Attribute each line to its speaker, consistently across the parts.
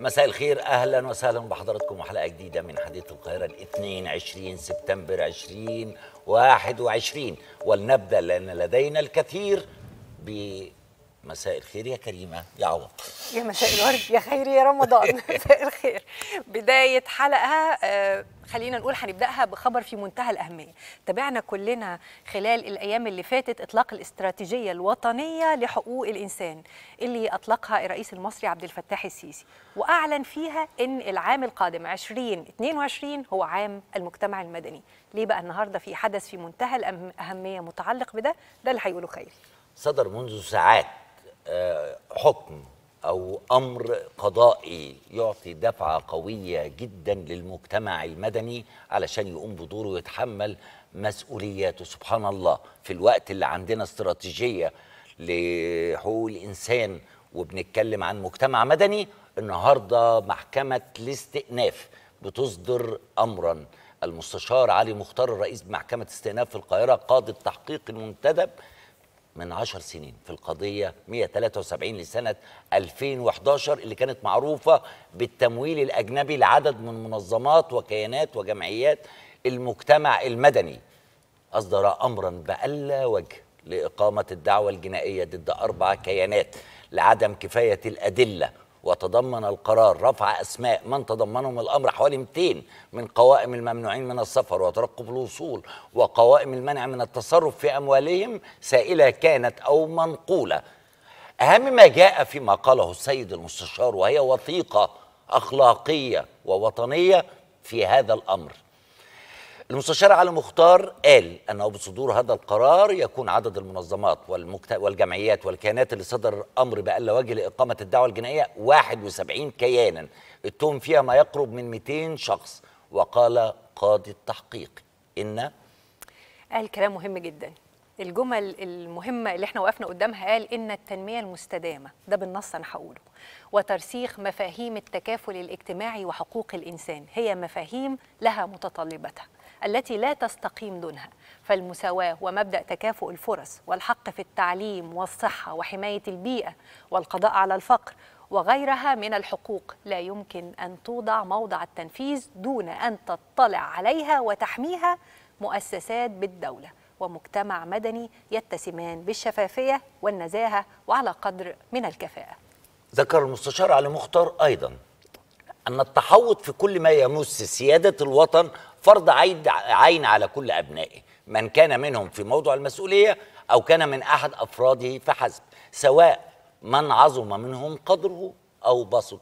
Speaker 1: مساء الخير اهلا وسهلا بحضراتكم وحلقه جديده من حديث القاهره الاثنين 20 سبتمبر 2021 ولنبدا لان لدينا الكثير بمساء الخير يا كريمه يا عوض
Speaker 2: يا مساء الورد يا خير يا رمضان مساء الخير بداية حلقة آه، خلينا نقول هنبدأها بخبر في منتهى الأهمية تابعنا كلنا خلال الأيام اللي فاتت إطلاق الاستراتيجية الوطنية لحقوق الإنسان اللي أطلقها الرئيس المصري عبد الفتاح السيسي وأعلن فيها إن العام القادم 2022 هو عام المجتمع المدني ليه بقى النهاردة في حدث في منتهى الأهمية متعلق بده ده اللي هيقوله خير
Speaker 1: صدر منذ ساعات آه، حكم او امر قضائي يعطي دفعه قويه جدا للمجتمع المدني علشان يقوم بدوره ويتحمل مسؤولياته سبحان الله في الوقت اللي عندنا استراتيجيه لحقوق الانسان وبنتكلم عن مجتمع مدني النهارده محكمه الاستئناف بتصدر امرا المستشار علي مختار الرئيس بمحكمه استئناف في القاهره قاضي التحقيق المنتدب من عشر سنين في القضية 173 لسنة 2011 اللي كانت معروفة بالتمويل الأجنبي لعدد من منظمات وكيانات وجمعيات المجتمع المدني أصدر أمرا بألا وجه لإقامة الدعوة الجنائية ضد أربع كيانات لعدم كفاية الأدلة وتضمن القرار رفع اسماء من تضمنهم الامر حوالي 200 من قوائم الممنوعين من السفر وترقب الوصول وقوائم المنع من التصرف في اموالهم سائله كانت او منقوله. اهم ما جاء فيما قاله السيد المستشار وهي وثيقه اخلاقيه ووطنيه في هذا الامر. المستشار علي مختار قال انه بصدور هذا القرار يكون عدد المنظمات والمكت... والجمعيات والكيانات اللي صدر امر بالا وجه لاقامه الدعوه الجنائيه 71 كيانا اتهم فيها ما يقرب من 200 شخص وقال قاضي التحقيق ان
Speaker 2: قال كلام مهم جدا الجمل المهمة اللي احنا وقفنا قدامها قال إن التنمية المستدامة ده بالنص أنا هقوله وترسيخ مفاهيم التكافل الاجتماعي وحقوق الإنسان هي مفاهيم لها متطلباتها التي لا تستقيم دونها فالمساواة ومبدأ تكافؤ الفرص والحق في التعليم والصحة وحماية البيئة والقضاء على الفقر وغيرها من الحقوق لا يمكن أن توضع موضع التنفيذ دون أن تطلع عليها وتحميها مؤسسات بالدولة ومجتمع مدني يتسمان بالشفافية والنزاهة وعلى قدر من الكفاءة
Speaker 1: ذكر المستشار علي مختار ايضا ان التحوط في كل ما يمس سياده الوطن فرض عين عين على كل ابنائه من كان منهم في موضع المسؤوليه او كان من احد افراده فحسب سواء من عظم منهم قدره او بسط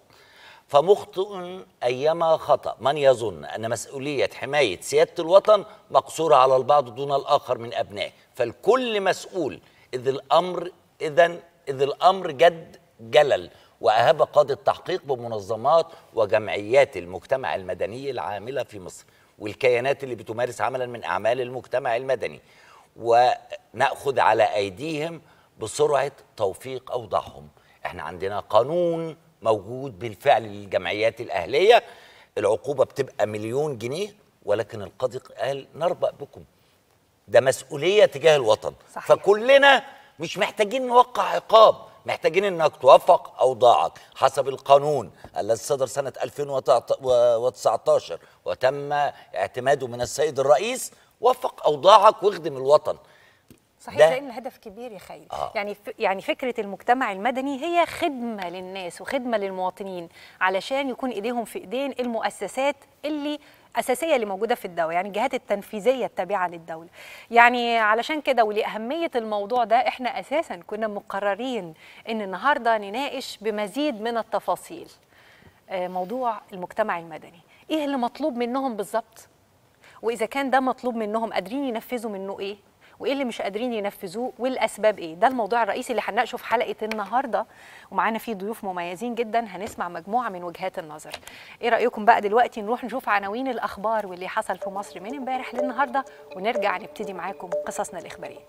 Speaker 1: فمخطئ ايما خطا من يظن ان مسؤوليه حمايه سياده الوطن مقصوره على البعض دون الاخر من ابنائه فالكل مسؤول اذ الامر اذا اذ الامر جد جلل واهاب قاضي التحقيق بمنظمات وجمعيات المجتمع المدني العامله في مصر والكيانات اللي بتمارس عملا من اعمال المجتمع المدني وناخذ على ايديهم بسرعه توفيق اوضاعهم احنا عندنا قانون موجود بالفعل للجمعيات الاهليه العقوبه بتبقى مليون جنيه ولكن القاضي قال نربأ بكم ده مسؤوليه تجاه الوطن
Speaker 2: صحيح.
Speaker 1: فكلنا مش محتاجين نوقع عقاب محتاجين انك توفق اوضاعك حسب القانون الذي صدر سنه 2019 وتم اعتماده من السيد الرئيس وفق اوضاعك واخدم الوطن
Speaker 2: صحيح
Speaker 1: ده-
Speaker 2: لان الهدف كبير يا خير
Speaker 1: آه.
Speaker 2: يعني ف... يعني فكره المجتمع المدني هي خدمه للناس وخدمه للمواطنين علشان يكون ايديهم في ايدين المؤسسات اللي اساسيه اللي موجوده في الدوله يعني الجهات التنفيذيه التابعه للدوله يعني علشان كده ولاهميه الموضوع ده احنا اساسا كنا مقررين ان النهارده نناقش بمزيد من التفاصيل آه، موضوع المجتمع المدني ايه اللي مطلوب منهم بالظبط واذا كان ده مطلوب منهم قادرين ينفذوا منه ايه وايه اللي مش قادرين ينفذوه والاسباب ايه ده الموضوع الرئيسي اللي هنناقشه في حلقه النهارده ومعانا فيه ضيوف مميزين جدا هنسمع مجموعه من وجهات النظر ايه رايكم بقى دلوقتي نروح نشوف عناوين الاخبار واللي حصل في مصر من امبارح للنهارده ونرجع نبتدي معاكم قصصنا الاخباريه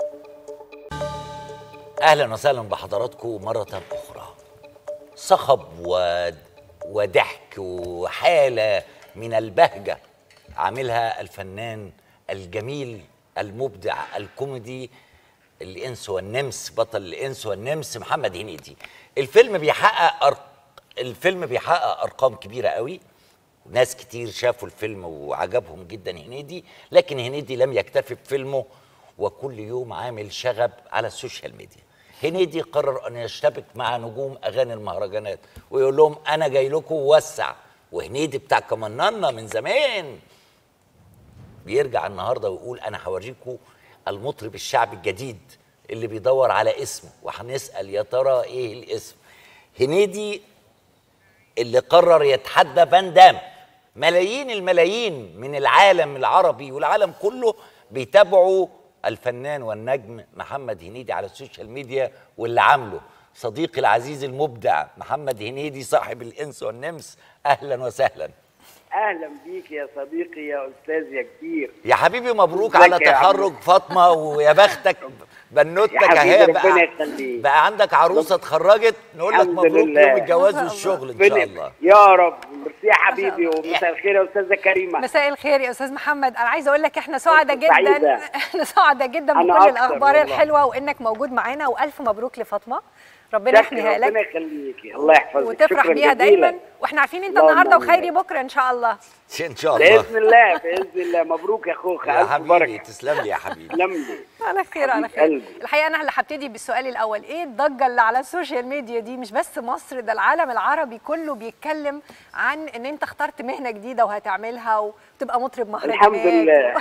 Speaker 1: اهلا وسهلا بحضراتكم مره اخرى صخب و... وضحك وحاله من البهجه عاملها الفنان الجميل المبدع الكوميدي الانس والنمس بطل الانس والنمس محمد هنيدي الفيلم بيحقق أرق... الفيلم بيحقق ارقام كبيره قوي ناس كتير شافوا الفيلم وعجبهم جدا هنيدي لكن هنيدي لم يكتفي بفيلمه وكل يوم عامل شغب على السوشيال ميديا هنيدي قرر ان يشتبك مع نجوم اغاني المهرجانات ويقول لهم انا جاي لكم وسع وهنيدي بتاع كمننا من زمان بيرجع النهارده ويقول انا هوريكم المطرب الشعبي الجديد اللي بيدور على اسمه وهنسال يا ترى ايه الاسم هنيدي اللي قرر يتحدى فان دام ملايين الملايين من العالم العربي والعالم كله بيتابعوا الفنان والنجم محمد هنيدي على السوشيال ميديا واللي عامله صديقي العزيز المبدع محمد هنيدي صاحب الانس والنمس اهلا وسهلا
Speaker 3: اهلا بيك يا صديقي يا استاذ يا كبير
Speaker 1: يا حبيبي مبروك
Speaker 3: ازيك
Speaker 1: على
Speaker 3: يا عم؟
Speaker 1: تخرج فاطمه ويا بختك بنوتك
Speaker 3: يا حبيبي
Speaker 1: اهي
Speaker 3: ربنا
Speaker 1: بقى,
Speaker 3: يخليك.
Speaker 1: بقى عندك عروسه اتخرجت نقول لك
Speaker 3: الحمد
Speaker 1: مبروك
Speaker 3: لله.
Speaker 1: يوم الجواز
Speaker 2: ما شاء
Speaker 1: والشغل ان
Speaker 3: ربنا-
Speaker 1: شاء الله
Speaker 3: يا رب ميرسي يا حبيبي ومساء الخير يا استاذه كريمه
Speaker 2: مساء الخير يا استاذ محمد انا عايزه اقول لك احنا سعداء
Speaker 3: فرصة سعيدة.
Speaker 2: جدا احنا سعداء جدا
Speaker 3: أنا
Speaker 2: بكل
Speaker 3: أكتر
Speaker 2: الاخبار
Speaker 3: والله.
Speaker 2: الحلوه وانك موجود معانا والف مبروك لفاطمه ربنا
Speaker 3: شكرا
Speaker 2: يحميها
Speaker 3: ربنا
Speaker 2: لك
Speaker 3: يخليكي الله يحفظك
Speaker 2: وتفرح
Speaker 3: شكرا
Speaker 2: بيها
Speaker 3: جزيلا.
Speaker 2: دايما واحنا عارفين انت
Speaker 3: اللهم
Speaker 2: النهارده
Speaker 3: آمين.
Speaker 2: وخيري بكره ان شاء الله
Speaker 1: ان شاء الله
Speaker 3: باذن الله باذن الله مبروك يا خوخه
Speaker 1: يا
Speaker 3: الف
Speaker 1: حبيبي
Speaker 3: بركه
Speaker 1: تسلم لي يا حبيبي
Speaker 3: تسلم لي
Speaker 2: على خير على
Speaker 3: حبيب
Speaker 2: خير
Speaker 3: قلبي.
Speaker 2: الحقيقه انا اللي هبتدي بالسؤال الاول ايه الضجه اللي على السوشيال ميديا دي مش بس مصر ده العالم العربي كله بيتكلم عن ان انت اخترت مهنه جديده وهتعملها وتبقى مطرب مهرجانات
Speaker 3: الحمد لله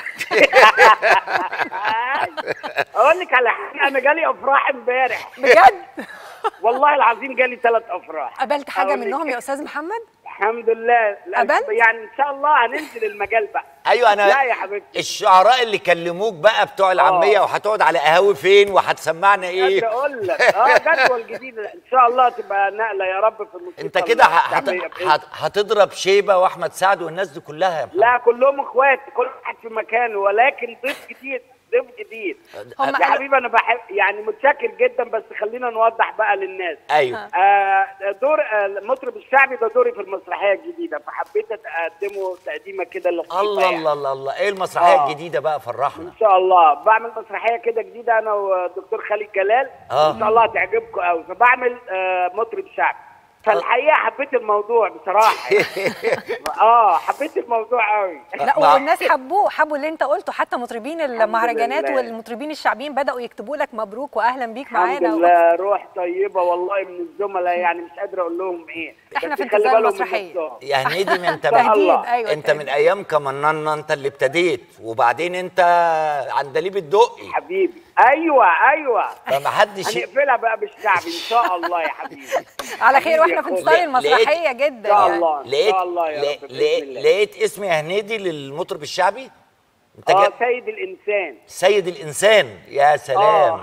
Speaker 3: اقول لك على حاجه انا جالي افراح امبارح
Speaker 2: بجد
Speaker 3: والله العظيم جالي ثلاث افراح
Speaker 2: قابلت حاجه
Speaker 3: أقول لك.
Speaker 2: منهم يا استاذ محمد
Speaker 3: الحمد لله لا،
Speaker 2: قابلت؟
Speaker 3: يعني ان شاء الله هننزل المجال بقى
Speaker 1: ايوه انا
Speaker 3: لا يا حبيبتي
Speaker 1: الشعراء اللي كلموك بقى بتوع العاميه
Speaker 3: آه.
Speaker 1: وهتقعد على قهاوي فين وهتسمعنا
Speaker 3: مش
Speaker 1: ايه
Speaker 3: اقول لك اه جدول جديد ان شاء الله تبقى نقله يا رب في الموسيقى
Speaker 1: انت كده ه- هت...
Speaker 3: الشعبية بإذن
Speaker 1: هت... هتضرب شيبه واحمد سعد والناس دي كلها يا محمد
Speaker 3: لا كلهم اخوات كل واحد في مكانه ولكن ضيف جديد ضيف جديد
Speaker 2: هم
Speaker 3: يا
Speaker 2: قالوا-
Speaker 3: حبيبي انا بحب يعني متشكر جدا بس خلينا نوضح بقى للناس
Speaker 1: ايوه
Speaker 3: آه دور آه، المطرب الشعبي ده دوري في المسرحيه الجديده فحبيت اقدمه تقديمه كده لطيفه
Speaker 1: الله
Speaker 3: يعني.
Speaker 1: الله الله الله ايه المسرحيه
Speaker 3: آه.
Speaker 1: الجديده بقى فرحنا
Speaker 3: ان شاء الله بعمل مسرحيه كده جديده انا والدكتور خالد جلال
Speaker 1: آه.
Speaker 3: ان شاء الله هتعجبكم قوي فبعمل آه مطرب شعبي فالحقيقه حبيت الموضوع بصراحه يعني. اه حبيت الموضوع قوي
Speaker 2: لا
Speaker 1: مع-
Speaker 2: والناس حبوه حبوا اللي انت قلته حتى مطربين المهرجانات
Speaker 3: لله.
Speaker 2: والمطربين الشعبيين بداوا يكتبوا لك مبروك واهلا بيك
Speaker 3: الحمد
Speaker 2: معانا
Speaker 3: لله روح طيبه والله من الزملاء يعني مش قادر اقول لهم ايه
Speaker 2: إحنا
Speaker 3: بس
Speaker 2: في
Speaker 3: خلي
Speaker 2: انتظار
Speaker 3: بالهم من
Speaker 2: المسرحية.
Speaker 3: نفسهم.
Speaker 1: يا هنيدي ما انت
Speaker 3: إن شاء
Speaker 1: من...
Speaker 3: الله.
Speaker 2: تهديد ايوه
Speaker 1: انت من
Speaker 2: تهديد.
Speaker 1: ايام كمننا انت اللي ابتديت وبعدين انت عندليب الدقي
Speaker 3: حبيبي ايوه ايوه
Speaker 1: فما حدش
Speaker 3: هنقفلها بقى بالشعبي ان شاء الله يا حبيبي
Speaker 2: على خير
Speaker 3: حبيبي
Speaker 2: واحنا
Speaker 3: يا
Speaker 2: في
Speaker 3: أخويا.
Speaker 2: انتظار
Speaker 1: لقيت-
Speaker 2: المسرحيه جدا
Speaker 3: إن شاء
Speaker 2: يعني.
Speaker 3: الله. إن
Speaker 1: لقيت
Speaker 3: شاء الله يا
Speaker 1: لقيت-
Speaker 3: رب بإذن
Speaker 1: لقيت-
Speaker 3: الله.
Speaker 1: لقيت اسم يا هنيدي للمطرب الشعبي انت
Speaker 3: اه
Speaker 1: جا...
Speaker 3: سيد الانسان
Speaker 1: سيد الانسان يا سلام
Speaker 3: آه.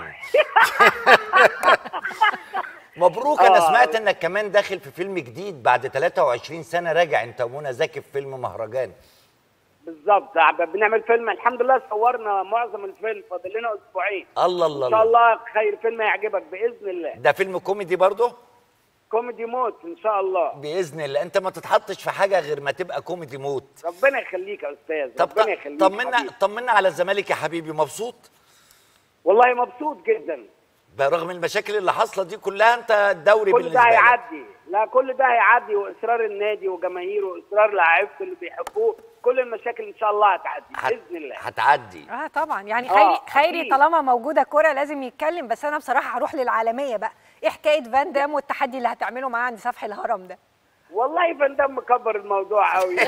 Speaker 1: مبروك انا
Speaker 3: آه.
Speaker 1: سمعت انك كمان داخل في فيلم جديد بعد 23 سنه راجع انت ومنى زكي في فيلم مهرجان
Speaker 3: بالظبط بنعمل فيلم الحمد لله صورنا معظم الفيلم فاضل لنا اسبوعين
Speaker 1: الله الله
Speaker 3: ان شاء
Speaker 1: الله
Speaker 3: الله خير فيلم يعجبك باذن الله
Speaker 1: ده فيلم كوميدي برضه
Speaker 3: كوميدي موت ان شاء الله
Speaker 1: باذن الله انت ما تتحطش في حاجه غير ما تبقى كوميدي موت
Speaker 3: ربنا يخليك يا استاذ
Speaker 1: طب
Speaker 3: ربنا يخليك
Speaker 1: طمنا
Speaker 3: حبيبي.
Speaker 1: طمنا على الزمالك يا حبيبي مبسوط
Speaker 3: والله مبسوط جدا
Speaker 1: برغم المشاكل اللي حاصله دي كلها انت الدوري
Speaker 3: كل ده
Speaker 1: بالنسبه لك
Speaker 3: هيعدي لا كل ده هيعدي واصرار النادي وجماهيره واصرار لاعيبته اللي بيحبوه كل المشاكل ان شاء الله هتعدي
Speaker 1: هت-
Speaker 3: باذن الله
Speaker 1: هتعدي
Speaker 2: اه طبعا يعني
Speaker 3: آه،
Speaker 2: خيري خيري
Speaker 3: أكيد.
Speaker 2: طالما موجوده كوره لازم يتكلم بس انا بصراحه هروح للعالميه بقى ايه حكايه فان دام والتحدي اللي هتعمله معاه عند سفح الهرم ده
Speaker 3: والله فان دام مكبر الموضوع قوي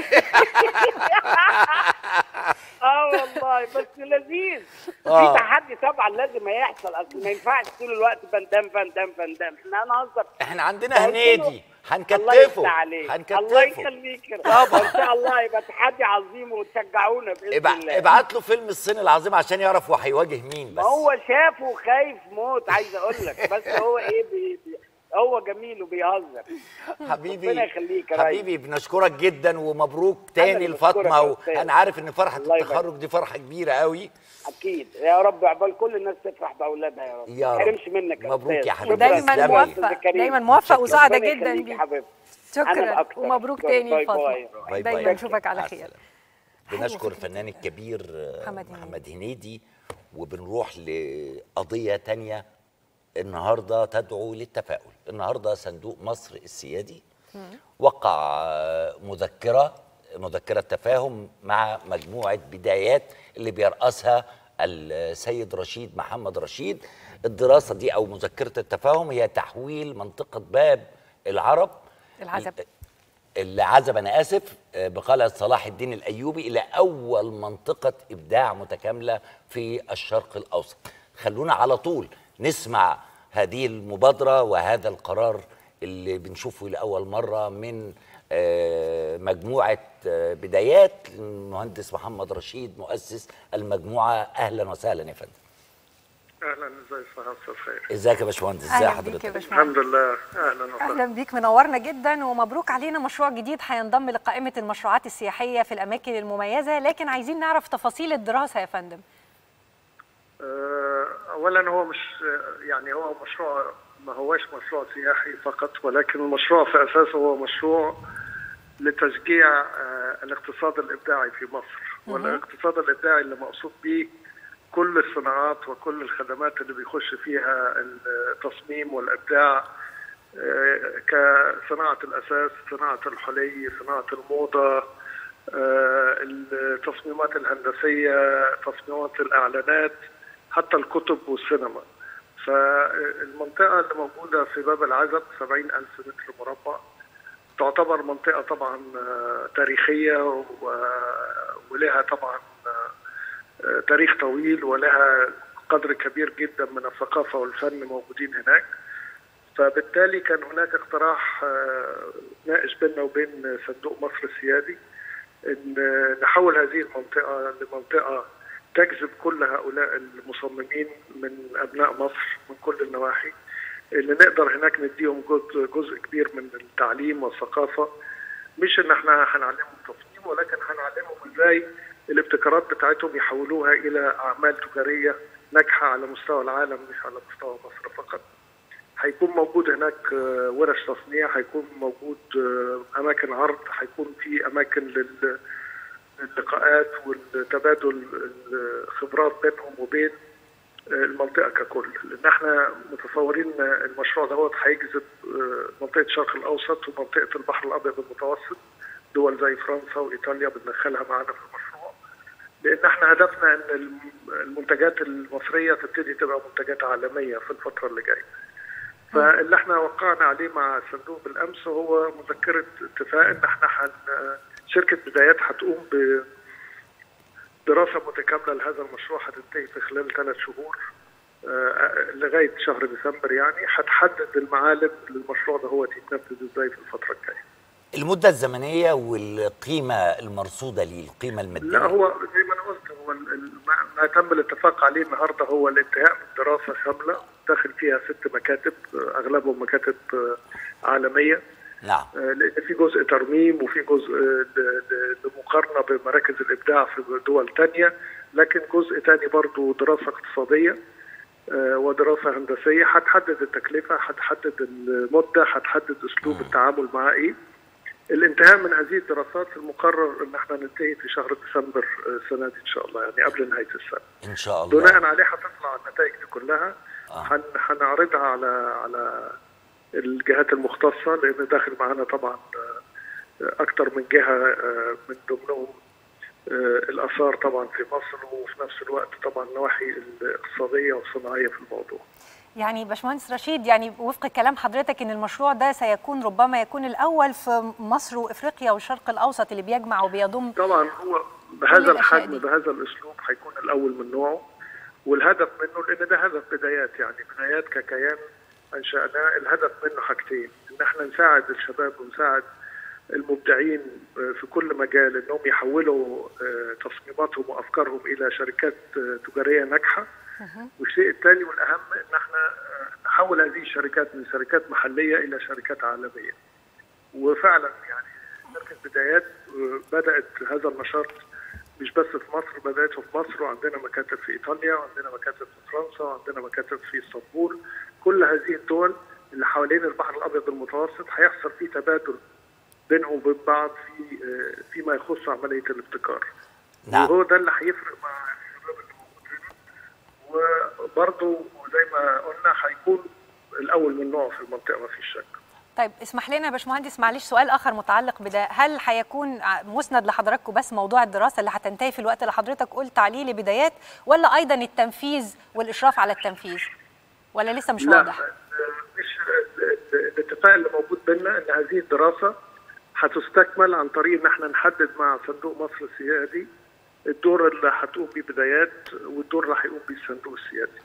Speaker 3: اه والله بس لذيذ
Speaker 1: آه.
Speaker 3: في تحدي طبعا لازم هيحصل اصل ما ينفعش طول الوقت فان دام فان دام فان دام احنا هنهزر
Speaker 1: احنا عندنا
Speaker 3: قلت له
Speaker 1: هنيدي
Speaker 3: الله
Speaker 1: هنكتفه
Speaker 3: يفتح عليك الله
Speaker 1: هنكتفه
Speaker 3: يخليك
Speaker 1: طبعا.
Speaker 3: ان شاء الله يبقى تحدي عظيم وتشجعونا باذن
Speaker 1: ابع-
Speaker 3: الله
Speaker 1: ابعت له فيلم الصين العظيم عشان يعرف هو هيواجه مين
Speaker 3: ما
Speaker 1: بس
Speaker 3: هو شافه خايف موت عايز اقول لك بس هو ايه بي بي هو جميل وبيهزر
Speaker 1: حبيبي
Speaker 3: ربنا يخليك يا ريس.
Speaker 1: حبيبي بنشكرك جدا ومبروك
Speaker 3: أنا
Speaker 1: تاني
Speaker 3: اللي
Speaker 1: لفاطمه
Speaker 3: بشكرك يا أستاذ.
Speaker 1: وانا عارف ان فرحه
Speaker 3: الله يبارك.
Speaker 1: التخرج دي فرحه كبيره قوي
Speaker 3: اكيد يا رب عقبال كل الناس تفرح باولادها يا رب
Speaker 1: يا
Speaker 3: ما
Speaker 1: رب.
Speaker 3: تحرمش منك يا
Speaker 1: مبروك
Speaker 3: أستاذ.
Speaker 1: يا حبيبي.
Speaker 3: شكراً.
Speaker 2: ودايما
Speaker 1: تسلمي.
Speaker 3: شكراً
Speaker 2: موفق
Speaker 3: أستاذ كريم.
Speaker 2: دايما موفق وسعدة
Speaker 3: ربنا
Speaker 2: جدا
Speaker 3: يخليك
Speaker 2: بيك
Speaker 3: يا حبيبتي أنا
Speaker 2: شكرا
Speaker 3: أكتر.
Speaker 2: ومبروك
Speaker 3: شكراً.
Speaker 2: تاني
Speaker 3: باي
Speaker 2: فاطمه
Speaker 3: باي.
Speaker 1: باي
Speaker 2: دايما
Speaker 1: باي.
Speaker 2: نشوفك على
Speaker 1: مع
Speaker 2: خير
Speaker 1: السلامة.
Speaker 2: حلوة
Speaker 1: بنشكر
Speaker 2: فكرة
Speaker 1: الفنان الكبير آه،
Speaker 2: محمد هنيدي.
Speaker 1: محمد هنيدي وبنروح لقضية تانية النهاردة تدعو للتفاؤل النهاردة صندوق مصر السيادي وقع آه، مذكره مذكره تفاهم مع مجموعه بدايات اللي بيرأسها السيد رشيد محمد رشيد الدراسه دي او مذكره التفاهم هي تحويل منطقه باب العرب
Speaker 2: العزب.
Speaker 1: العزب انا اسف آه، بقلعه صلاح الدين الايوبي الى اول منطقه ابداع متكامله في الشرق الاوسط خلونا على طول نسمع هذه المبادره وهذا القرار اللي بنشوفه لاول مره من آه، مجموعه آه، بدايات المهندس محمد رشيد مؤسس المجموعه اهلا وسهلا يا فندم
Speaker 4: اهلا ازي صحة استاذ خير
Speaker 1: ازيك يا باشمهندس ازي
Speaker 2: اهلا بيك يا
Speaker 1: حضرتك
Speaker 2: باشمهندس
Speaker 4: الحمد لله اهلا وسهلا
Speaker 2: اهلا بيك منورنا جدا ومبروك علينا مشروع جديد هينضم لقائمه المشروعات السياحيه في الاماكن المميزه لكن عايزين نعرف تفاصيل الدراسه يا فندم
Speaker 4: آه، اولا هو مش يعني هو مشروع ما هوش مشروع سياحي فقط ولكن المشروع في اساسه هو مشروع لتشجيع آه، الاقتصاد الابداعي في مصر والاقتصاد الابداعي اللي مقصود به كل الصناعات وكل الخدمات اللي بيخش فيها التصميم والابداع آه، كصناعه الاساس صناعه الحلي صناعه الموضه آه، التصميمات الهندسيه تصميمات الاعلانات حتى الكتب والسينما فالمنطقة اللي موجودة في باب العزب 70 ألف متر مربع تعتبر منطقة طبعا آه، تاريخية و- ولها طبعا آه، تاريخ طويل ولها قدر كبير جدا من الثقافة والفن موجودين هناك فبالتالي كان هناك اقتراح آه، ناقش بيننا وبين صندوق مصر السيادي ان نحول هذه المنطقه لمنطقه تجذب كل هؤلاء المصممين من ابناء مصر من كل النواحي اللي نقدر هناك نديهم جزء, جزء كبير من التعليم والثقافه مش ان احنا هنعلمهم تصميم ولكن هنعلمهم ازاي الابتكارات بتاعتهم يحولوها الى اعمال تجاريه ناجحه على مستوى العالم مش على مستوى مصر فقط. هيكون موجود هناك آه، ورش تصنيع هيكون موجود آه، اماكن عرض هيكون في اماكن لل- للقاءات والتبادل الخبرات بينهم وبين آه، المنطقه ككل لان احنا متصورين إن المشروع دوت هيجذب آه، منطقه الشرق الاوسط ومنطقه البحر الابيض المتوسط دول زي فرنسا وايطاليا بندخلها معانا في المشروع لان احنا هدفنا ان الم- المنتجات المصريه تبتدي تبقى منتجات عالميه في الفتره اللي جايه. فاللي احنا وقعنا عليه مع الصندوق بالامس هو مذكره اتفاق ان احنا حن شركه بدايات هتقوم بدراسه متكامله لهذا المشروع هتنتهي في خلال ثلاث شهور آه، لغايه شهر ديسمبر يعني هتحدد المعالم للمشروع ده هو يتنفذ ازاي في الفتره الجايه.
Speaker 1: المده الزمنيه والقيمه المرصوده ليه القيمه الماديه
Speaker 4: لا هو زي ما انا قلت هو ال- ال- ما- ما تم الاتفاق عليه النهارده هو الانتهاء من دراسه شامله داخل فيها ست مكاتب آه، اغلبهم مكاتب آه، عالميه
Speaker 1: نعم
Speaker 4: آه، لان في جزء ترميم وفي جزء آه، ل- ل- لمقارنه بمراكز الابداع في دول تانية لكن جزء تاني برضو دراسه اقتصاديه آه، ودراسه هندسيه هتحدد التكلفه هتحدد المده هتحدد اسلوب التعامل معاه ايه الانتهاء من هذه الدراسات المقرر ان احنا ننتهي في شهر ديسمبر آه، السنه دي ان شاء الله يعني قبل نهايه السنه
Speaker 1: ان شاء الله
Speaker 4: بناء عليه هتطلع النتائج دي كلها
Speaker 1: آه.
Speaker 4: هن- هنعرضها على على الجهات المختصه لان داخل معانا طبعا آه، اكتر من جهه آه، من ضمنهم آه، الاثار طبعا في مصر وفي نفس الوقت طبعا النواحي الاقتصاديه والصناعيه في الموضوع.
Speaker 2: يعني باشمهندس رشيد يعني وفق كلام حضرتك ان المشروع ده سيكون ربما يكون الاول في مصر وافريقيا والشرق الاوسط اللي بيجمع وبيضم
Speaker 4: طبعا هو بهذا
Speaker 2: الأشياء
Speaker 4: الحجم
Speaker 2: دي.
Speaker 4: بهذا الاسلوب هيكون الاول من نوعه والهدف منه لان ده هدف بدايات يعني بدايات ككيان انشاناه الهدف منه حاجتين ان احنا نساعد الشباب ونساعد المبدعين آه، في كل مجال انهم يحولوا آه، تصميماتهم وافكارهم الى شركات آه، تجاريه ناجحه والشيء الثاني والاهم ان احنا آه، نحول هذه الشركات من شركات محليه الى شركات عالميه. وفعلا يعني شركه بدايات آه، بدات هذا النشاط مش بس في مصر بداته في مصر وعندنا مكاتب في ايطاليا وعندنا مكاتب في فرنسا وعندنا مكاتب في اسطنبول كل هذه الدول اللي حوالين البحر الابيض المتوسط هيحصل فيه تبادل بينهم وبين بعض في آه، فيما يخص عمليه الابتكار.
Speaker 1: نعم.
Speaker 4: وهو ده اللي هيفرق مع الشباب اللي موجود هنا وبرضه زي ما قلنا هيكون الاول من نوعه في المنطقه ما فيش شك.
Speaker 2: طيب اسمح لنا يا باشمهندس معلش سؤال اخر متعلق بده هل هيكون ع- مسند لحضراتكم بس موضوع الدراسه اللي هتنتهي في الوقت اللي حضرتك قلت عليه لبدايات ولا ايضا التنفيذ والاشراف على التنفيذ ولا لسه مش
Speaker 4: لا
Speaker 2: واضح
Speaker 4: مش الاتفاق اللي موجود بيننا ان هذه الدراسه هتستكمل عن طريق ان احنا نحدد مع صندوق مصر السيادي الدور اللي هتقوم بيه بدايات والدور اللي هيقوم بيه الصندوق السيادي.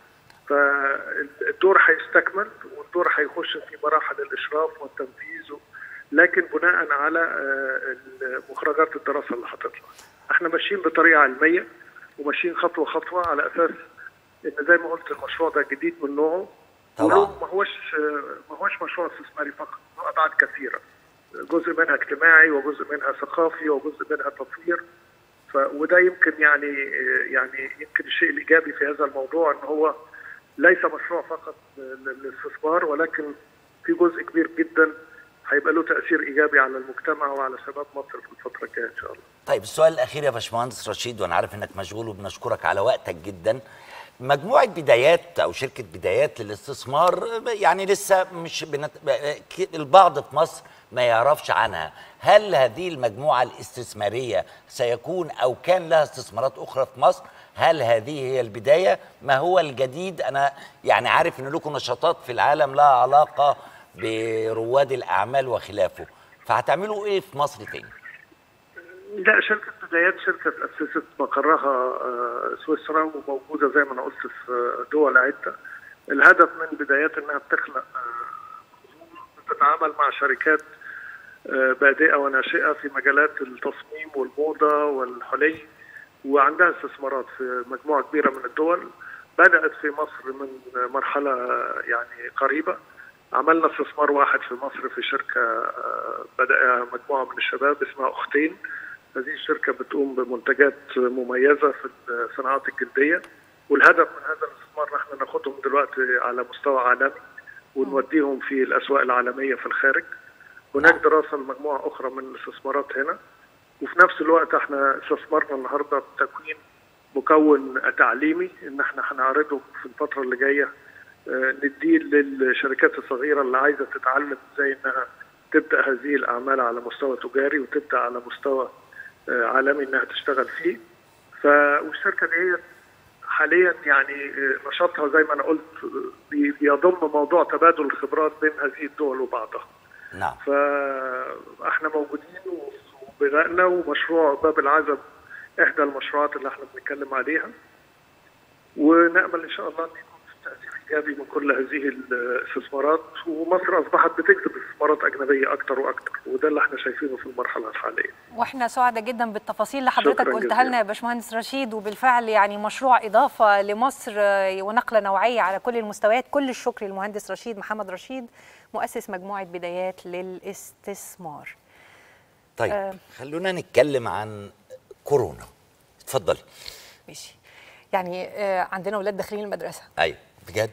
Speaker 4: فالدور هيستكمل والدور هيخش في مراحل الاشراف والتنفيذ لكن بناء على آه، مخرجات الدراسه اللي هتطلع. احنا ماشيين بطريقه علميه وماشيين خطوه خطوه على اساس ان زي ما قلت المشروع ده جديد من نوعه
Speaker 1: طبعاً.
Speaker 4: وله ما هوش ما هوش مشروع استثماري فقط له ابعاد كثيره جزء منها اجتماعي وجزء منها ثقافي وجزء منها تطوير ف وده يمكن يعني يعني يمكن الشيء الايجابي في هذا الموضوع ان هو ليس مشروع فقط للاستثمار ولكن في جزء كبير جدا هيبقى له تاثير ايجابي على المجتمع وعلى شباب مصر في الفتره الجايه ان شاء الله.
Speaker 1: طيب السؤال الاخير يا باشمهندس رشيد وانا عارف انك مشغول وبنشكرك على وقتك جدا مجموعه بدايات او شركه بدايات للاستثمار يعني لسه مش بنت... البعض في مصر ما يعرفش عنها هل هذه المجموعه الاستثماريه سيكون او كان لها استثمارات اخرى في مصر هل هذه هي البدايه ما هو الجديد انا يعني عارف ان لكم نشاطات في العالم لها علاقه برواد الاعمال وخلافه فهتعملوا ايه في مصر تاني
Speaker 4: لا شركة بدايات شركة تأسست مقرها آه، سويسرا وموجودة زي ما أنا قلت في دول عدة الهدف من بدايات إنها بتخلق آه، بتتعامل مع شركات آه، بادئة وناشئة في مجالات التصميم والموضة والحلي وعندها استثمارات في مجموعة كبيرة من الدول بدأت في مصر من مرحلة يعني قريبة عملنا استثمار واحد في مصر في شركة آه، بدأها مجموعة من الشباب اسمها أختين هذه الشركة بتقوم بمنتجات مميزة في الصناعات الجلدية والهدف من هذا الاستثمار ان احنا ناخدهم دلوقتي على مستوى عالمي ونوديهم في الأسواق العالمية في الخارج هناك دراسة لمجموعة أخرى من الاستثمارات هنا وفي نفس الوقت احنا استثمرنا النهارده بتكوين مكون تعليمي ان احنا هنعرضه في الفترة اللي جاية آه، نديه للشركات الصغيرة اللي عايزة تتعلم ازاي انها تبدأ هذه الأعمال على مستوى تجاري وتبدأ على مستوى آه، عالمي انها تشتغل فيه ف والشركة دي حاليا يعني آه، نشاطها زي ما انا قلت آه، بي- بيضم موضوع تبادل الخبرات بين هذه الدول وبعضها
Speaker 1: نعم
Speaker 4: فاحنا موجودين وبدأنا ومشروع باب العزب احدى المشروعات اللي احنا بنتكلم عليها ونامل ان شاء الله ان يكون في تاثير ايجابي من كل هذه الاستثمارات ومصر اصبحت بتجذب استثمارات اجنبيه اكتر واكتر وده اللي احنا شايفينه في المرحله الحاليه.
Speaker 2: واحنا سعداء جدا بالتفاصيل اللي حضرتك
Speaker 4: شكراً
Speaker 2: قلتها
Speaker 4: جزيلاً.
Speaker 2: لنا يا باشمهندس رشيد وبالفعل يعني مشروع اضافه لمصر آه، ونقله نوعيه على كل المستويات كل الشكر للمهندس رشيد محمد رشيد مؤسس مجموعه بدايات للاستثمار
Speaker 1: طيب
Speaker 2: آه.
Speaker 1: خلونا نتكلم عن كورونا اتفضلي
Speaker 2: ماشي يعني آه، عندنا اولاد داخلين المدرسه
Speaker 1: ايوه بجد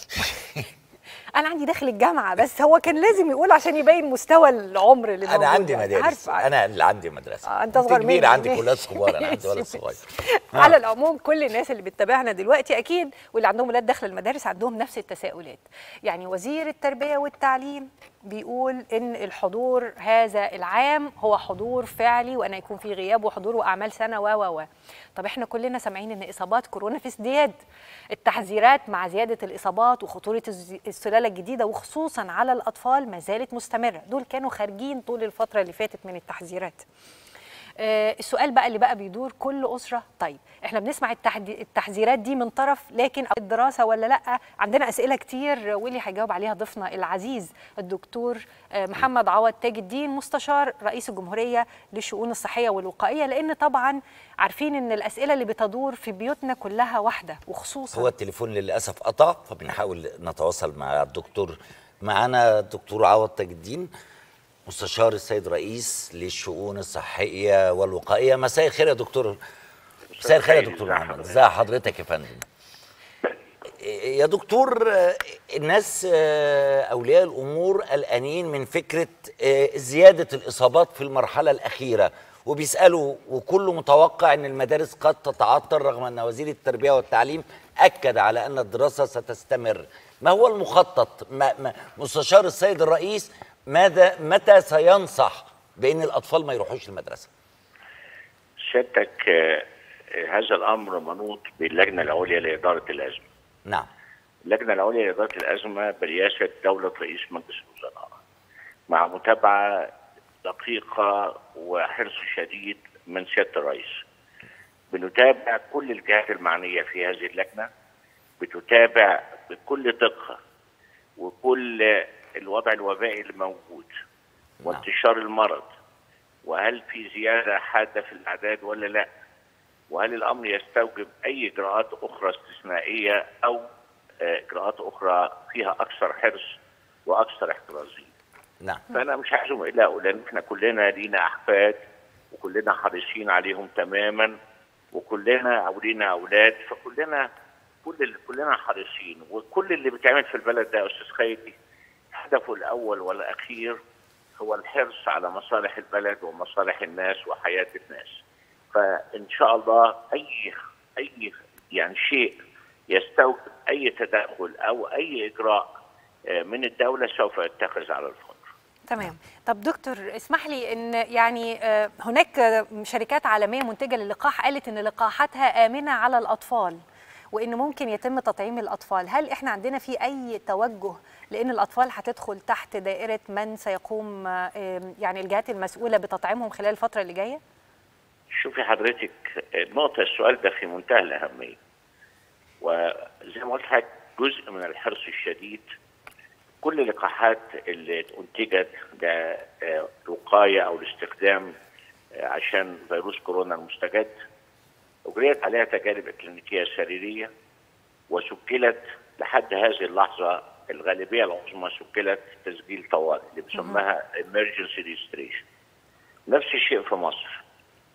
Speaker 2: انا عندي داخل الجامعه بس هو كان لازم يقول عشان يبين مستوى العمر اللي
Speaker 1: انا
Speaker 2: موجود
Speaker 1: عندي
Speaker 2: يعني.
Speaker 1: مدارس
Speaker 2: عارفه
Speaker 1: انا اللي عندي مدرسه
Speaker 2: آه، انت اصغر مني
Speaker 1: كبير عندي
Speaker 2: ماشي.
Speaker 1: ولاد صغار انا عندي ولد
Speaker 2: ماشي.
Speaker 1: صغير
Speaker 2: على العموم كل الناس اللي بتتابعنا دلوقتي اكيد واللي عندهم ولاد داخل المدارس عندهم نفس التساؤلات يعني وزير التربيه والتعليم بيقول ان الحضور هذا العام هو حضور فعلي وان يكون في غياب وحضور واعمال سنه و و و طب احنا كلنا سامعين ان اصابات كورونا في ازدياد التحذيرات مع زياده الاصابات وخطوره الز- السلاله الجديده وخصوصا على الاطفال ما زالت مستمره دول كانوا خارجين طول الفتره اللي فاتت من التحذيرات آه، السؤال بقى اللي بقى بيدور كل اسره طيب احنا بنسمع التحدي- التحذيرات دي من طرف لكن الدراسه ولا لا عندنا اسئله كتير واللي هيجاوب عليها ضيفنا العزيز الدكتور آه، محمد عوض تاج الدين مستشار رئيس الجمهوريه للشؤون الصحيه والوقائيه لان طبعا عارفين ان الاسئله اللي بتدور في بيوتنا كلها واحده وخصوصا
Speaker 1: هو التليفون للاسف قطع فبنحاول نتواصل مع الدكتور معانا الدكتور عوض تاج الدين مستشار السيد رئيس للشؤون الصحيه والوقائيه مساء الخير يا دكتور مساء الخير يا دكتور محمد ازي حضرتك يا فندم يا دكتور آه، الناس آه، اولياء الامور قلقانين من فكره آه، زياده الاصابات في المرحله الاخيره وبيسالوا وكله متوقع ان المدارس قد تتعطل رغم ان وزير التربيه والتعليم اكد على ان الدراسه ستستمر ما هو المخطط ما ما مستشار السيد الرئيس ماذا متى سينصح بان الاطفال ما يروحوش المدرسه
Speaker 5: سيادتك آه، آه، هذا الامر منوط باللجنه العليا لاداره الازمه.
Speaker 1: نعم
Speaker 5: اللجنه العليا لاداره الازمه برئاسه دوله رئيس مجلس الوزراء مع متابعه دقيقه وحرص شديد من سياده الرئيس. بنتابع كل الجهات المعنيه في هذه اللجنه بتتابع بكل دقه وكل الوضع الوبائي الموجود وانتشار المرض وهل في زياده حاده في الاعداد ولا لا وهل الامر يستوجب اي اجراءات اخرى استثنائيه او آه، اجراءات اخرى فيها اكثر حرص واكثر احترازيه
Speaker 1: نعم
Speaker 5: فانا مش هحزم الا اقول ان احنا كلنا لينا احفاد وكلنا حريصين عليهم تماما وكلنا ولينا اولاد فكلنا كل كلنا حريصين وكل اللي بيتعمل في البلد ده يا استاذ خيري هدفه الاول والاخير هو الحرص على مصالح البلد ومصالح الناس وحياه الناس فان شاء الله اي اي يعني شيء يستوجب اي تدخل او اي اجراء آه، من الدوله سوف يتخذ على الفور
Speaker 2: تمام طب دكتور اسمح لي ان يعني آه، هناك آه، شركات عالميه منتجه للقاح قالت ان لقاحاتها امنه على الاطفال وان ممكن يتم تطعيم الاطفال هل احنا عندنا في اي توجه لان الاطفال هتدخل تحت دائره من سيقوم آه، آم، يعني الجهات المسؤوله بتطعيمهم خلال الفتره اللي جايه
Speaker 5: شوفي حضرتك نقطة السؤال ده في منتهى الأهمية وزي ما قلت لحضرتك جزء من الحرص الشديد كل اللقاحات اللي انتجت ده آه، وقاية أو الاستخدام آه، عشان فيروس كورونا المستجد أجريت عليها تجارب إكلينيكية سريرية وسجلت لحد هذه اللحظة الغالبية العظمى سجلت تسجيل طوارئ اللي بيسموها emergency registration نفس الشيء في مصر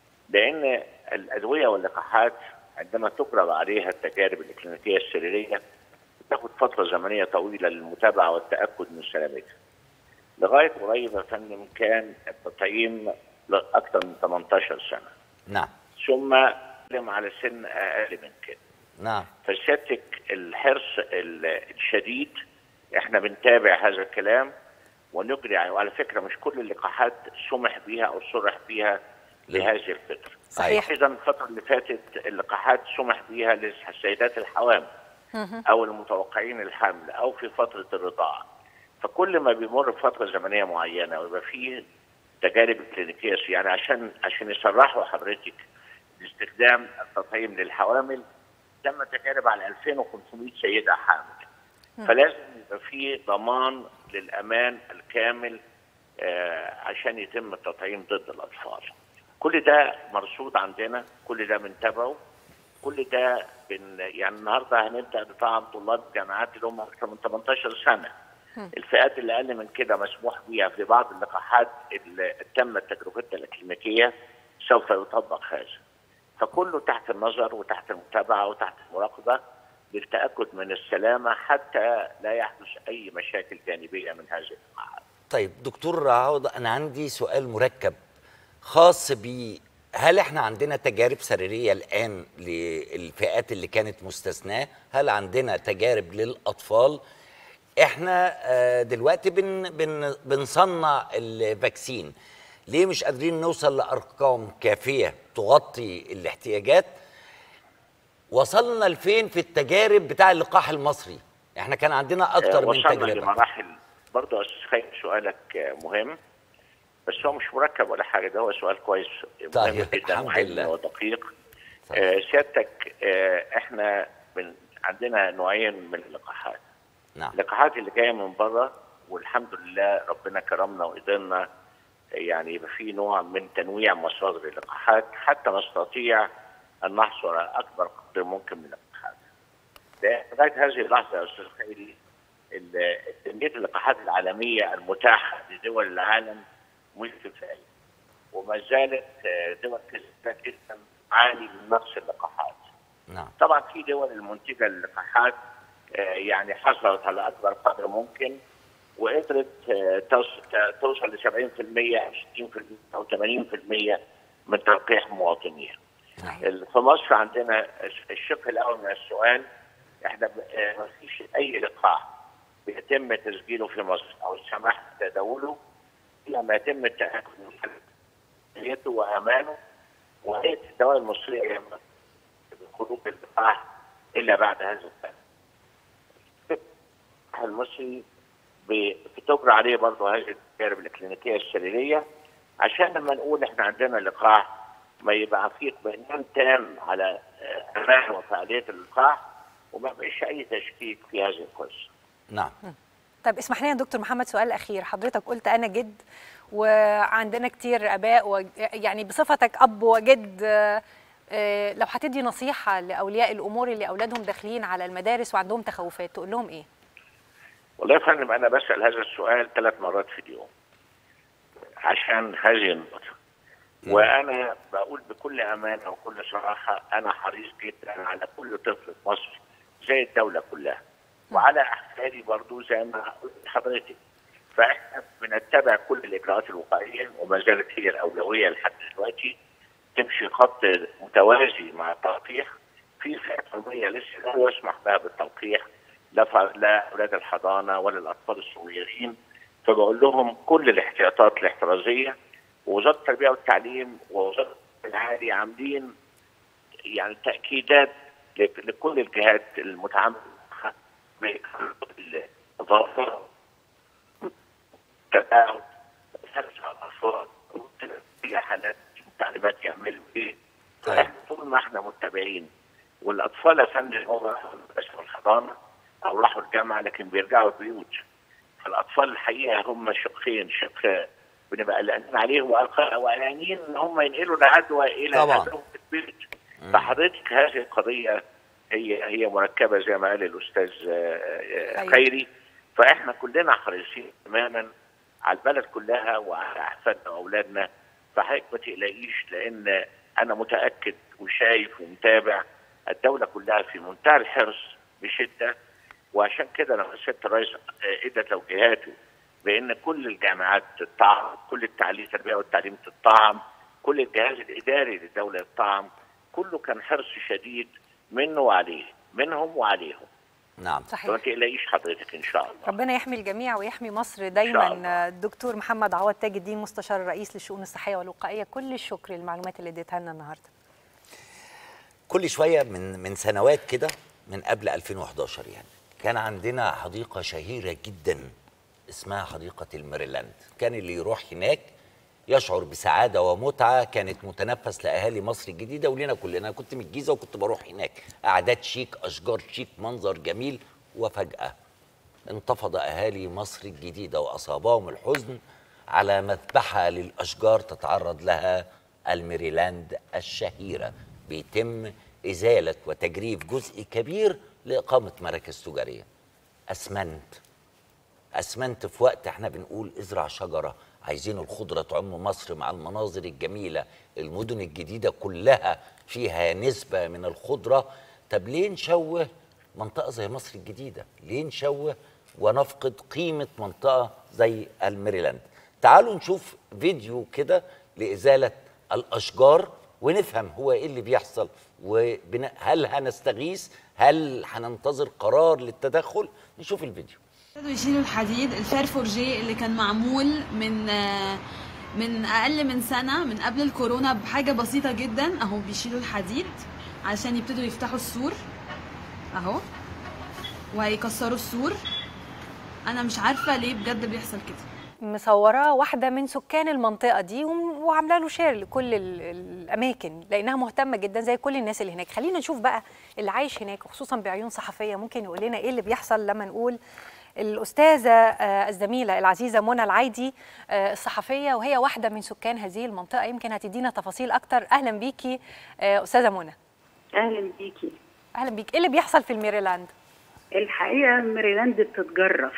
Speaker 5: لان الادويه واللقاحات عندما تجرى عليها التجارب الاكلينيكيه السريريه بتاخد فتره زمنيه طويله للمتابعه والتاكد من سلامتها. لغايه قريب يا فندم كان التطعيم لاكثر من 18 سنه
Speaker 1: نعم
Speaker 5: ثم علم على سن اقل من كده.
Speaker 1: نعم
Speaker 5: فسيادتك الحرص ال- الشديد احنا بنتابع هذا الكلام ونجري عليه وعلى فكره مش كل اللقاحات سمح بها او صرح بها لهذه الفتره.
Speaker 2: صحيح.
Speaker 5: ايضا الفتره اللي فاتت اللقاحات سمح بها للسيدات الحوامل او المتوقعين الحمل او في فتره الرضاعه. فكل ما بيمر فتره زمنيه معينه ويبقى فيه تجارب كلينيكيه يعني عشان عشان يصرحوا حضرتك باستخدام التطعيم للحوامل تم تجارب على 2500 سيده حامل فلازم يبقى في ضمان للامان الكامل آه، عشان يتم التطعيم ضد الاطفال كل ده مرصود عندنا كل ده بنتابعه كل ده بن يعني النهارده هنبدا نطعم طلاب الجامعات اللي هم اكثر من 18 سنه الفئات اللي اقل من كده مسموح بيها في بعض اللقاحات اللي تمت تجربتها الاكلينيكيه سوف يطبق هذا فكله تحت النظر وتحت المتابعه وتحت المراقبه للتاكد من السلامه حتى لا يحدث اي مشاكل جانبيه من هذه اللقاحات.
Speaker 1: طيب دكتور عوض انا عندي سؤال مركب خاص ب هل احنا عندنا تجارب سريريه الان للفئات اللي كانت مستثناه هل عندنا تجارب للاطفال احنا آه، دلوقتي بن بن بنصنع الفاكسين ليه مش قادرين نوصل لارقام كافيه تغطي الاحتياجات وصلنا لفين في التجارب بتاع اللقاح المصري احنا كان عندنا اكتر من
Speaker 5: وصلنا
Speaker 1: تجربه
Speaker 5: لمراحل برضه يا استاذ خالد سؤالك آه، مهم بس هو مش مركب ولا حاجه ده هو سؤال كويس مهم
Speaker 1: طيب،
Speaker 5: جدا
Speaker 1: الحمد
Speaker 5: وعلمي
Speaker 1: لله.
Speaker 5: ودقيق
Speaker 1: طيب.
Speaker 5: آه، سيادتك آه، احنا من عندنا نوعين من اللقاحات
Speaker 1: نعم
Speaker 5: اللقاحات اللي جايه من بره والحمد لله ربنا كرمنا وقدرنا يعني يبقى في نوع من تنويع مصادر اللقاحات حتى نستطيع ان نحصل على اكبر قدر ممكن من اللقاحات. ده- لغايه هذه اللحظه يا استاذ خيري ال- كميه اللقاحات العالميه المتاحه لدول العالم مش كفايه. وما زالت آه، دول كثيره جدا تعاني من نقص اللقاحات.
Speaker 1: نعم
Speaker 5: طبعا في دول المنتجه للقاحات آه، يعني حصلت على اكبر قدر ممكن وقدرت آه، توص- ت- توصل ل 70% او 60% او 80% من تلقيح مواطنيها.
Speaker 1: نعم
Speaker 5: ال- في مصر عندنا الش- الشق الاول من السؤال احنا ب- آه، ما فيش اي لقاح بيتم تسجيله في مصر او السماح بتداوله الى ما يتم التاكد من حالته وامانه وهيئه الدواء المصريه ينبغي بخروج اللقاح الا بعد هذا السنه. المصري ب- بتجرى عليه برضه هذه التجارب الكلينيكيه السريريه عشان لما نقول احنا عندنا لقاح ما يبقى فيه اطمئنان تام على آه، امان وفعاليه اللقاح وما يبقاش اي تشكيك في هذه القصه.
Speaker 1: نعم
Speaker 2: طب اسمح لي يا دكتور محمد سؤال اخير حضرتك قلت انا جد وعندنا كتير اباء و... يعني بصفتك اب وجد آه، آه، لو هتدي نصيحه لاولياء الامور اللي اولادهم داخلين على المدارس وعندهم تخوفات تقول لهم ايه
Speaker 5: والله يا فندم انا بسال هذا السؤال ثلاث مرات في اليوم عشان هذه النقطه وانا بقول بكل امانه وكل صراحه انا حريص جدا على كل طفل في مصر زي الدوله كلها وعلى احفادي برضو زي ما قلت لحضرتك فاحنا بنتبع كل الاجراءات الوقائيه وما زالت هي الاولويه لحد دلوقتي تمشي خط متوازي مع التلقيح في فئات عمريه لسه لا يسمح بها بالتلقيح لا ف- لا اولاد الحضانه ولا الاطفال الصغيرين فبقول لهم كل الاحتياطات الاحترازيه ووزاره التربيه والتعليم ووزاره العالي عاملين يعني تاكيدات لك- لكل الجهات المتعامله معها بالظافره تباعد حرص على الاطفال في حالات تعليمات يعملوا ايه
Speaker 1: طيب.
Speaker 5: احنا طول ما احنا متبعين والاطفال يا فندم هم راحوا المدرسه والحضانه او راحوا الجامعه لكن بيرجعوا البيوت فالاطفال الحقيقه هم شقين شق بنبقى قلقانين عليهم وقلق- وقلقانين ان هم ينقلوا العدوى الى
Speaker 1: طبعاً.
Speaker 5: اهلهم في البيت فحضرتك هذه القضيه هي هي مركبه زي ما قال الاستاذ آه، آه،
Speaker 2: أيوة.
Speaker 5: خيري فاحنا كلنا حريصين تماما على البلد كلها وعلى احفادنا واولادنا فحضرتك ما تقلقيش لان انا متاكد وشايف ومتابع الدوله كلها في منتهى الحرص بشده وعشان كده لما سياده الرئيس آه، ادى توجيهاته بان كل الجامعات تطعم كل التعليم التربيه والتعليم تطعم كل الجهاز الاداري للدوله يطعم كله كان حرص شديد منه وعليه منهم وعليهم
Speaker 1: نعم
Speaker 5: فما
Speaker 2: صحيح
Speaker 5: تقلقيش حضرتك ان شاء الله
Speaker 2: ربنا يحمي الجميع ويحمي مصر
Speaker 5: شاء
Speaker 2: دايما
Speaker 5: الله.
Speaker 2: الدكتور محمد عوض تاج الدين مستشار الرئيس للشؤون الصحيه والوقائيه كل الشكر للمعلومات اللي اديتها لنا النهارده
Speaker 1: كل شويه من من سنوات كده من قبل 2011 يعني كان عندنا حديقه شهيره جدا اسمها حديقه الميريلاند كان اللي يروح هناك يشعر بسعاده ومتعه كانت متنفس لاهالي مصر الجديده ولنا كلنا انا كنت من الجيزه وكنت بروح هناك اعداد شيك اشجار شيك منظر جميل وفجاه انتفض اهالي مصر الجديده واصابهم الحزن على مذبحه للاشجار تتعرض لها الميريلاند الشهيره بيتم ازاله وتجريف جزء كبير لاقامه مراكز تجاريه اسمنت اسمنت في وقت احنا بنقول ازرع شجره عايزين الخضره تعم مصر مع المناظر الجميله المدن الجديده كلها فيها نسبه من الخضره طب ليه نشوه منطقه زي مصر الجديده ليه نشوه ونفقد قيمه منطقه زي الميريلاند تعالوا نشوف فيديو كده لازاله الاشجار ونفهم هو ايه اللي بيحصل وهل هنستغيث هل هننتظر قرار للتدخل نشوف الفيديو
Speaker 6: ابتدوا يشيلوا الحديد الفير فورجي اللي كان معمول من آه، من اقل من سنه من قبل الكورونا بحاجه بسيطه جدا اهو بيشيلوا الحديد عشان يبتدوا يفتحوا السور اهو وهيكسروا السور انا مش عارفه ليه بجد بيحصل كده
Speaker 2: مصوراه واحده من سكان المنطقه دي وم- وعامله له شير لكل ال- الاماكن لانها مهتمه جدا زي كل الناس اللي هناك خلينا نشوف بقى اللي عايش هناك وخصوصا بعيون صحفيه ممكن يقول لنا ايه اللي بيحصل لما نقول الاستاذه آه، الزميله العزيزه منى العايدي آه، الصحفيه وهي واحده من سكان هذه المنطقه يمكن هتدينا تفاصيل اكتر اهلا بيكي آه، استاذه منى
Speaker 7: اهلا بيكي
Speaker 2: اهلا بيك ايه اللي بيحصل في الميريلاند
Speaker 7: الحقيقه ميريلاند بتتجرف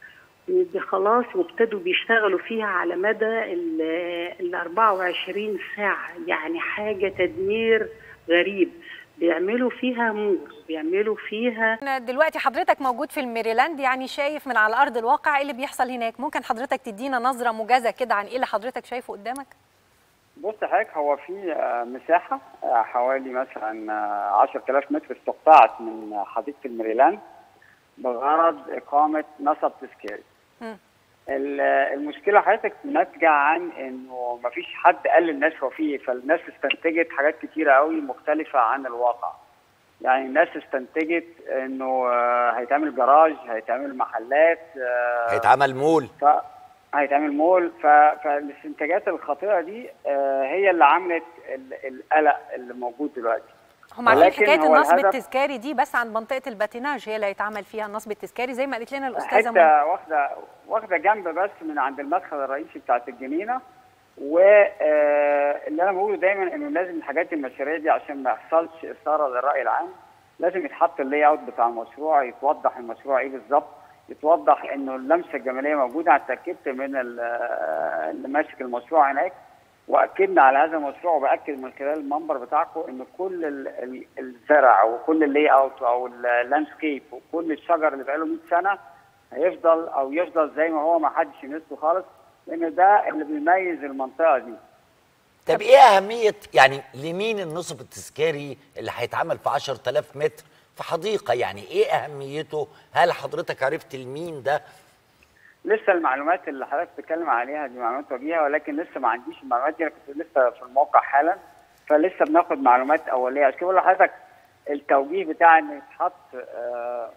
Speaker 7: ودي خلاص وابتدوا بيشتغلوا فيها على مدى ال ال 24 ساعه يعني حاجه تدمير غريب بيعملوا فيها مور بيعملوا فيها
Speaker 2: أنا دلوقتي حضرتك موجود في الميريلاند يعني شايف من على ارض الواقع ايه اللي بيحصل هناك ممكن حضرتك تدينا نظره موجزه كده عن ايه اللي حضرتك شايفه قدامك
Speaker 8: بص حضرتك هو في آه، مساحة آه، حوالي مثلا آه، 10000 متر استقطعت من آه، حديقة الميريلاند بغرض اقامه نصب تذكاري
Speaker 2: مم.
Speaker 8: ال- المشكله حضرتك ناتجه عن انه مفيش حد قال للناس هو فيه إيه، فالناس استنتجت حاجات كتيره قوي مختلفه عن الواقع يعني الناس استنتجت انه آه، هيتعمل جراج هيتعمل محلات آه،
Speaker 1: هيتعمل مول
Speaker 8: ف هيتعمل مول ف... فالاستنتاجات الخاطئه دي آه، هي اللي عملت ال- القلق اللي موجود دلوقتي
Speaker 2: هم عارفين
Speaker 8: ولكن
Speaker 2: حكايه
Speaker 8: هو
Speaker 2: النصب
Speaker 8: الهدف-
Speaker 2: التذكاري دي بس عند منطقه الباتيناج هي اللي هيتعمل فيها النصب التذكاري زي ما قالت لنا الاستاذه منى
Speaker 8: حته واخده واخده جنب بس من عند المدخل الرئيسي بتاعت الجنينه واللي انا بقوله دايما انه لازم الحاجات المشاريع دي عشان ما يحصلش اثاره للراي العام لازم يتحط اللاي اوت بتاع المشروع يتوضح المشروع ايه بالظبط يتوضح انه اللمسه الجماليه موجوده انا اتاكدت من ال- اللي ماسك المشروع هناك واكدنا على هذا المشروع وباكد من خلال المنبر بتاعكم ان كل ال- ال- الزرع وكل اللاي اوت او اللاندسكيب وكل الشجر اللي بقاله 100 سنه هيفضل او يفضل زي ما هو ما حدش يمسه خالص لان ده اللي بيميز المنطقه دي
Speaker 1: طب ايه اهميه يعني لمين النصب التذكاري اللي هيتعمل في 10000 متر في حديقه يعني ايه اهميته هل حضرتك عرفت لمين ده
Speaker 8: لسه المعلومات اللي حضرتك بتتكلم عليها دي معلومات وجيهه ولكن لسه ما عنديش المعلومات دي انا كنت لسه في الموقع حالا فلسه بناخد معلومات اوليه عشان كده بقول لحضرتك التوجيه بتاع ان يتحط آه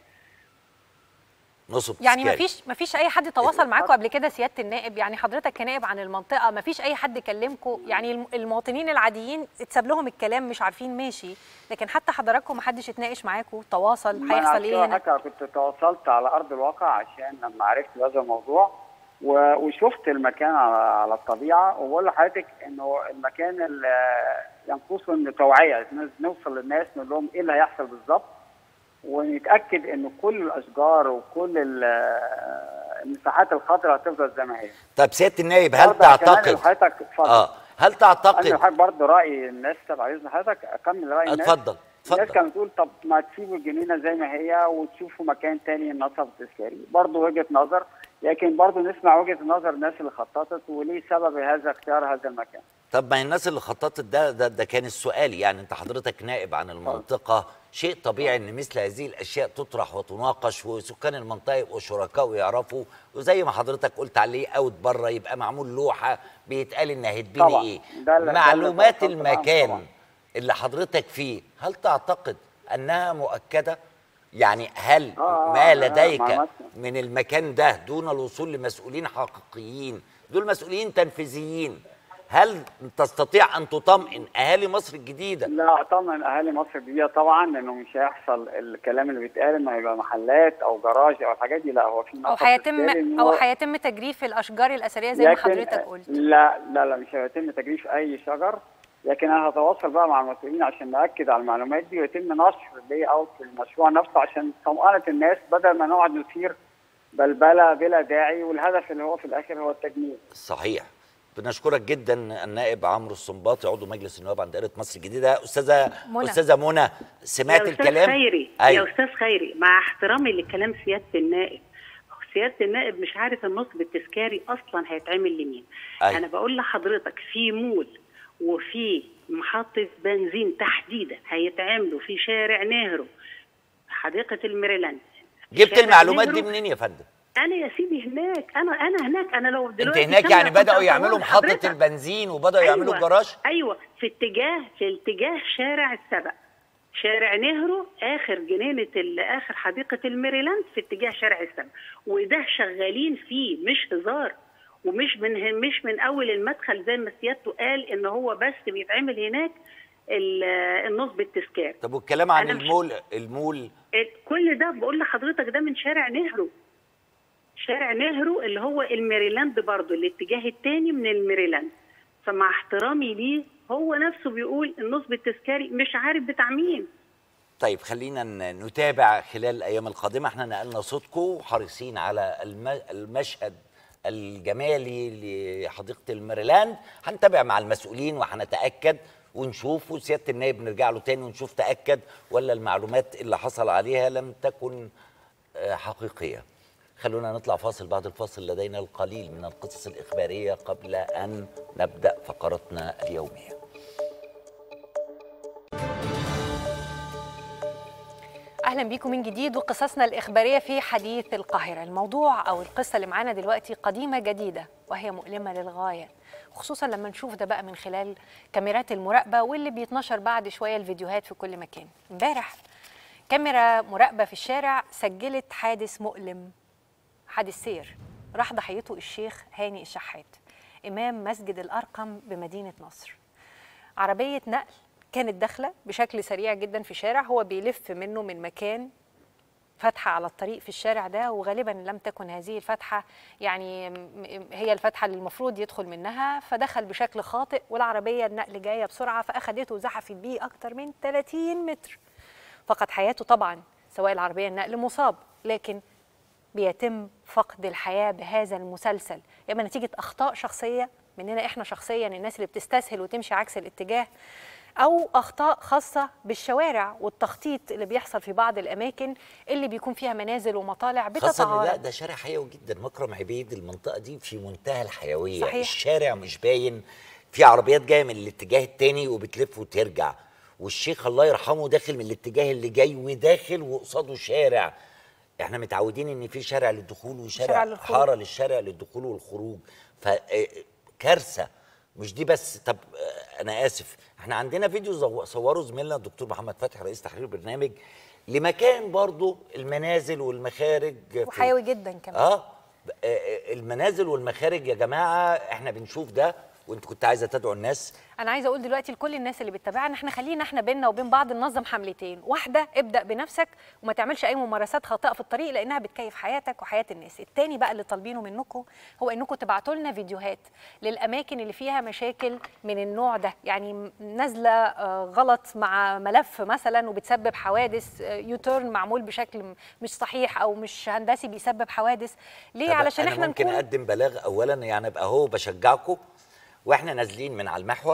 Speaker 1: نصب
Speaker 2: يعني ما
Speaker 1: تذكاري
Speaker 2: فيش ما فيش اي حد تواصل معاكم قبل كده سياده النائب يعني حضرتك كنائب عن المنطقه ما فيش اي حد كلمكم يعني الم- المواطنين العاديين اتساب لهم الكلام مش عارفين ماشي لكن حتى حضراتكم ما حدش اتناقش معاكم تواصل
Speaker 8: ما أنا
Speaker 2: هيحصل
Speaker 8: عشان
Speaker 2: ايه هنا
Speaker 8: حضرتك كنت تواصلت على ارض الواقع عشان لما عرفت بهذا الموضوع و- وشفت المكان على على الطبيعه وبقول لحضرتك انه المكان اللي ينقصه انه توعيه نوصل للناس نقول لهم ايه اللي هيحصل بالظبط ونتاكد ان كل الاشجار وكل ال- المساحات الخضراء هتفضل زي ما هي
Speaker 1: طب سياده النائب هل
Speaker 8: برضه كمان
Speaker 1: تعتقد
Speaker 8: حضرتك اتفضل
Speaker 1: اه هل
Speaker 8: انا
Speaker 1: تعتقد
Speaker 8: حضرتك برضه راي الناس طب عايزني حضرتك اكمل راي الناس
Speaker 1: اتفضل
Speaker 8: الناس
Speaker 1: اتفضل
Speaker 8: كانت بتقول طب ما تسيبوا الجنينه زي ما هي وتشوفوا مكان تاني النصب التذكاري برضه وجهه نظر لكن برضه نسمع وجهه نظر الناس اللي خططت وليه سبب هذا اختيار هذا المكان
Speaker 1: طب ما هي الناس اللي خططت ده ده, ده كان السؤال يعني انت حضرتك نائب عن المنطقه شيء طبيعي ان مثل هذه الاشياء تطرح وتناقش وسكان المنطقه يبقوا شركاء ويعرفوا وزي ما حضرتك قلت عليه اوت بره يبقى معمول لوحه بيتقال ان هيتبني
Speaker 8: طبعاً.
Speaker 1: ايه
Speaker 8: ده اللي- ده اللي
Speaker 1: معلومات
Speaker 8: تواصلت معاهم
Speaker 1: المكان
Speaker 8: طبعاً.
Speaker 1: اللي حضرتك فيه هل تعتقد انها مؤكده يعني هل
Speaker 8: آه، آه،
Speaker 1: ما
Speaker 8: لا،
Speaker 1: لديك
Speaker 8: معلومات.
Speaker 1: من المكان ده دون الوصول لمسؤولين حقيقيين دول مسؤولين تنفيذيين هل تستطيع ان تطمئن اهالي مصر الجديده
Speaker 8: لا اطمن اهالي مصر الجديده طبعا لانه مش هيحصل الكلام اللي بيتقال انه هيبقى محلات او جراج او الحاجات دي لا هو في
Speaker 2: او
Speaker 8: نصب
Speaker 2: هيتم
Speaker 8: تذكاري إن
Speaker 2: او
Speaker 8: هو-
Speaker 2: هيتم تجريف الاشجار الاثريه زي ما
Speaker 8: لكن-
Speaker 2: حضرتك قلت
Speaker 8: لا لا لا مش هيتم تجريف اي شجر لكن انا هتواصل بقى مع المسؤولين عشان ناكد على المعلومات دي ويتم نشر اللي اوت في المشروع نفسه عشان طمأنة الناس بدل ما نقعد نثير بلبله بلا داعي والهدف اللي هو في الاخر هو التجميل
Speaker 1: صحيح بنشكرك جدا النائب عمرو السنباطي عضو مجلس النواب عن دائره مصر الجديده استاذه
Speaker 2: منى.
Speaker 1: استاذه منى سمعت
Speaker 7: يا
Speaker 1: الكلام
Speaker 7: استاذ خيري
Speaker 1: أيوة.
Speaker 7: يا استاذ خيري مع احترامي لكلام سياده النائب سياده النائب مش عارف النصب التذكاري اصلا هيتعمل لمين
Speaker 1: أيوة.
Speaker 7: انا بقول لحضرتك في مول وفي محطه بنزين تحديدا هيتعملوا في شارع نهرو حديقه الميريلاند
Speaker 1: جبت
Speaker 7: شارع
Speaker 1: المعلومات دي
Speaker 7: نهرو.
Speaker 1: منين يا فندم
Speaker 7: انا يا سيدي هناك انا انا هناك انا لو
Speaker 1: انت
Speaker 7: دلوقتي
Speaker 1: هناك
Speaker 7: كاميرا
Speaker 1: يعني
Speaker 7: كنت
Speaker 1: بداوا يعملوا
Speaker 7: هصور
Speaker 1: محطه
Speaker 7: لحضرتك.
Speaker 1: البنزين وبداوا يعملوا
Speaker 7: أيوة
Speaker 1: الجراج
Speaker 7: ايوه في اتجاه في اتجاه شارع السبق شارع نهرو اخر جنينه ال- اخر حديقه الميريلاند في اتجاه شارع السبق وده شغالين فيه مش هزار ومش من مش من اول المدخل زي ما سيادته قال ان هو بس بيتعمل هناك ال- النصب التذكاري
Speaker 1: طب والكلام عن
Speaker 7: أنا مش-
Speaker 1: المول المول
Speaker 7: كل ده بقول لحضرتك ده من شارع نهرو شارع نهرو اللي هو الميريلاند برضو الاتجاه الثاني من الميريلاند فمع احترامي ليه هو نفسه بيقول النصب التذكاري مش عارف بتاع مين
Speaker 1: طيب خلينا ن- نتابع خلال الايام القادمه احنا نقلنا صوتكم وحريصين على الم- المشهد الجمالي لحديقه الميريلاند هنتابع مع المسؤولين وهنتاكد ونشوف وسياده النائب نرجع له تاني ونشوف تاكد ولا المعلومات اللي حصل عليها لم تكن آه، حقيقيه خلونا نطلع فاصل بعد الفاصل لدينا القليل من القصص الاخباريه قبل ان نبدا فقرتنا اليوميه
Speaker 2: واهلا بيكم من جديد وقصصنا الاخباريه في حديث القاهره الموضوع او القصه اللي معانا دلوقتي قديمه جديده وهي مؤلمه للغايه خصوصا لما نشوف ده بقى من خلال كاميرات المراقبه واللي بيتنشر بعد شويه الفيديوهات في كل مكان امبارح كاميرا مراقبه في الشارع سجلت حادث مؤلم حادث سير راح ضحيته الشيخ هاني الشحات امام مسجد الارقم بمدينه نصر عربيه نقل كانت داخله بشكل سريع جدا في شارع هو بيلف منه من مكان فتحة على الطريق في الشارع ده وغالبا لم تكن هذه الفتحة يعني م- م- هي الفتحة اللي المفروض يدخل منها فدخل بشكل خاطئ والعربية النقل جاية بسرعة فأخدته وزحفت بيه أكتر من 30 متر فقد حياته طبعا سواء العربية النقل مصاب لكن بيتم فقد الحياة بهذا المسلسل يا اما نتيجة أخطاء شخصية مننا إحنا شخصيا الناس اللي بتستسهل وتمشي عكس الاتجاه أو أخطاء خاصة بالشوارع والتخطيط اللي بيحصل في بعض الأماكن اللي بيكون فيها منازل ومطالع
Speaker 1: خاصة إن لا
Speaker 2: بتتعارض
Speaker 1: ده شارع حيوي جدا مكرم عبيد المنطقة دي في منتهى الحيوية
Speaker 2: صحيح.
Speaker 1: الشارع مش باين في عربيات جاية من الاتجاه التاني وبتلف وترجع والشيخ الله يرحمه داخل من الاتجاه اللي جاي وداخل وقصاده شارع احنا متعودين ان في شارع للدخول
Speaker 2: شارع
Speaker 1: وشارع
Speaker 2: للخروج.
Speaker 1: حارة للشارع للدخول والخروج فكارثة مش دي بس طب آه، انا اسف احنا عندنا فيديو زو- صوره زميلنا الدكتور محمد فتحي رئيس تحرير البرنامج لمكان برضو المنازل والمخارج في-
Speaker 2: وحيوي جدا كمان
Speaker 1: اه آه، آه، المنازل والمخارج يا جماعه احنا بنشوف ده وانت كنت عايزه تدعو الناس
Speaker 2: انا عايزه اقول دلوقتي لكل الناس اللي بتتابعنا احنا خلينا احنا بينا وبين بعض ننظم حملتين واحده ابدا بنفسك وما تعملش اي ممارسات خاطئه في الطريق لانها بتكيف حياتك وحياه الناس التاني بقى اللي طالبينه منكم هو انكم تبعتوا لنا فيديوهات للاماكن اللي فيها مشاكل من النوع ده يعني م- نازله آه، غلط مع ملف مثلا وبتسبب حوادث آه، يوتيرن معمول بشكل م- مش صحيح او مش هندسي بيسبب حوادث ليه
Speaker 1: طب
Speaker 2: علشان
Speaker 1: أنا
Speaker 2: احنا
Speaker 1: ممكن
Speaker 2: نكون
Speaker 1: اقدم بلاغ اولا يعني ابقى هو بشجعكم واحنا نازلين من على المحور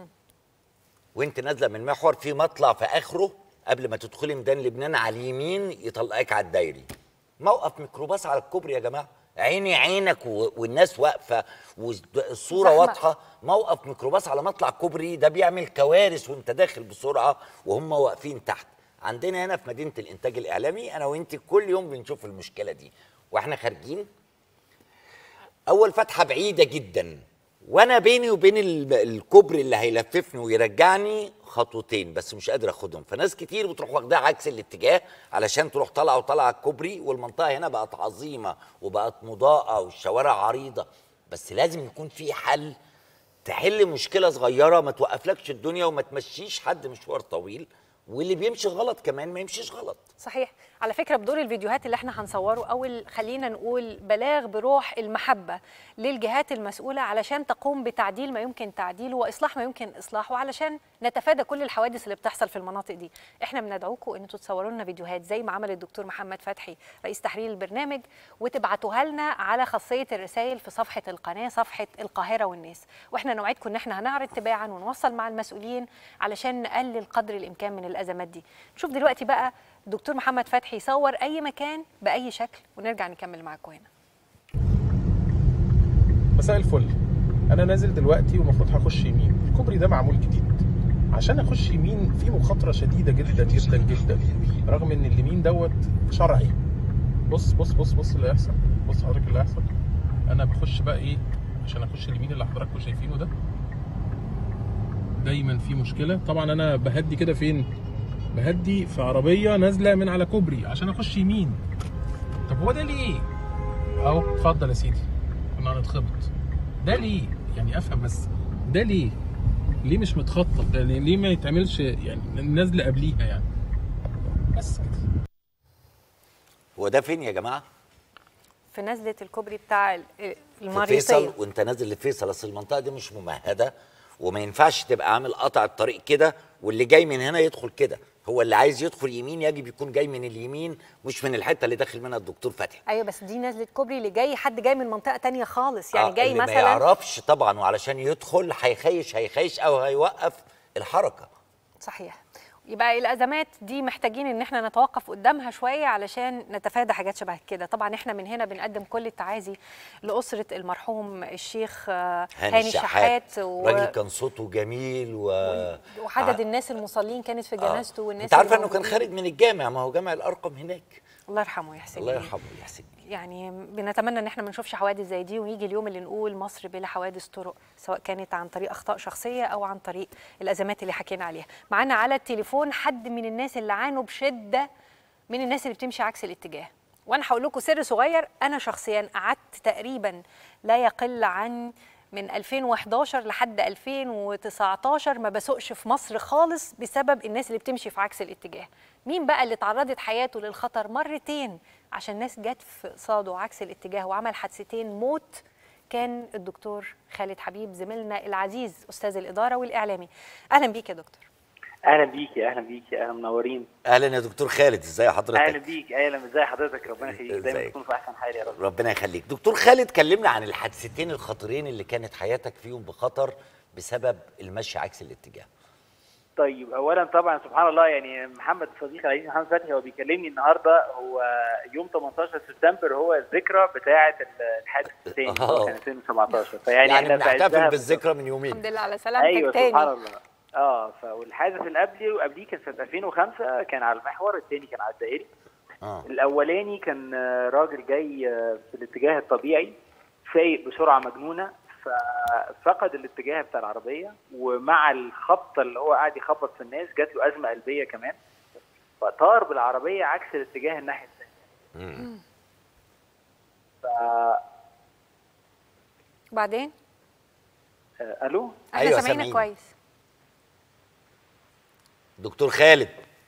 Speaker 1: وانت نازله من المحور في مطلع في اخره قبل ما تدخلي ميدان لبنان على اليمين يطلعك على الدايري موقف ميكروباص على الكوبري يا جماعه عيني عينك و- والناس واقفه والصوره
Speaker 2: زحمة.
Speaker 1: واضحه موقف ميكروباص على مطلع كوبري ده بيعمل كوارث وانت داخل بسرعه وهم واقفين تحت عندنا هنا في مدينه الانتاج الاعلامي انا وانت كل يوم بنشوف المشكله دي واحنا خارجين اول فتحه بعيده جدا وانا بيني وبين ال- الكوبري اللي هيلففني ويرجعني خطوتين بس مش قادر اخدهم فناس كتير بتروح واخدها عكس الاتجاه علشان تروح طالعه وطالعه الكوبري والمنطقه هنا بقت عظيمه وبقت مضاءه والشوارع عريضه بس لازم يكون في حل تحل مشكله صغيره ما توقفلكش الدنيا وما تمشيش حد مشوار طويل واللي بيمشي غلط كمان ما يمشيش غلط
Speaker 2: صحيح على فكره بدور الفيديوهات اللي احنا هنصوره اول خلينا نقول بلاغ بروح المحبه للجهات المسؤوله علشان تقوم بتعديل ما يمكن تعديله واصلاح ما يمكن اصلاحه علشان نتفادى كل الحوادث اللي بتحصل في المناطق دي احنا بندعوكم ان انتوا تصوروا لنا فيديوهات زي ما عمل الدكتور محمد فتحي رئيس تحرير البرنامج وتبعتوها لنا على خاصيه الرسائل في صفحه القناه صفحه القاهره والناس واحنا نوعدكم ان احنا هنعرض تباعا ونوصل مع المسؤولين علشان نقلل قدر الامكان من الازمات دي نشوف دلوقتي بقى دكتور محمد فتحي يصور اي مكان باي شكل ونرجع نكمل معاكم هنا
Speaker 9: مساء الفل انا نازل دلوقتي ومفروض هخش يمين الكوبري ده معمول جديد عشان اخش يمين في مخاطره شديده جدا جدا جدا رغم ان اليمين دوت شرعي بص بص بص بص اللي هيحصل بص حضرتك اللي هيحصل انا بخش بقى ايه عشان اخش اليمين اللي حضراتكم شايفينه ده دايما في مشكله طبعا انا بهدي كده فين بهدي في عربيه نازله من على كوبري عشان اخش يمين طب هو ده ليه اهو اتفضل يا سيدي كنا هنتخبط ده ليه يعني افهم بس ده ليه ليه مش متخطط يعني ليه ما يتعملش يعني نازله قبليها يعني بس كده
Speaker 1: هو ده فين يا جماعه
Speaker 2: في نزله الكوبري بتاع ال-
Speaker 1: في
Speaker 2: المريطيه
Speaker 1: فيصل وانت نازل لفيصل اصل المنطقه دي مش ممهده وما ينفعش تبقى عامل قطع الطريق كده واللي جاي من هنا يدخل كده هو اللي عايز يدخل يمين يجب يكون جاي من اليمين مش من الحته اللي داخل منها الدكتور فتحي
Speaker 2: ايوه بس دي نزله كوبري اللي جاي حد جاي من منطقه تانية خالص يعني
Speaker 1: آه،
Speaker 2: جاي
Speaker 1: اللي ما
Speaker 2: مثلا
Speaker 1: يعرفش طبعا وعلشان يدخل هيخيش هيخيش او هيوقف الحركه
Speaker 2: صحيح يبقى الازمات دي محتاجين ان احنا نتوقف قدامها شويه علشان نتفادى حاجات شبه كده طبعا احنا من هنا بنقدم كل التعازي لاسره المرحوم الشيخ آه، هاني الشحات و...
Speaker 1: راجل كان صوته جميل و
Speaker 2: وعدد الناس المصلين كانت في
Speaker 1: آه.
Speaker 2: جنازته والناس
Speaker 1: انت عارفه
Speaker 2: اللي
Speaker 1: انه كان
Speaker 2: موجودين.
Speaker 1: خارج من الجامع ما هو جامع الارقم هناك
Speaker 2: الله يرحمه ويحسن
Speaker 1: الله
Speaker 2: إليه.
Speaker 1: يرحمه ويحسن
Speaker 2: يعني بنتمنى ان احنا ما نشوفش حوادث زي دي ويجي اليوم اللي نقول مصر بلا حوادث طرق سواء كانت عن طريق اخطاء شخصيه او عن طريق الازمات اللي حكينا عليها معانا على التليفون حد من الناس اللي عانوا بشده من الناس اللي بتمشي عكس الاتجاه وانا هقول لكم سر صغير انا شخصيا قعدت تقريبا لا يقل عن من 2011 لحد 2019 ما بسوقش في مصر خالص بسبب الناس اللي بتمشي في عكس الاتجاه مين بقى اللي تعرضت حياته للخطر مرتين عشان ناس جت في قصاده عكس الاتجاه وعمل حادثتين موت كان الدكتور خالد حبيب زميلنا العزيز استاذ الاداره والاعلامي اهلا بيك يا دكتور
Speaker 10: اهلا بيكي اهلا بيكي اهلا منورين
Speaker 1: اهلا يا دكتور خالد ازاي حضرتك
Speaker 10: اهلا بيك اهلا ازي حضرتك ربنا يخليك دايما
Speaker 1: ازيك؟
Speaker 10: تكون في احسن حال يا رب
Speaker 1: ربنا يخليك دكتور خالد كلمنا عن الحادثتين الخطيرين اللي كانت حياتك فيهم بخطر بسبب المشي عكس الاتجاه
Speaker 10: طيب اولا طبعا سبحان الله يعني محمد صديقي العزيز محمد فتحي هو بيكلمني النهارده هو يوم 18 سبتمبر هو الذكرى بتاعه الحادث الثاني اللي هو كان 2017 فيعني
Speaker 1: يعني
Speaker 10: احنا في
Speaker 1: بنحتفل
Speaker 10: عزها
Speaker 1: بالذكرى من يومين
Speaker 2: الحمد لله على سلامتك
Speaker 10: ايوه
Speaker 2: تاني
Speaker 10: سبحان الله اه ف والحادث اللي قبلي وقبليه كان سنه 2005 كان على المحور الثاني كان على الدائري
Speaker 1: اه
Speaker 10: الاولاني كان آه، راجل جاي آه، في الاتجاه الطبيعي سايق بسرعه مجنونه ففقد الاتجاه بتاع العربيه ومع الخبطه اللي هو قاعد يخبط في الناس جات له ازمه قلبيه كمان فطار بالعربيه عكس الاتجاه الناحيه الثانيه
Speaker 1: مم.
Speaker 10: ف
Speaker 2: بعدين
Speaker 10: آه، الو
Speaker 2: احنا
Speaker 1: أيوة،
Speaker 2: سامعينك
Speaker 1: سامعين.
Speaker 2: كويس
Speaker 1: دكتور خالد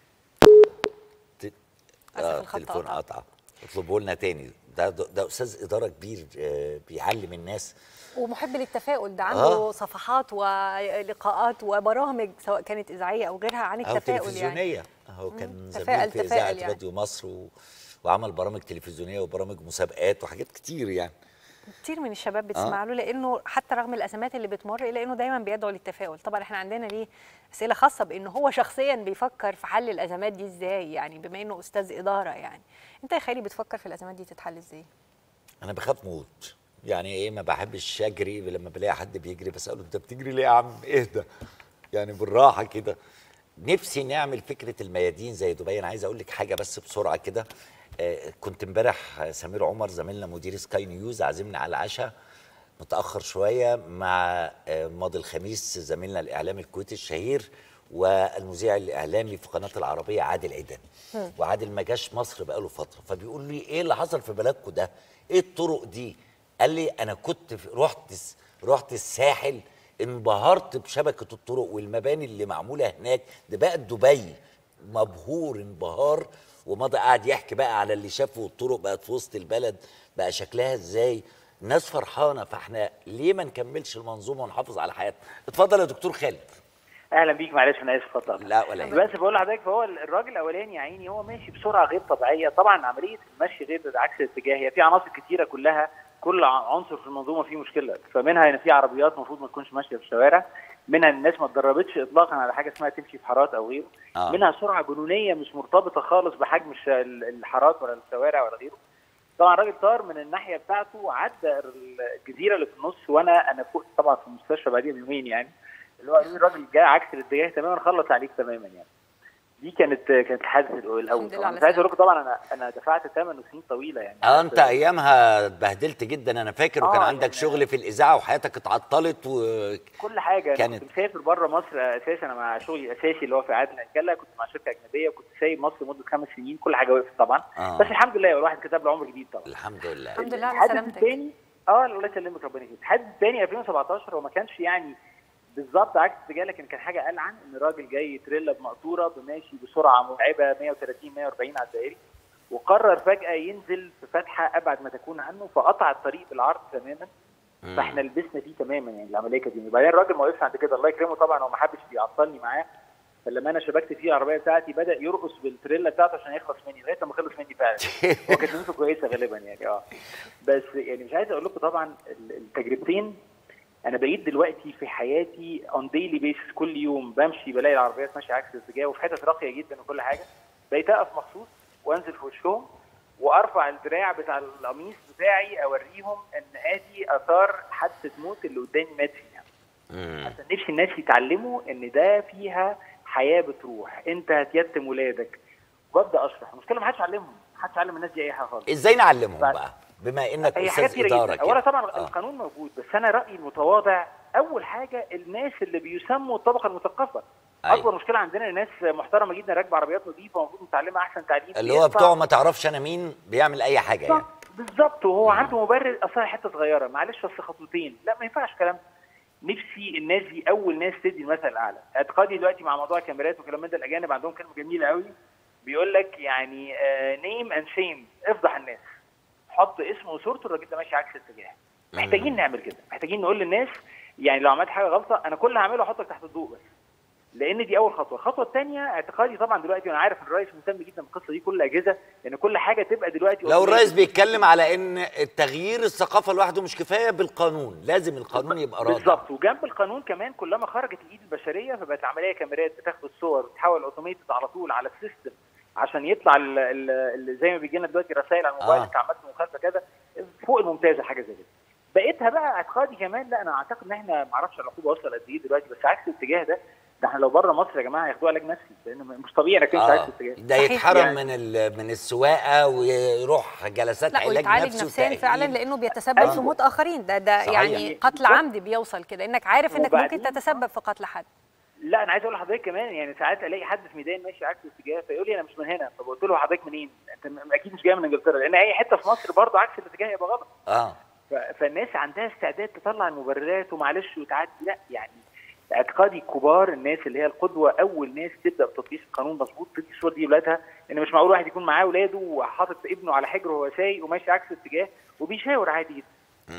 Speaker 1: ت-
Speaker 2: أسف
Speaker 1: آه
Speaker 2: الخط
Speaker 1: التليفون
Speaker 2: قطع.
Speaker 1: قطع اطلبوا لنا تاني ده ده ده استاذ اداره كبير آه، بيعلم الناس
Speaker 2: ومحب للتفاؤل ده عنده
Speaker 1: آه.
Speaker 2: صفحات ولقاءات وبرامج سواء كانت اذاعيه او غيرها عن
Speaker 1: او
Speaker 2: التفاؤل يعني
Speaker 1: تلفزيونيه هو كان
Speaker 2: تفائل-
Speaker 1: زميل في اذاعه
Speaker 2: تفائل يعني.
Speaker 1: راديو مصر و... وعمل برامج تلفزيونيه وبرامج مسابقات وحاجات كتير يعني
Speaker 2: كتير من الشباب بتسمع له لانه حتى رغم الازمات اللي بتمر الا انه دايما بيدعو للتفاؤل طبعا احنا عندنا ليه اسئله خاصه بانه هو شخصيا بيفكر في حل الازمات دي ازاي يعني بما انه استاذ اداره يعني انت يا خالي بتفكر في الازمات دي تتحل ازاي
Speaker 1: انا بخاف موت يعني ايه ما بحبش اجري لما بلاقي حد بيجري بساله انت بتجري ليه يا عم اهدى يعني بالراحه كده نفسي نعمل فكره الميادين زي دبي انا عايز اقول لك حاجه بس بسرعه كده آه كنت امبارح سمير عمر زميلنا مدير سكاي نيوز عازمنا على العشاء متاخر شويه مع آه ماضي الخميس زميلنا الاعلامي الكويتي الشهير والمذيع الاعلامي في قناه العربيه عادل عيدان وعادل ما جاش مصر بقاله فتره فبيقول لي ايه اللي حصل في بلدكم ده ايه الطرق دي قال لي انا كنت في رحت الس- رحت الساحل انبهرت بشبكه الطرق والمباني اللي معموله هناك ده بقت دبي مبهور انبهار ومضى قاعد يحكي بقى على اللي شافه الطرق بقت في وسط البلد بقى شكلها ازاي الناس فرحانه فاحنا ليه ما نكملش المنظومه ونحافظ على حياتنا اتفضل يا دكتور خالد
Speaker 10: اهلا بيك معلش انا اسف قطعت
Speaker 1: لا ولا يهمك.
Speaker 10: بس بقول لحضرتك فهو الراجل الاولاني يا عيني هو ماشي بسرعه غير طبيعيه طبعا عمليه المشي غير عكس الاتجاه هي في عناصر كتيره كلها كل ع- عنصر في المنظومه فيه مشكله فمنها ان في عربيات المفروض ما تكونش ماشيه في الشوارع منها ان الناس ما اتدربتش اطلاقا على حاجه اسمها تمشي في حارات او غيره
Speaker 1: آه.
Speaker 10: منها سرعه جنونيه مش مرتبطه خالص بحجم الش- ال- الحارات ولا الشوارع ولا غيره طبعا الراجل طار من الناحيه بتاعته عدى الجزيره اللي في النص وانا انا فوق طبعا في المستشفى بعديها بيومين يعني اللي هو قالوا لي الراجل جاي عكس الاتجاه تماما خلص عليك تماما يعني دي كانت كانت الحادث الاول
Speaker 2: الحمد لله
Speaker 10: طبعا
Speaker 2: على
Speaker 10: مش عايز اقول لكم طبعا انا انا دفعت ثمن سنين طويله يعني
Speaker 1: اه انت ايامها اتبهدلت جدا انا فاكر وكان
Speaker 10: آه،
Speaker 1: عندك
Speaker 10: يعني-
Speaker 1: شغل في الاذاعه وحياتك اتعطلت و
Speaker 10: كل حاجه انا
Speaker 1: كانت-
Speaker 10: كنت مسافر بره مصر اساسا انا مع شغلي الاساسي اللي هو في اعاده الهيكله كنت مع شركه اجنبيه وكنت سايب مصر لمده خمس سنين كل حاجه وقفت طبعا
Speaker 1: آه.
Speaker 10: بس الحمد لله الواحد كتب له عمر جديد طبعا
Speaker 1: الحمد لله
Speaker 2: الحمد لله على
Speaker 10: الحادث
Speaker 2: سلامتك
Speaker 10: الثاني اه الله يسلمك ربنا يخليك الحادث الثاني 2017 هو ما كانش يعني بالظبط عكس الاتجاه لكن كان حاجه العن ان الراجل جاي تريلا بمقطوره بماشي بسرعه مرعبه 130 140 على الدائري وقرر فجاه ينزل في فتحه ابعد ما تكون عنه فقطع الطريق بالعرض تماما فاحنا لبسنا فيه تماما يعني العمليه كانت يعني بعدين الراجل ما وقفش عند كده الله يكرمه طبعا هو ما حبش يعطلني معاه فلما انا شبكت فيه العربيه بتاعتي بدا يرقص بالتريلا بتاعته عشان يخلص مني لغايه لما خلص مني فعلا هو كانت نيته كويسه غالبا يعني اه بس يعني مش عايز اقول لكم طبعا ال- التجربتين انا بقيت دلوقتي في حياتي اون ديلي بيسس كل يوم بمشي بلاقي العربيات ماشيه عكس الاتجاه وفي حتت راقيه جدا وكل حاجه بقيت اقف مخصوص وانزل في وشهم وارفع الدراع بتاع القميص بتاعي اوريهم ان ادي اثار حادثه موت اللي قدامي مات فيها عشان نفسي الناس يتعلموا ان ده فيها حياه بتروح انت هتيتم ولادك وابدا اشرح المشكله ما حدش علمهم ما حدش علم الناس دي اي حاجه خالص
Speaker 1: ازاي نعلمهم
Speaker 10: بعد-
Speaker 1: بقى بما انك
Speaker 10: هي حاجات
Speaker 1: استاذ
Speaker 10: كتيره
Speaker 1: اداره
Speaker 10: جدا اولا
Speaker 1: كده.
Speaker 10: طبعا
Speaker 1: آه.
Speaker 10: القانون موجود بس انا رايي المتواضع اول حاجه الناس اللي بيسموا الطبقه المثقفه
Speaker 1: أيوة.
Speaker 10: اكبر مشكله عندنا ناس محترمه جدا راكبه عربيات نظيفه ومفروض متعلمه احسن تعليم
Speaker 1: اللي هو
Speaker 10: بيدفع-
Speaker 1: بتوع ما تعرفش انا مين بيعمل اي حاجه يعني
Speaker 10: بالظبط وهو عنده مبرر اصلا حته صغيره معلش بس خطوتين لا ما ينفعش الكلام ده. نفسي الناس دي اول ناس تدي المثل الاعلى اعتقادي دلوقتي مع موضوع الكاميرات وكلام من ده الاجانب عندهم كلمه جميله قوي بيقول لك يعني نيم اند شيم افضح الناس حط اسمه وصورته الراجل ده ماشي عكس الاتجاه محتاجين نعمل كده محتاجين نقول للناس يعني لو عملت حاجه غلطه انا كل اللي هعمله احطك تحت الضوء بس لان دي اول خطوه الخطوه الثانيه اعتقادي طبعا دلوقتي وانا عارف ان الرئيس مهتم جدا بالقصه دي كل الاجهزه ان كل حاجه تبقى دلوقتي
Speaker 1: لو الرئيس بيتكلم على ان التغيير الثقافه لوحده مش كفايه بالقانون لازم القانون يبقى رادع
Speaker 10: بالظبط وجنب القانون كمان كلما خرجت الايد البشريه فبقت العمليه كاميرات بتاخد الصور وتتحول اوتوميتد على طول على السيستم عشان يطلع ال ال ال زي ما بيجي لنا دلوقتي رسائل على الموبايل
Speaker 1: آه.
Speaker 10: انت عملت مخالفه كذا فوق الممتازه حاجه زي كده بقيتها بقى اعتقادي كمان لا انا اعتقد ان احنا ما اعرفش العقوبه وصل قد ايه دلوقتي بس عكس الاتجاه ده ده احنا لو بره مصر يا جماعه ياخدوها علاج نفسي لان مش طبيعي انك انت عكس
Speaker 1: اه
Speaker 10: الاتجاه
Speaker 1: ده يتحرم من ال- من السواقه ويروح جلسات
Speaker 2: لا
Speaker 1: علاج
Speaker 2: ويتعالج
Speaker 1: نفسي
Speaker 2: نفسيا
Speaker 1: وتأهيل.
Speaker 2: فعلا لانه بيتسبب
Speaker 1: آه.
Speaker 2: في موت اخرين ده ده
Speaker 1: صحيح.
Speaker 2: يعني قتل عمد بيوصل كده انك عارف انك ممكن
Speaker 10: وبعدين-
Speaker 2: تتسبب في قتل حد
Speaker 10: لا انا عايز اقول لحضرتك كمان يعني ساعات الاقي حد في ميدان ماشي عكس الاتجاه فيقول لي انا مش من هنا فقلت له حضرتك منين؟ انت م- اكيد مش جاي من انجلترا لان اي حته في مصر برضه عكس الاتجاه يبقى غلط
Speaker 1: اه
Speaker 10: ف- فالناس عندها استعداد تطلع المبررات ومعلش وتعدي لا يعني اعتقادي كبار الناس اللي هي القدوه اول ناس تبدا بتطبيق القانون مظبوط تدي الصور دي لاولادها ان مش معقول واحد يكون معاه اولاده وحاطط ابنه على حجره وهو سايق وماشي عكس الاتجاه وبيشاور عادي جدا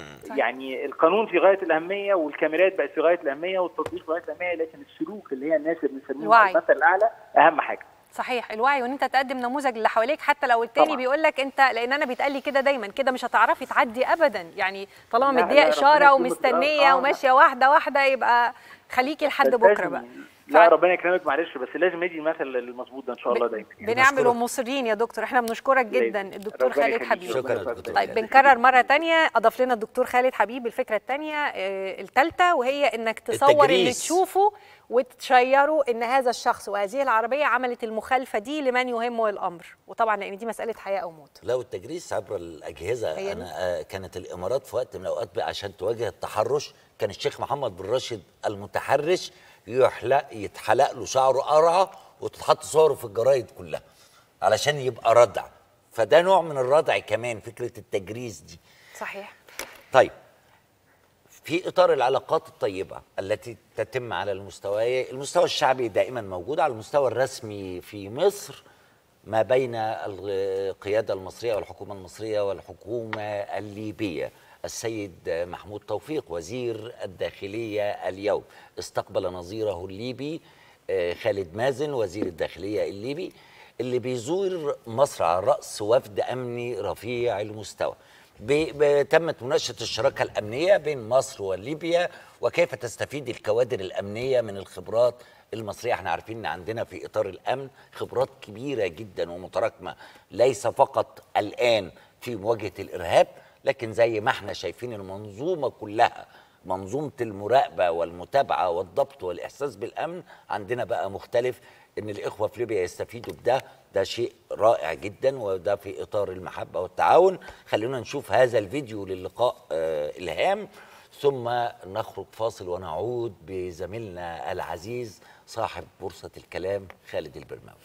Speaker 10: يعني القانون في غايه الاهميه والكاميرات بقت في غايه الاهميه والتطبيق في غايه الاهميه لكن السلوك اللي هي الناس اللي بنسميهم
Speaker 2: الوعي.
Speaker 10: المثل الاعلى اهم حاجه
Speaker 2: صحيح الوعي وان انت تقدم نموذج اللي حواليك حتى لو التاني
Speaker 10: طبعاً.
Speaker 2: بيقول لك انت لان انا بيتقال لي كده دايما كده مش هتعرفي تعدي ابدا يعني طالما
Speaker 10: لا، لا،
Speaker 2: مديه
Speaker 10: ربنا
Speaker 2: اشاره
Speaker 10: يكون
Speaker 2: ومستنيه
Speaker 10: بالطريقة. آه،
Speaker 2: وماشيه واحده واحده يبقى خليكي لحد
Speaker 10: بس
Speaker 2: بكره
Speaker 10: لازم-
Speaker 2: بقى
Speaker 10: لا ربنا يكرمك معلش بس لازم ندي المثل المظبوط ده ان شاء الله دايما
Speaker 2: بنعمل ومصرين يا دكتور احنا بنشكرك جدا
Speaker 10: لازم.
Speaker 2: الدكتور
Speaker 10: ربنا
Speaker 2: خالد
Speaker 10: يخليك.
Speaker 2: حبيب
Speaker 10: شكراً يا دكتور.
Speaker 2: طيب بنكرر مره تانية اضاف لنا الدكتور خالد حبيب الفكره الثانيه الثالثه وهي انك تصور اللي
Speaker 1: التجريس.
Speaker 2: تشوفه وتشيره ان هذا الشخص وهذه العربيه عملت المخالفه دي لمن يهمه الامر وطبعا لان دي مساله حياه او موت
Speaker 1: لو التجريس عبر الاجهزه
Speaker 2: هي
Speaker 1: انا آه كانت الامارات في وقت من الاوقات بقى عشان تواجه التحرش كان الشيخ محمد بن راشد المتحرش يحلق يتحلق له شعره قرعه وتتحط صوره في الجرايد كلها علشان يبقى ردع فده نوع من الردع كمان فكره التجريس دي
Speaker 2: صحيح
Speaker 1: طيب في اطار العلاقات الطيبه التي تتم على المستوى المستوى الشعبي دائما موجود على المستوى الرسمي في مصر ما بين القياده المصريه والحكومه المصريه والحكومه الليبيه السيد محمود توفيق وزير الداخليه اليوم استقبل نظيره الليبي آه، خالد مازن وزير الداخليه الليبي اللي بيزور مصر على راس وفد امني رفيع المستوى ب- ب- تمت مناقشه الشراكه الامنيه بين مصر وليبيا وكيف تستفيد الكوادر الامنيه من الخبرات المصريه احنا عارفين ان عندنا في اطار الامن خبرات كبيره جدا ومتراكمه ليس فقط الان في مواجهه الارهاب لكن زي ما احنا شايفين المنظومه كلها منظومه المراقبه والمتابعه والضبط والاحساس بالامن عندنا بقى مختلف ان الاخوه في ليبيا يستفيدوا بده ده شيء رائع جدا وده في اطار المحبه والتعاون خلونا نشوف هذا الفيديو للقاء آه الهام ثم نخرج فاصل ونعود بزميلنا العزيز صاحب بورصه الكلام خالد البرماوي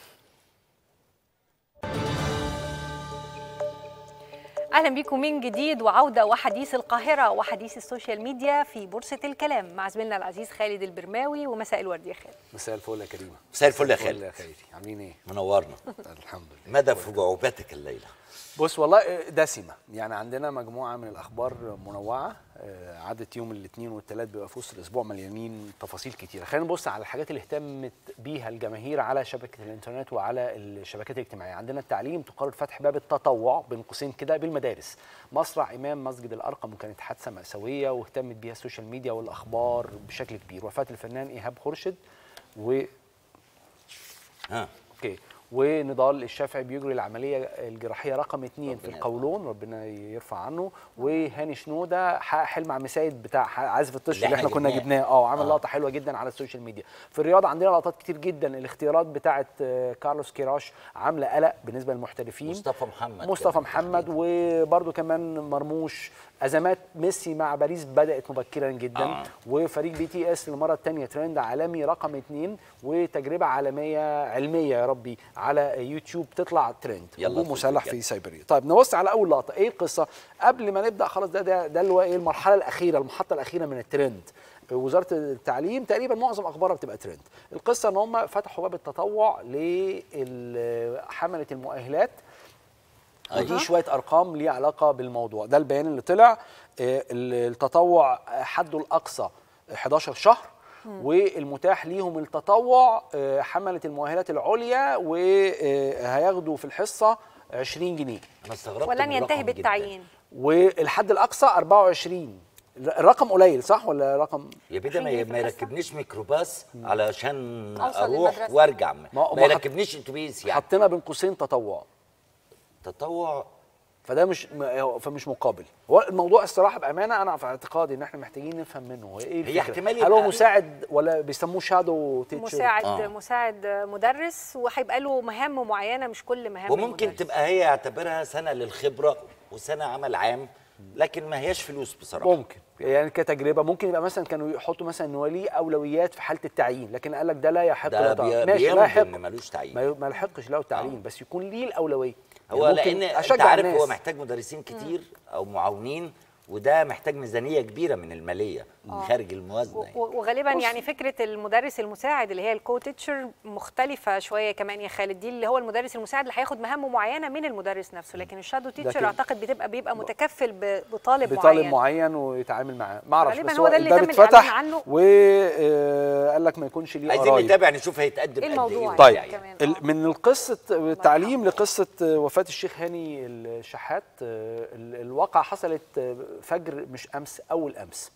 Speaker 2: اهلا بيكم من جديد وعوده وحديث القاهره وحديث السوشيال ميديا في بورصه الكلام مع زميلنا العزيز خالد البرماوي ومساء الورد يا خالد
Speaker 11: مساء الفل يا كريمه
Speaker 1: مساء الفل يا خالد.
Speaker 11: يا خيري عاملين ايه
Speaker 1: منورنا
Speaker 11: الحمد لله
Speaker 1: مدى فجعوبتك الليله
Speaker 11: بص والله دسمه يعني عندنا مجموعه من الاخبار منوعه آه، عدت يوم الاثنين والثلاث بيبقى في وسط الاسبوع مليانين تفاصيل كتيره خلينا نبص على الحاجات اللي اهتمت بيها الجماهير على شبكه الانترنت وعلى الشبكات الاجتماعيه عندنا التعليم تقرر فتح باب التطوع بين قوسين كده بالمدارس مصرع امام مسجد الارقم وكانت حادثه ماساويه واهتمت بيها السوشيال ميديا والاخبار بشكل كبير وفاه الفنان ايهاب خورشيد و
Speaker 1: ها
Speaker 11: اوكي ونضال الشافعي بيجري العمليه الجراحيه رقم اثنين في
Speaker 1: ربنا
Speaker 11: القولون ربنا يرفع عنه وهاني شنوده حقق حلم عم سيد بتاع عازف الطش
Speaker 1: اللي
Speaker 11: اللي احنا
Speaker 1: احنا
Speaker 11: كنا
Speaker 1: جبناه.
Speaker 11: جبناه اه عمل
Speaker 1: آه.
Speaker 11: لقطه حلوه جدا على السوشيال ميديا في الرياضه عندنا لقطات كتير جدا الاختيارات بتاعه آه، كارلوس كيراش عامله قلق بالنسبه للمحترفين
Speaker 1: مصطفى محمد
Speaker 11: مصطفى
Speaker 1: كمان
Speaker 11: محمد وبرده كمان مرموش ازمات ميسي مع باريس بدات مبكرا جدا
Speaker 1: آه.
Speaker 11: وفريق بي تي اس للمره الثانيه ترند عالمي رقم اثنين وتجربه عالميه علميه يا ربي على يوتيوب تطلع ترند
Speaker 1: يلا
Speaker 11: هجوم
Speaker 1: فوز
Speaker 11: مسلح
Speaker 1: بجد.
Speaker 11: في سيبيريا طيب نبص على اول لقطه ايه القصه قبل ما نبدا خلاص ده ده, ده اللي هو ايه المرحله الاخيره المحطه الاخيره من الترند وزاره التعليم تقريبا معظم اخبارها بتبقى ترند القصه ان هم فتحوا باب التطوع لحمله المؤهلات ودي شويه ارقام ليها علاقه بالموضوع ده البيان اللي طلع آه، التطوع حده الاقصى 11 شهر والمتاح ليهم التطوع آه، حمله المؤهلات العليا وهياخدوا في الحصه 20 جنيه
Speaker 1: انا استغربت
Speaker 2: ولن
Speaker 1: من
Speaker 2: ينتهي
Speaker 1: الرقم جداً.
Speaker 2: بالتعيين
Speaker 11: والحد الاقصى 24 الرقم قليل صح ولا رقم
Speaker 1: يا بيه ما, ما يركبنيش ميكروباص علشان
Speaker 2: أوصل
Speaker 1: اروح
Speaker 2: للمدرسة.
Speaker 1: وارجع ما,
Speaker 11: ما-
Speaker 1: ما
Speaker 11: ما حط-
Speaker 1: يركبنيش اتوبيس يعني
Speaker 11: حطينا بين قوسين تطوع
Speaker 1: تطوع
Speaker 11: فده مش م- فمش مقابل هو الموضوع الصراحه بامانه انا في اعتقادي ان احنا محتاجين نفهم منه هو ايه
Speaker 1: هي
Speaker 11: الفكرة؟
Speaker 1: احتمال
Speaker 11: هل هو
Speaker 1: يبقى-
Speaker 11: مساعد ولا بيسموه شادو تيتشر
Speaker 2: مساعد
Speaker 1: آه.
Speaker 2: مساعد مدرس وهيبقى له مهام معينه مش كل مهام
Speaker 1: وممكن
Speaker 2: المدرس.
Speaker 1: تبقى هي يعتبرها سنه للخبره وسنه عمل عام لكن ما هياش فلوس بصراحه
Speaker 11: ممكن يعني كتجربه ممكن يبقى مثلا كانوا يحطوا مثلا ان هو ليه اولويات في حاله التعيين لكن قال لك ده لا يحق
Speaker 1: ده
Speaker 11: له
Speaker 1: بي-
Speaker 11: تعيين. ماشي لا
Speaker 1: بيمضي
Speaker 11: يحق
Speaker 1: ان ملوش تعيين
Speaker 11: ما ي- ما يلحقش له التعيين بس يكون ليه الاولويه
Speaker 1: هو
Speaker 11: يعني ممكن
Speaker 1: لان انت
Speaker 11: أشجع
Speaker 1: عارف هو
Speaker 11: الناس.
Speaker 1: محتاج مدرسين كتير او معاونين وده محتاج ميزانيه كبيره من الماليه من خارج الموازنه يعني.
Speaker 2: و- وغالبا يعني فكره المدرس المساعد اللي هي الكو تيتشر مختلفه شويه كمان يا خالد دي اللي هو المدرس المساعد اللي هياخد مهام معينه من المدرس نفسه لكن الشادو تيتشر
Speaker 11: لكن-
Speaker 2: اعتقد بتبقى بيبقى متكفل ب- بطالب
Speaker 11: بطالب
Speaker 2: معين
Speaker 11: معين ويتعامل معاه ما اعرفش
Speaker 2: غالباً
Speaker 11: بس
Speaker 2: هو ده اللي
Speaker 11: الباب
Speaker 2: تم الإعلان
Speaker 11: اتفتح
Speaker 2: عنه.
Speaker 11: وقال لك ما يكونش ليه
Speaker 1: عايزين
Speaker 11: قرايب
Speaker 1: نتابع نشوف هيتقدم
Speaker 2: إيه
Speaker 1: قد
Speaker 2: الموضوع
Speaker 1: ايه
Speaker 11: طيب
Speaker 2: يعني كمان.
Speaker 11: ال-
Speaker 2: آه.
Speaker 11: من القصة التعليم لقصة وفاة الشيخ هاني الشحات آه، ال- الواقعة حصلت آه، فجر مش أمس أول أمس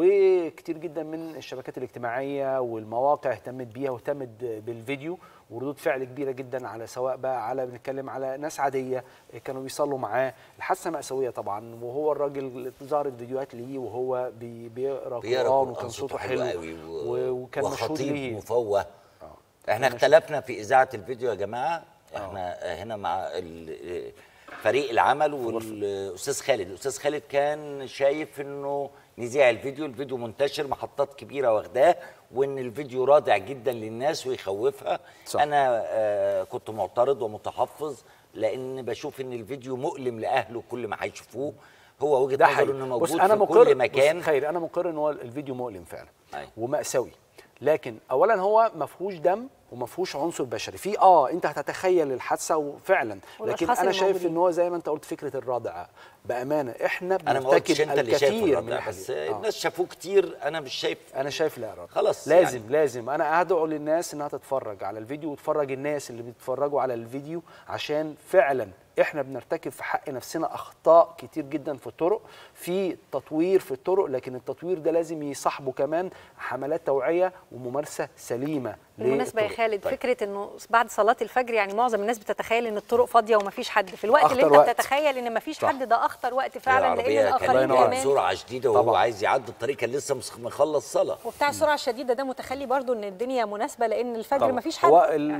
Speaker 11: وكتير جدا من الشبكات الاجتماعية والمواقع اهتمت بيها واهتمت بالفيديو وردود فعل كبيرة جدا على سواء بقى على بنتكلم على ناس عادية كانوا بيصلوا معاه الحادثة مأساوية طبعا وهو الراجل ظهرت فيديوهات ليه وهو بي- بيقرا
Speaker 1: بيقرا
Speaker 11: قرآن
Speaker 1: قرآن
Speaker 11: وكان
Speaker 1: صوته
Speaker 11: صوته
Speaker 1: حلو
Speaker 11: حلو
Speaker 1: قوي و-
Speaker 11: و- وكان مشهود
Speaker 1: وخطيب
Speaker 11: ليه
Speaker 1: مفوه احنا اختلفنا في اذاعه الفيديو يا جماعه احنا هنا مع ال- فريق العمل والاستاذ خالد الاستاذ خالد كان شايف انه نذيع الفيديو الفيديو منتشر محطات كبيره واخداه وان الفيديو رادع جدا للناس ويخوفها
Speaker 11: صح.
Speaker 1: انا آه، كنت معترض ومتحفظ لان بشوف ان الفيديو مؤلم لاهله كل ما هيشوفوه هو وجهه
Speaker 11: ده
Speaker 1: نظره
Speaker 11: حقيقي
Speaker 1: انه
Speaker 11: بص
Speaker 1: موجود
Speaker 11: انا
Speaker 1: في
Speaker 11: مقر
Speaker 1: كل مكان
Speaker 11: بص خير انا مقر ان هو الفيديو مؤلم فعلا
Speaker 1: أيوة.
Speaker 11: ومأساوي لكن اولا هو ما فيهوش دم وما فيهوش عنصر بشري في اه انت هتتخيل الحادثه وفعلا لكن
Speaker 2: والأشخاص
Speaker 11: انا شايف
Speaker 2: الموجودين.
Speaker 11: ان هو زي ما انت قلت فكره الرادعه بامانه احنا
Speaker 1: انا ما قلتش
Speaker 11: بنرتكب
Speaker 1: انت اللي شايف
Speaker 11: الكثير من
Speaker 1: الرادع بس
Speaker 11: الحاجات. آه.
Speaker 1: الناس شافوه كتير انا مش شايف
Speaker 11: انا شايف لا رادع
Speaker 1: خلاص
Speaker 11: لازم
Speaker 1: يعني.
Speaker 11: لازم انا ادعو للناس انها تتفرج على الفيديو وتفرج الناس اللي بيتفرجوا على الفيديو عشان فعلا احنا بنرتكب في حق نفسنا اخطاء كتير جدا في الطرق في تطوير في الطرق لكن التطوير ده لازم يصاحبه كمان حملات توعيه وممارسه سليمه
Speaker 2: بالمناسبه يا
Speaker 11: للطرق.
Speaker 2: خالد
Speaker 11: طيب.
Speaker 2: فكره انه بعد صلاه الفجر يعني معظم الناس بتتخيل ان الطرق فاضيه ومفيش حد في الوقت اللي
Speaker 11: أخطر
Speaker 2: انت
Speaker 11: وقت.
Speaker 2: بتتخيل ان مفيش
Speaker 11: صح.
Speaker 2: حد ده اخطر وقت فعلا لان
Speaker 1: العربية
Speaker 2: الاخرين
Speaker 11: الله ينور.
Speaker 1: كانت
Speaker 2: كمان
Speaker 1: بسرعه شديده وهو
Speaker 11: طبعاً.
Speaker 1: عايز يعدي الطريق كان لسه مس- مخلص صلاه
Speaker 2: وبتاع السرعه الشديده ده متخلي برضو ان الدنيا مناسبه لان الفجر
Speaker 11: طبعاً.
Speaker 2: مفيش حد
Speaker 11: هو ال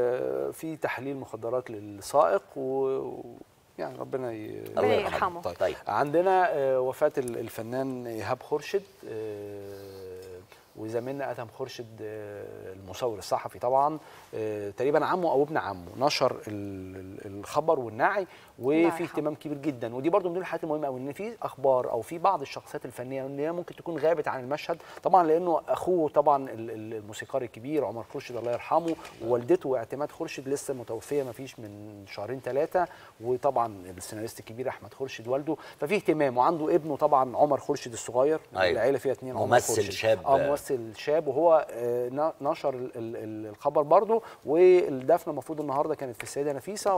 Speaker 11: ال في تحليل مخدرات للسائق و يعني ربنا ي...
Speaker 2: ربنا يرحمه.
Speaker 11: طيب. طيب عندنا آه، وفاة ال- الفنان إيهاب خورشيد آه، وزميلنا ادهم خورشيد آه، المصور الصحفي طبعا آه، تقريبا عمه او ابن عمه نشر ال- ال- الخبر والنعي وفي
Speaker 2: يرحمه.
Speaker 11: اهتمام كبير جدا ودي برضو من ضمن الحاجات المهمه قوي ان في اخبار او في بعض الشخصيات الفنيه ان هي ممكن تكون غابت عن المشهد طبعا لانه اخوه طبعا ال- ال- الموسيقار الكبير عمر خورشيد الله يرحمه ووالدته اعتماد خورشيد لسه متوفيه ما فيش من شهرين ثلاثه وطبعا السيناريست الكبير احمد خورشيد والده ففي اهتمام وعنده ابنه طبعا عمر خورشيد الصغير
Speaker 1: أيوة.
Speaker 11: العيله فيها اثنين عمر
Speaker 1: ممثل
Speaker 11: خورشيد.
Speaker 1: شاب.
Speaker 11: اه ممثل شاب وهو آه، ن- نشر ال- ال- ال- الخبر برضه والدفنه المفروض النهارده كانت في السيده نفيسه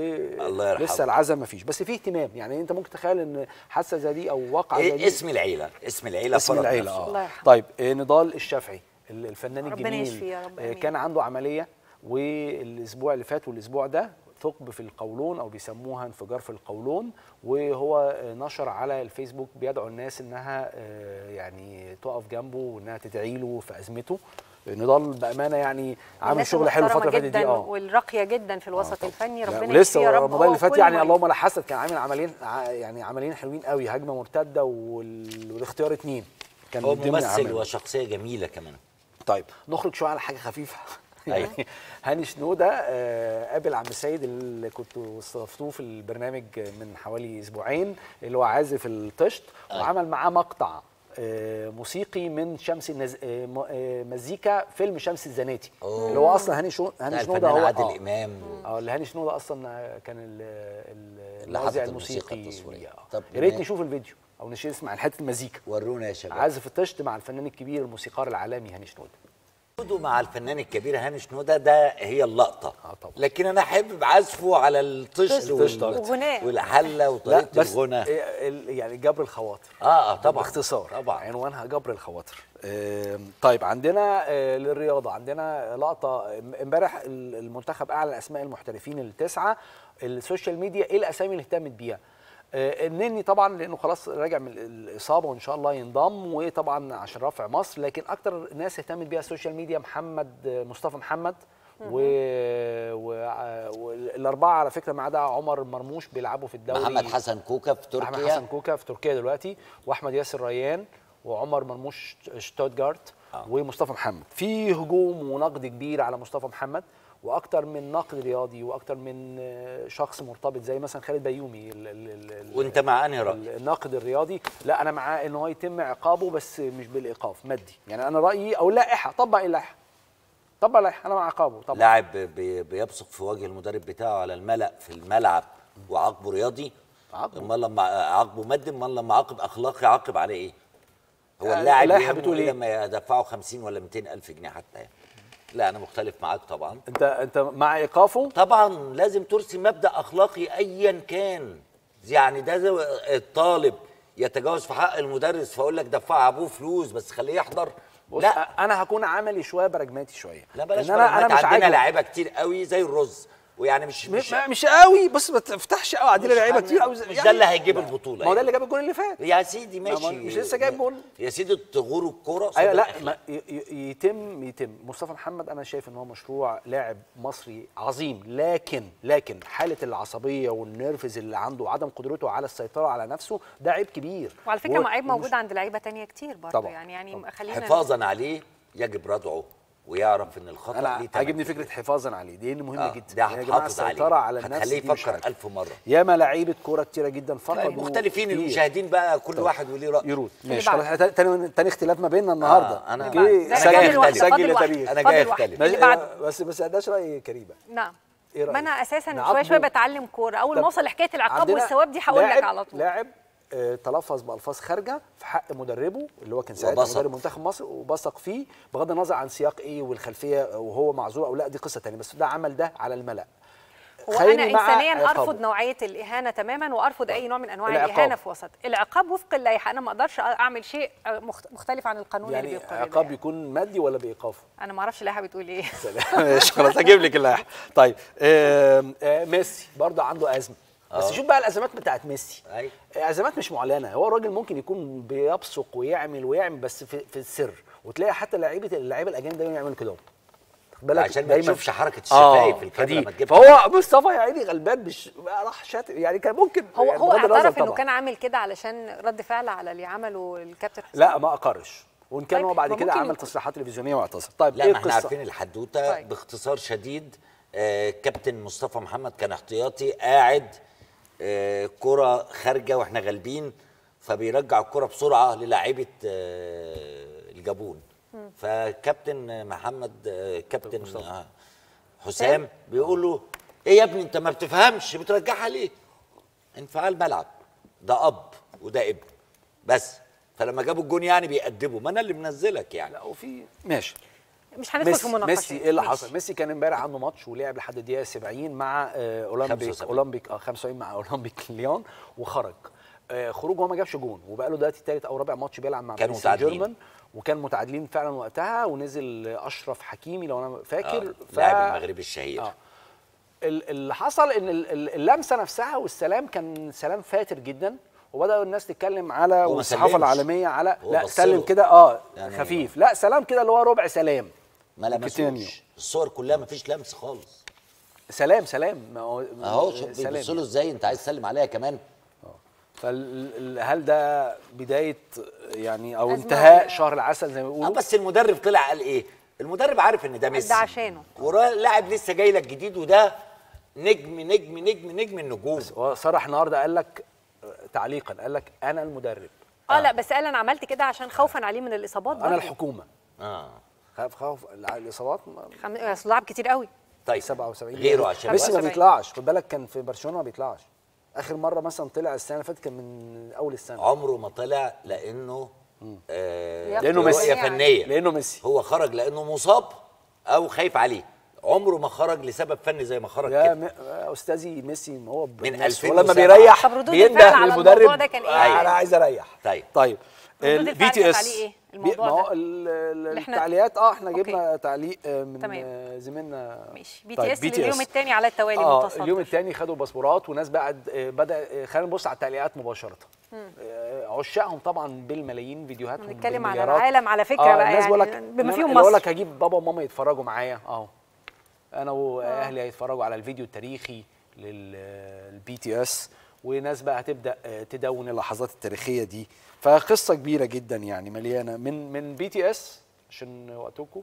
Speaker 1: الله يرحمه.
Speaker 11: ولسه العزاء ما فيش بس في اهتمام يعني انت ممكن تتخيل ان حادثه زي دي او واقعه زي
Speaker 1: إيه
Speaker 11: دي
Speaker 1: اسم العيله اسم العيله
Speaker 11: اسم
Speaker 1: فرض
Speaker 11: العيله
Speaker 1: نفسه.
Speaker 2: الله
Speaker 11: اه
Speaker 2: يرحمه.
Speaker 11: طيب آه، نضال الشافعي ال- الفنان
Speaker 2: ربنا
Speaker 11: الجميل
Speaker 2: يشفيه يا رب،
Speaker 11: آه،
Speaker 2: آمين.
Speaker 11: كان عنده عمليه والاسبوع اللي فات والاسبوع ده ثقب في القولون او بيسموها انفجار في القولون وهو آه، نشر على الفيسبوك بيدعو الناس انها آه، يعني تقف جنبه وانها تدعي له في ازمته نضال بامانه يعني عامل
Speaker 2: الناس
Speaker 11: شغل حلو الفتره
Speaker 2: المحترمة
Speaker 11: اللي فاتت دي
Speaker 2: جدا
Speaker 11: اه
Speaker 2: والراقيه جدا في الوسط الفني
Speaker 11: لا،
Speaker 2: ربنا
Speaker 11: ولسه
Speaker 2: يشفيه يا رب
Speaker 11: رمضان
Speaker 2: هو
Speaker 11: اللي فات
Speaker 2: وكل
Speaker 11: يعني
Speaker 2: مريض.
Speaker 11: اللهم لا حسد كان عامل عملين ع- يعني عملين حلوين قوي هجمه مرتده وال- والاختيار اتنين كان
Speaker 1: هو
Speaker 11: من ضمن
Speaker 1: ممثل
Speaker 11: أعماله.
Speaker 1: وشخصيه جميله كمان
Speaker 11: طيب نخرج شويه على حاجه خفيفه
Speaker 1: أيوة.
Speaker 11: يعني هاني شنوده آه، قابل عم سيد اللي كنتوا استضفتوه في البرنامج من حوالي اسبوعين اللي هو عازف الطشت وعمل معاه مقطع آه، موسيقي من شمس النز... آه، م- آه، مزيكا فيلم شمس الزناتي
Speaker 1: أوه.
Speaker 11: اللي هو اصلا هاني شو... هاني
Speaker 1: بتاع
Speaker 11: شنوده
Speaker 1: الفنان
Speaker 11: هو
Speaker 1: عادل
Speaker 11: آه.
Speaker 1: امام
Speaker 11: اه اللي هاني شنوده اصلا كان ال- ال-
Speaker 1: اللي
Speaker 11: الموزع
Speaker 1: حط الموسيقى
Speaker 11: الموسيقي
Speaker 1: التصويرية.
Speaker 11: آه.
Speaker 1: طب
Speaker 11: يا ريت
Speaker 1: بما-
Speaker 11: نشوف الفيديو او نش- نسمع حته المزيكا
Speaker 1: ورونا يا شباب
Speaker 11: عازف الطشت مع الفنان الكبير الموسيقار العالمي هاني شنوده
Speaker 1: وجوده مع الفنان الكبير هاني شنوده ده هي اللقطه
Speaker 11: آه طبعا.
Speaker 1: لكن انا احب عزفه على الطشت
Speaker 11: الطشت
Speaker 1: وال-
Speaker 2: وغناء.
Speaker 1: والحله
Speaker 11: لا
Speaker 1: وطريقه
Speaker 11: بس
Speaker 1: الغنى
Speaker 11: إيه ال- يعني جبر الخواطر
Speaker 1: اه اه طبعا
Speaker 11: باختصار
Speaker 1: طبعا
Speaker 11: عنوانها جبر الخواطر آم، طيب عندنا آه، للرياضه عندنا لقطه ام- امبارح ال- المنتخب اعلن اسماء المحترفين التسعه السوشيال ميديا ايه الاسامي اللي اهتمت بيها آه، النني طبعا لانه خلاص راجع من الاصابه وان شاء الله ينضم وطبعا عشان رفع مصر لكن اكتر ناس اهتمت بيها السوشيال ميديا محمد آه، مصطفى محمد و... و... آه، والاربعه على فكره ما عدا عمر مرموش بيلعبوا في الدوري
Speaker 1: محمد حسن كوكا في
Speaker 11: احمد
Speaker 1: تركيا
Speaker 11: حسن كوكا في تركيا دلوقتي واحمد ياسر ريان وعمر مرموش شتوتجارت
Speaker 1: آه.
Speaker 11: ومصطفى محمد في هجوم ونقد كبير على مصطفى محمد واكتر من نقد رياضي واكتر من آه، شخص مرتبط زي مثلا خالد بيومي ال ال ال ال
Speaker 1: وانت مع انهي راي
Speaker 11: ال- الناقد الرياضي لا انا معاه ان هو يتم عقابه بس مش بالايقاف مادي يعني انا رايي او لائحه طبق اللائحه طبق اللائحه انا مع عقابه طبعا
Speaker 1: لاعب بي- بيبصق في وجه المدرب بتاعه على الملأ في الملعب وعاقبه رياضي
Speaker 11: عاقبه.
Speaker 1: امال لما عاقبه مادي امال لما عاقب اخلاقي عاقب عليه ايه هو
Speaker 11: آه،
Speaker 1: اللاعب
Speaker 11: اللائحة
Speaker 1: يهمه
Speaker 11: بتقول إيه؟
Speaker 1: لما يدفعوا 50 ولا 200 الف جنيه حتى يعني لا انا مختلف معاك طبعا
Speaker 11: انت انت مع ايقافه
Speaker 1: طبعا لازم ترسي مبدا اخلاقي ايا كان يعني ده زي الطالب يتجاوز في حق المدرس فاقول لك دفع ابوه فلوس بس خليه يحضر
Speaker 11: بص
Speaker 1: لا
Speaker 11: انا هكون عملي شويه براجماتي شويه
Speaker 1: لا بلاش
Speaker 11: إن انا انا مش
Speaker 1: عندنا
Speaker 11: عاجبني
Speaker 1: لعيبه كتير قوي زي الرز ويعني مش
Speaker 11: مش
Speaker 1: مش
Speaker 11: مش قوي بس ما تفتحش قوي عندنا
Speaker 1: مش
Speaker 11: لعيبه
Speaker 1: حاجة-
Speaker 11: كتير قوي
Speaker 1: مش ده اللي هيجيب البطوله
Speaker 11: ما هو ده اللي جاب الجول اللي فات
Speaker 1: يا سيدي
Speaker 11: ما-
Speaker 1: ماشي
Speaker 11: مش لسه جايب جول؟
Speaker 1: يا سيدي تغور الكوره
Speaker 11: ايوه
Speaker 1: صدق
Speaker 11: لا
Speaker 1: الأخلاق.
Speaker 11: ما ي- ي- يتم يتم مصطفى محمد انا شايف ان هو مشروع لاعب مصري عظيم لكن لكن حاله العصبيه والنرفز اللي عنده وعدم قدرته على السيطره على نفسه ده عيب كبير
Speaker 2: وعلى فكره
Speaker 11: و-
Speaker 2: ما عيب
Speaker 11: ومش-
Speaker 2: موجود عند لعيبه تانية كتير برضه
Speaker 11: طبعاً،
Speaker 2: يعني يعني
Speaker 11: طبعاً.
Speaker 2: خلينا
Speaker 1: حفاظا عليه يجب ردعه ويعرف ان الخطا
Speaker 11: انا
Speaker 1: ليه تمن.
Speaker 11: عاجبني فكره حفاظا عليه دي مهمه
Speaker 1: آه،
Speaker 11: جدا
Speaker 1: ده
Speaker 11: يعني يا جماعه
Speaker 1: هتحافظ عليه
Speaker 11: السيطره على النفس
Speaker 1: هتخليه
Speaker 11: دي مش
Speaker 1: يفكر
Speaker 11: حاجة.
Speaker 1: ألف مرة
Speaker 11: ياما لعيبه كوره كتيره جدا فقدوا
Speaker 1: طيب مختلفين
Speaker 11: كتير.
Speaker 1: المشاهدين بقى كل واحد وليه راي
Speaker 11: يرود
Speaker 2: اللي
Speaker 11: ماشي
Speaker 2: بعده.
Speaker 11: خلاص تاني تاني اختلاف ما بيننا النهارده
Speaker 1: آه، أنا-
Speaker 11: أوكي،
Speaker 2: أنا
Speaker 11: سجل
Speaker 2: جاي أختلف.
Speaker 11: سجل
Speaker 2: فاضل
Speaker 11: يا
Speaker 2: واحد.
Speaker 11: تاريخ
Speaker 1: أنا
Speaker 2: فاضل
Speaker 1: جاي
Speaker 2: واحد.
Speaker 1: أختلف.
Speaker 2: اللي
Speaker 11: بس-
Speaker 2: بعده.
Speaker 11: بس بس ده راي كريمه
Speaker 2: نعم
Speaker 11: إيه رأيك؟
Speaker 2: ما انا اساسا
Speaker 11: نعاقبه.
Speaker 2: شويه شويه بتعلم كوره اول
Speaker 11: طب
Speaker 2: ما اوصل لحكايه العقاب
Speaker 11: عندنا
Speaker 2: والثواب دي هقول لك
Speaker 11: لاعب-
Speaker 2: على طول
Speaker 11: لاعب آه، تلفظ بالفاظ خارجه في حق مدربه اللي هو كان ساعتها
Speaker 1: وبصق.
Speaker 11: مدرب منتخب مصر وبصق فيه بغض النظر عن سياق ايه والخلفيه وهو معذور او لا دي قصه ثانيه بس ده عمل ده على الملا
Speaker 2: هو
Speaker 11: خليني
Speaker 2: انا
Speaker 11: مع
Speaker 2: انسانيا
Speaker 11: عقابه.
Speaker 2: ارفض نوعيه الاهانه تماما وارفض اي نوع من انواع
Speaker 11: العقاب.
Speaker 2: الاهانه في وسط العقاب وفق اللائحه انا ما اقدرش اعمل شيء مخت- مختلف عن القانون اللي
Speaker 11: يعني
Speaker 2: بيقر
Speaker 11: عقاب
Speaker 2: ده.
Speaker 11: يكون مادي ولا بايقاف
Speaker 2: انا ما اعرفش اللائحه بتقول ايه
Speaker 11: ماشي خلاص هجيب لك اللائحه طيب آم، آه، ميسي برضه عنده ازمه بس
Speaker 1: آه.
Speaker 11: شوف بقى الازمات بتاعت ميسي
Speaker 1: أيوة.
Speaker 11: ازمات مش معلنه هو الراجل ممكن يكون بيبصق ويعمل ويعمل بس في, في السر وتلاقي حتى لعيبه اللعيبه الاجانب دايما يعملوا كده خد بالك
Speaker 1: عشان ما
Speaker 11: دايماً-
Speaker 1: تشوفش حركة الشفايف
Speaker 11: آه،
Speaker 1: الكاميرا
Speaker 11: فدي.
Speaker 1: ما تجيبش
Speaker 11: فهو مصطفى يا عيني غلبان مش راح شات يعني كان ممكن
Speaker 2: هو
Speaker 11: يعني
Speaker 2: هو
Speaker 11: بغض النظر
Speaker 2: اعترف انه
Speaker 11: طبعاً.
Speaker 2: كان عامل كده علشان رد فعل على اللي عمله الكابتن حسام
Speaker 11: لا ما اقرش وان كان
Speaker 2: طيب،
Speaker 11: هو بعد
Speaker 2: ما
Speaker 11: كده
Speaker 2: ممكن
Speaker 11: عمل
Speaker 2: يكون-
Speaker 11: تصريحات تلفزيونيه واعتذر طيب
Speaker 1: لا
Speaker 11: ايه
Speaker 1: ما احنا
Speaker 11: القصه
Speaker 1: عارفين الحدوته
Speaker 2: طيب.
Speaker 1: باختصار شديد آه كابتن مصطفى محمد كان احتياطي قاعد آه كرة خارجه واحنا غالبين فبيرجع الكرة بسرعه للاعيبه آه الجابون فكابتن محمد آه كابتن آه حسام بيقول له ايه يا ابني انت ما بتفهمش بترجعها ليه؟ انفعال ملعب ده اب وده ابن بس فلما جابوا الجون يعني بيأدبوا ما انا اللي منزلك يعني
Speaker 11: لا وفي ماشي
Speaker 2: مش هندخل في
Speaker 11: ميسي
Speaker 2: مناقشه
Speaker 11: ميسي ايه اللي
Speaker 2: ماشي.
Speaker 11: حصل؟ ميسي كان امبارح عنده ماتش ولعب لحد الدقيقه 70 مع آه، اولمبيك
Speaker 1: 75.
Speaker 11: اولمبيك اه 75 مع اولمبيك ليون وخرج آه، خروجه هو ما جابش جون وبقى له دلوقتي ثالث او رابع ماتش بيلعب مع
Speaker 1: كانوا
Speaker 11: باريس سان
Speaker 1: متعادلين.
Speaker 11: جيرمان وكان متعادلين فعلا وقتها ونزل اشرف حكيمي لو انا فاكر
Speaker 1: آه لاعب المغربي الشهير
Speaker 11: آه. ال- اللي حصل ان ال- ال- اللمسه نفسها والسلام كان سلام فاتر جدا وبداوا الناس تتكلم على
Speaker 1: هو ما
Speaker 11: والصحافه
Speaker 1: سلمش.
Speaker 11: العالميه على
Speaker 1: هو
Speaker 11: لا
Speaker 1: بص
Speaker 11: سلم
Speaker 1: له.
Speaker 11: كده اه
Speaker 1: يعني-
Speaker 11: خفيف لا سلام كده اللي هو ربع سلام
Speaker 1: ما
Speaker 11: كوتينيو.
Speaker 1: لمسوش الصور كلها ما فيش لمس خالص
Speaker 11: سلام سلام ما هو
Speaker 1: اهو شوف
Speaker 11: سلام
Speaker 1: بيبصوا له ازاي انت عايز تسلم عليها كمان
Speaker 11: فهل ده بدايه يعني او
Speaker 2: أزمة
Speaker 11: انتهاء
Speaker 2: ولا-
Speaker 11: شهر العسل زي ما
Speaker 1: اه
Speaker 11: بيقولوا
Speaker 1: بس المدرب طلع قال ايه المدرب عارف ان ده ميسي
Speaker 2: ده عشانه
Speaker 1: ولاعب لسه جاي لك جديد وده نجم نجم نجم نجم النجوم
Speaker 11: هو صرح النهارده قال لك آه، تعليقا قال لك انا المدرب
Speaker 2: اه لا بس قال انا عملت كده عشان خوفا عليه من الاصابات
Speaker 11: انا
Speaker 2: برضه.
Speaker 11: الحكومه
Speaker 1: اه
Speaker 11: خاف خوف الاصابات ما-
Speaker 2: خم... اصل لعب كتير قوي
Speaker 1: طيب
Speaker 11: 77
Speaker 1: غيره عشان
Speaker 11: ميسي ما
Speaker 2: 77.
Speaker 11: بيطلعش خد بالك كان في برشلونه ما بيطلعش اخر مره مثلا طلع السنه اللي فاتت كان من اول السنه
Speaker 1: عمره ما طلع لانه آه
Speaker 2: لأنه
Speaker 11: ميسي.
Speaker 1: رؤية فنيه
Speaker 11: لانه ميسي
Speaker 1: هو خرج لانه مصاب او خايف عليه عمره ما خرج لسبب فني زي ما خرج
Speaker 11: يا
Speaker 1: كده
Speaker 11: م... يا استاذي ميسي ما هو ب-
Speaker 1: من
Speaker 11: الناس
Speaker 1: 2007.
Speaker 11: ولما بيريح
Speaker 2: طب ردود
Speaker 11: بينده
Speaker 2: الفعل على
Speaker 11: للمدرب
Speaker 2: الموضوع ده كان إيه؟
Speaker 11: آه، انا عايز اريح
Speaker 1: طيب
Speaker 11: طيب
Speaker 2: ردود
Speaker 11: البي
Speaker 2: الفعل
Speaker 11: تي
Speaker 2: كانت
Speaker 11: اس
Speaker 2: عليه إيه؟
Speaker 11: بي-
Speaker 2: الموضوع
Speaker 11: ما هو
Speaker 2: ده؟
Speaker 11: ال- ال-
Speaker 2: اللي إحنا-
Speaker 11: التعليقات اه احنا
Speaker 2: أوكي.
Speaker 11: جبنا تعليق آه، من
Speaker 2: تمام.
Speaker 11: آه، زميلنا
Speaker 2: ماشي بي
Speaker 11: طيب،
Speaker 2: تي اس لليوم الثاني على التوالي
Speaker 11: اه
Speaker 2: متصدر
Speaker 11: اليوم الثاني خدوا باسبورات وناس بقى آه، بدا آه، خلينا نبص على التعليقات مباشره آه، عشاقهم طبعا بالملايين فيديوهاتهم
Speaker 2: بنتكلم على
Speaker 11: بالمليارات.
Speaker 2: العالم على فكره
Speaker 11: آه
Speaker 2: بقى
Speaker 11: الناس بقول لك
Speaker 2: يعني بما
Speaker 11: إن-
Speaker 2: فيهم
Speaker 11: اللي بقول
Speaker 2: مصر
Speaker 11: لك هجيب بابا وماما يتفرجوا معايا اهو انا واهلي هيتفرجوا على الفيديو التاريخي للبي تي اس وناس بقى هتبدا آه، تدون اللحظات التاريخيه دي فقصه كبيره جدا يعني مليانه من من بي تي اس عشان وقتكم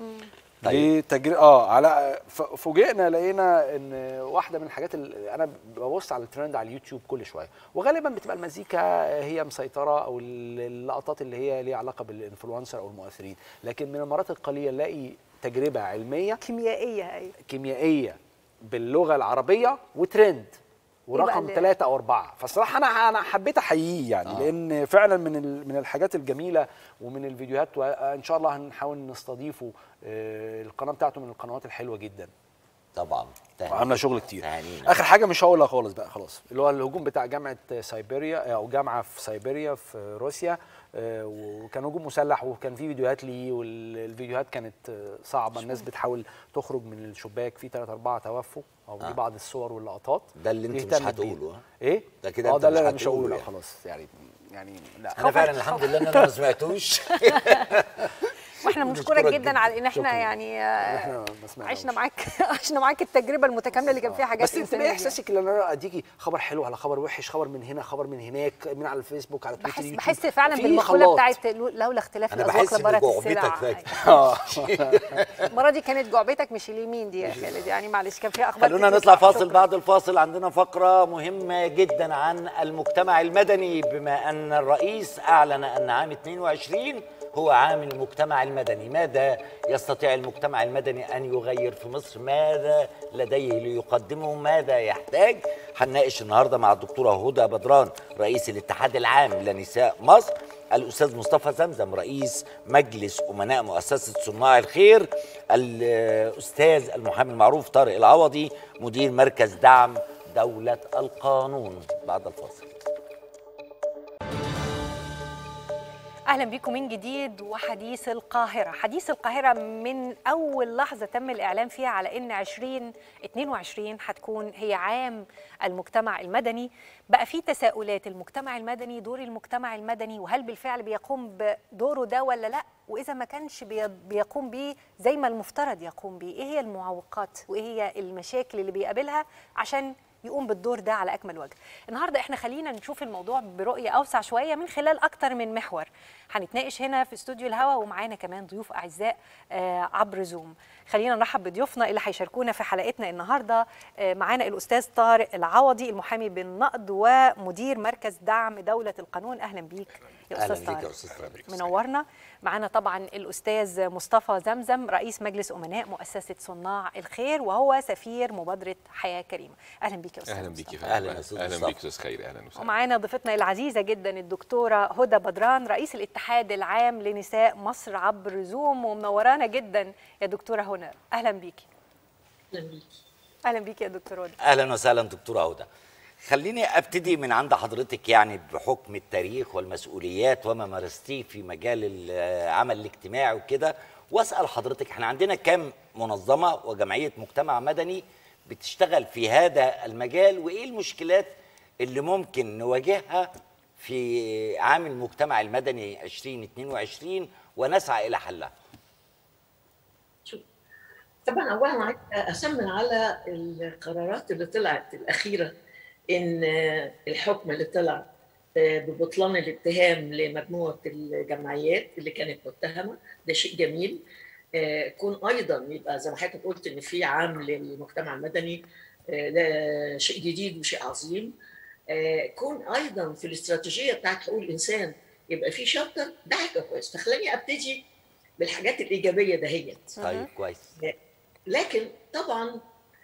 Speaker 1: طيب.
Speaker 11: لتجري اه على ف- فوجئنا لقينا ان واحده من الحاجات اللي انا ببص على الترند على اليوتيوب كل شويه وغالبا بتبقى المزيكا هي مسيطره او اللقطات اللي هي ليها علاقه بالانفلونسر او المؤثرين لكن من المرات القليله نلاقي تجربه علميه
Speaker 2: كيميائيه ايوه
Speaker 11: كيميائيه باللغه العربيه وترند ورقم
Speaker 2: اللي-
Speaker 11: ثلاثة أو أربعة فالصراحة أنا أنا حبيت أحييه يعني آه. لأن فعلا من ال- من الحاجات الجميلة ومن الفيديوهات وإن شاء الله هنحاول نستضيفه آه، القناة بتاعته من القنوات الحلوة جدا
Speaker 1: طبعا تهانينا.
Speaker 11: وعاملة شغل كتير
Speaker 1: تهانينا.
Speaker 11: آخر حاجة مش هقولها خالص بقى خلاص اللي هو الهجوم بتاع جامعة سيبيريا أو جامعة في سيبيريا في روسيا آه، وكان هجوم مسلح وكان في فيديوهات ليه والفيديوهات كانت آه، صعبة الناس بتحاول تخرج من الشباك في ثلاثة أربعة توفوا أو دي
Speaker 1: آه.
Speaker 11: بعض الصور واللقطات
Speaker 1: ده اللي انت مش
Speaker 11: يهتم بيه.
Speaker 1: هتقوله ها؟
Speaker 11: ايه
Speaker 1: ده كده
Speaker 11: اه
Speaker 1: انت
Speaker 11: ده
Speaker 1: مش
Speaker 11: اللي انا مش
Speaker 1: هتقوله
Speaker 11: هقوله لا
Speaker 1: يعني.
Speaker 11: خلاص يعني يعني لا
Speaker 1: انا فعلا الحمد لله ان انا ما سمعتوش
Speaker 2: واحنا بنشكرك
Speaker 1: بنشكرك
Speaker 2: جدا
Speaker 1: جداً.
Speaker 2: على ان احنا
Speaker 11: شكراً.
Speaker 2: يعني آه،
Speaker 11: احنا ما سمعناش.
Speaker 2: عشنا معاك عشنا معاك التجربه المتكامله اللي كان فيها حاجات
Speaker 11: بس انت
Speaker 2: إنسانية
Speaker 11: ايه
Speaker 2: يعني.
Speaker 11: احساسك لما انا اديكي خبر حلو على خبر وحش خبر من هنا خبر من هناك من على الفيسبوك على تويتر
Speaker 2: بحس
Speaker 11: يوتيوب.
Speaker 2: بحس فعلا
Speaker 11: في
Speaker 2: بالمقوله
Speaker 11: خلاط.
Speaker 2: بتاعت لو- لولا اختلاف
Speaker 1: انا
Speaker 2: الاذواق
Speaker 1: بحس ان
Speaker 2: لبارت
Speaker 1: جعبتك
Speaker 2: السلع
Speaker 1: فاكر
Speaker 11: اه
Speaker 2: المره دي كانت جعبتك مش اليمين دي يا خالد يعني معلش كان فيها اخبار
Speaker 1: خلونا
Speaker 2: كتير
Speaker 1: نطلع
Speaker 2: صح.
Speaker 1: فاصل
Speaker 2: شكراً.
Speaker 1: بعد الفاصل عندنا فقرة مهمة جدا عن المجتمع المدني بما أن الرئيس أعلن أن عام 22 هو عام المجتمع المدني ماذا يستطيع المجتمع المدني أن يغير في مصر ماذا لديه ليقدمه ماذا يحتاج هنناقش النهاردة مع الدكتورة هدى بدران رئيس الاتحاد العام لنساء مصر الأستاذ مصطفى زمزم رئيس مجلس أمناء مؤسسة صناع الخير الأستاذ المحامي المعروف طارق العوضي مدير مركز دعم دولة القانون بعد الفاصل
Speaker 2: اهلا بيكم من جديد وحديث القاهره حديث القاهره من اول لحظه تم الاعلان فيها على ان 2022 هتكون هي عام المجتمع المدني بقى في تساؤلات المجتمع المدني دور المجتمع المدني وهل بالفعل بيقوم بدوره ده ولا لا واذا ما كانش بي- بيقوم بيه زي ما المفترض يقوم بيه ايه هي المعوقات وايه هي المشاكل اللي بيقابلها عشان يقوم بالدور ده على اكمل وجه النهارده احنا خلينا نشوف الموضوع برؤيه اوسع شويه من خلال اكتر من محور هنتناقش هنا في استوديو الهوا ومعانا كمان ضيوف اعزاء آه، عبر زوم خلينا نرحب بضيوفنا اللي هيشاركونا في حلقتنا النهارده آه، معانا الاستاذ طارق العوضي المحامي بالنقد ومدير مركز دعم دوله القانون اهلا بيك يا
Speaker 1: اهلا
Speaker 2: استاذ
Speaker 1: بيك يا
Speaker 2: طارق
Speaker 1: استاذ طارق
Speaker 2: منورنا معانا طبعا الاستاذ مصطفى زمزم رئيس مجلس امناء مؤسسه صناع الخير وهو سفير مبادره حياه كريمه اهلا بيك يا استاذ
Speaker 12: اهلا
Speaker 2: مصطفى.
Speaker 12: بيك يا فندم
Speaker 1: أهلاً يا أستاذ
Speaker 12: اهلا
Speaker 1: مصطفى.
Speaker 12: بيك استاذ خير اهلا وسهلا
Speaker 2: ومعانا ضيفتنا العزيزه جدا الدكتوره هدى بدران رئيس الاتحاد العام لنساء مصر عبر زوم ومنورانا جدا يا دكتوره هنا اهلا بيكي
Speaker 13: اهلا بيكي
Speaker 2: اهلا بيكي يا دكتوره هدى
Speaker 1: اهلا وسهلا دكتوره هدى خليني ابتدي من عند حضرتك يعني بحكم التاريخ والمسؤوليات وما مارستيه في مجال العمل الاجتماعي وكده واسال حضرتك احنا عندنا كام منظمه وجمعيه مجتمع مدني بتشتغل في هذا المجال وايه المشكلات اللي ممكن نواجهها في عام المجتمع المدني 2022 ونسعى الى حلها
Speaker 13: شوف طبعا اولا عايز اسمن على القرارات اللي طلعت الاخيره ان الحكم اللي طلع ببطلان الاتهام لمجموعه الجمعيات اللي كانت متهمه ده شيء جميل كون ايضا يبقى زي ما حضرتك قلت ان في عام للمجتمع المدني ده شيء جديد وشيء عظيم كون ايضا في الاستراتيجيه بتاعت حقوق الانسان يبقى في شابتر ده حاجه كويس فخلاني ابتدي بالحاجات الايجابيه دهيت
Speaker 1: طيب كويس
Speaker 13: لكن طبعا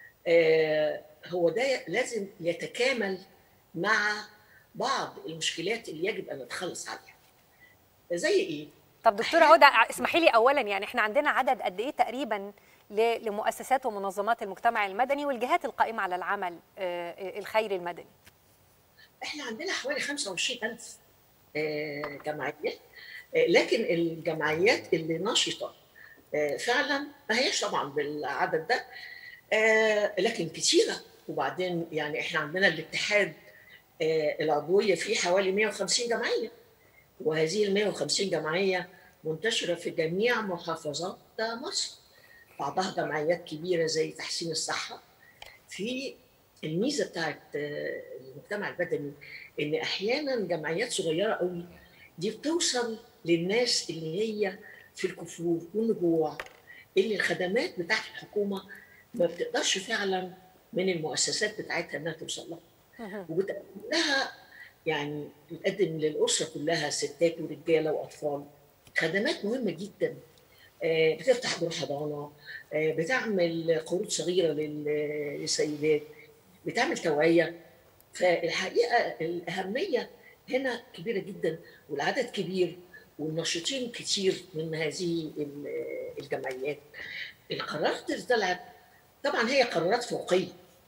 Speaker 13: آه هو ده لازم يتكامل مع بعض المشكلات اللي يجب ان نتخلص عليها زي ايه
Speaker 2: طب دكتوره هدى اسمحي لي اولا يعني احنا عندنا عدد قد ايه تقريبا ل- لمؤسسات ومنظمات المجتمع المدني والجهات القائمه على العمل آه، الخيري المدني
Speaker 13: احنا عندنا حوالي 25000 آه، جمعيات آه، لكن الجمعيات اللي نشطه آه، فعلا ما هيش طبعا بالعدد ده آه، لكن كتيره وبعدين يعني احنا عندنا الاتحاد آه، العضويه فيه حوالي 150 جمعيه وهذه ال 150 جمعيه منتشره في جميع محافظات مصر بعضها جمعيات كبيره زي تحسين الصحه في الميزه بتاعت آه، المجتمع المدني ان احيانا جمعيات صغيره قوي دي بتوصل للناس اللي هي في الكفور والنجوع اللي الخدمات بتاعت الحكومه ما بتقدرش فعلا من المؤسسات بتاعتها انها توصل لها وبتقدم لها يعني بتقدم للاسره كلها ستات ورجاله واطفال خدمات مهمه جدا آه، بتفتح دور حضانه آه، بتعمل قروض صغيره لل- للسيدات بتعمل توعيه فالحقيقه الاهميه هنا كبيره جدا والعدد كبير والناشطين كتير من هذه ال- الجمعيات القرارات اللي طلعت طبعا هي قرارات فوقيه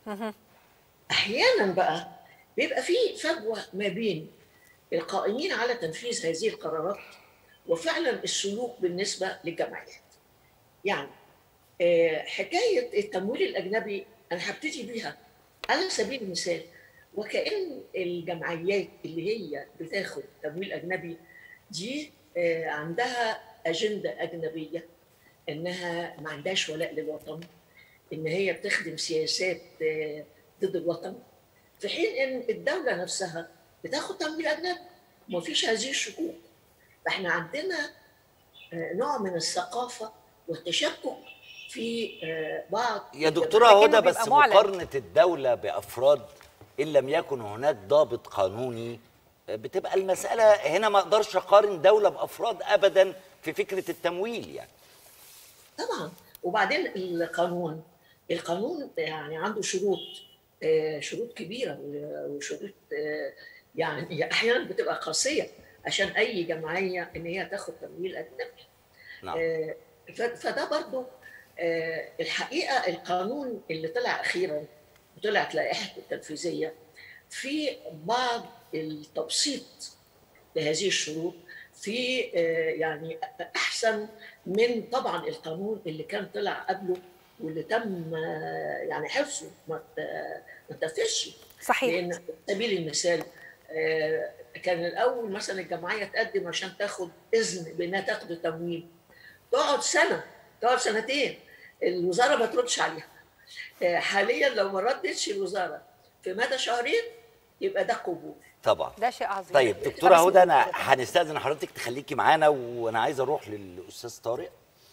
Speaker 13: احيانا بقى بيبقى في فجوه ما بين القائمين على تنفيذ هذه القرارات وفعلا السلوك بالنسبه للجمعيات يعني آه، حكايه التمويل الاجنبي انا هبتدي بيها على سبيل المثال وكأن الجمعيات اللي هي بتاخد تمويل أجنبي دي آه، عندها أجندة أجنبية إنها ما عندهاش ولاء للوطن إن هي بتخدم سياسات آه، ضد الوطن في حين إن الدولة نفسها بتاخد تمويل أجنبي وما فيش هذه الشكوك فإحنا عندنا آه، نوع من الثقافة والتشكك في آه، بعض
Speaker 1: يا دكتوره هدى بس
Speaker 2: بيبقى معلن.
Speaker 1: مقارنه الدوله بافراد ان لم يكن هناك ضابط قانوني بتبقى المساله هنا ما اقدرش اقارن دوله بافراد ابدا في فكره التمويل يعني
Speaker 13: طبعا وبعدين القانون القانون يعني عنده شروط آه، شروط كبيره و- وشروط آه، يعني احيانا بتبقى قاسيه عشان اي جمعيه ان هي تاخد تمويل اجنبي
Speaker 1: نعم.
Speaker 13: آه، ف- فده برضو آه، الحقيقه القانون اللي طلع اخيرا وطلعت لائحته التنفيذيه في بعض التبسيط لهذه الشروط في آه، يعني احسن من طبعا القانون اللي كان طلع قبله واللي تم آه، يعني حفظه ما ت- ما تنفذش
Speaker 2: صحيح
Speaker 13: لان على سبيل المثال آه، كان الاول مثلا الجمعيه تقدم عشان تاخد اذن بانها تاخد تمويل تقعد سنه تقعد سنتين الوزاره ما تردش عليها آه، حاليا لو ما ردتش الوزاره في مدى شهرين يبقى ده قبول
Speaker 1: طبعا
Speaker 2: ده شيء عظيم
Speaker 1: طيب دكتوره هدى انا هنستاذن حضرتك تخليكي معانا وانا عايز اروح للاستاذ طارق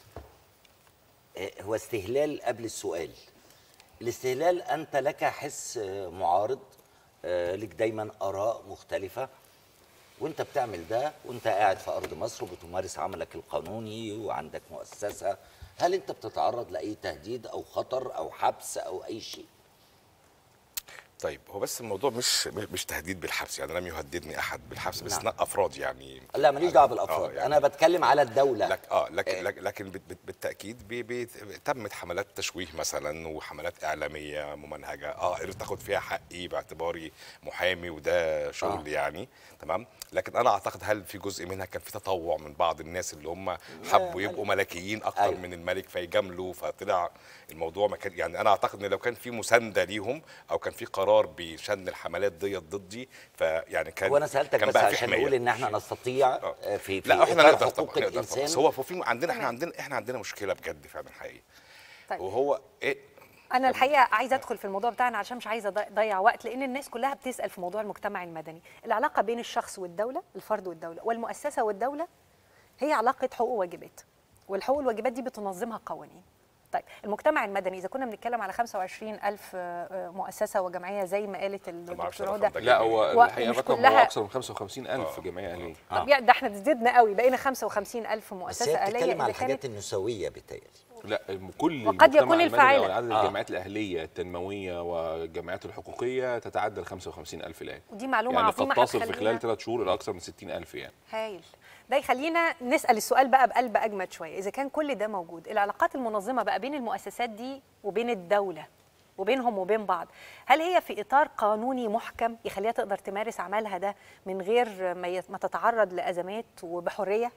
Speaker 1: آه، هو استهلال قبل السؤال الاستهلال انت لك حس آه، معارض آه، لك دايما اراء مختلفه وانت بتعمل ده وانت قاعد في ارض مصر وبتمارس عملك القانوني وعندك مؤسسه هل انت بتتعرض لاي تهديد او خطر او حبس او اي شيء
Speaker 12: طيب هو بس الموضوع مش مش تهديد بالحبس يعني لم يهددني احد بالحبس بس
Speaker 1: نعم.
Speaker 12: افراد يعني
Speaker 1: لا ماليش دعوه بالافراد
Speaker 12: آه،
Speaker 1: انا بتكلم على الدوله
Speaker 12: لك اه لكن لك لكن بت- بت- بالتاكيد بي بي تمت حملات تشويه مثلا وحملات اعلاميه ممنهجه اه قدرت اخد فيها حقي باعتباري محامي وده شغل
Speaker 1: آه.
Speaker 12: يعني تمام لكن انا اعتقد هل في جزء منها كان في تطوع من بعض الناس اللي هم حبوا يبقوا ملكيين اكتر
Speaker 1: أيوة.
Speaker 12: من الملك فيجاملوا فطلع الموضوع ما كان يعني انا اعتقد ان لو كان في مسانده ليهم او كان في قرار بشن الحملات ديت ضدي فيعني كان
Speaker 1: هو انا سالتك
Speaker 12: كان
Speaker 1: بس
Speaker 12: بقى في
Speaker 1: عشان
Speaker 12: حماية.
Speaker 1: نقول ان احنا نستطيع آه، في في
Speaker 12: لا احنا
Speaker 1: إطار
Speaker 12: نقدر
Speaker 1: حقوق
Speaker 12: طبعا نقدر طبعا
Speaker 1: الانسان
Speaker 12: بس هو في عندنا احنا عندنا احنا عندنا مشكله بجد فعلا حقيقي
Speaker 2: طيب.
Speaker 12: وهو ايه
Speaker 2: انا الحقيقه عايزه ادخل في الموضوع بتاعنا عشان مش عايزه أضي- اضيع وقت لان الناس كلها بتسال في موضوع المجتمع المدني العلاقه بين الشخص والدوله الفرد والدوله والمؤسسه والدوله هي علاقه حقوق وواجبات والحقوق والواجبات دي بتنظمها قوانين طيب المجتمع المدني اذا كنا بنتكلم على 25 ألف مؤسسة وجمعية زي ما قالت الدكتور هدى
Speaker 14: لا هو
Speaker 2: و-
Speaker 14: الحقيقه
Speaker 2: مش
Speaker 14: الرقم هو
Speaker 2: كلها-
Speaker 14: اكثر من 55000 جمعيه اهليه
Speaker 2: طب يعني ده احنا زدنا قوي بقينا 55 ألف
Speaker 1: بس
Speaker 2: مؤسسة
Speaker 1: هي
Speaker 2: أهلية
Speaker 1: بتتكلم
Speaker 2: إذا
Speaker 1: على
Speaker 2: كانت
Speaker 1: الحاجات النسويه بتهيألي
Speaker 14: لا كل
Speaker 2: وقد
Speaker 14: المجتمع
Speaker 2: يكون
Speaker 14: المدني
Speaker 2: الفاعلة.
Speaker 14: او عدد
Speaker 1: آه.
Speaker 14: الجمعيات الاهليه التنمويه والجمعيات الحقوقيه تتعدى ال 55000 الان
Speaker 2: ودي معلومة
Speaker 14: يعني
Speaker 2: عظيمة
Speaker 14: قد تصل في
Speaker 2: هتخلينا-
Speaker 14: خلال ثلاث شهور الى اكثر من 60000 يعني
Speaker 2: هايل ده يخلينا نسال السؤال بقى بقلب اجمد شويه اذا كان كل ده موجود العلاقات المنظمه بقى بين المؤسسات دي وبين الدوله وبينهم وبين بعض هل هي في اطار قانوني محكم يخليها تقدر تمارس عملها ده من غير ما يت- ما تتعرض لازمات وبحريه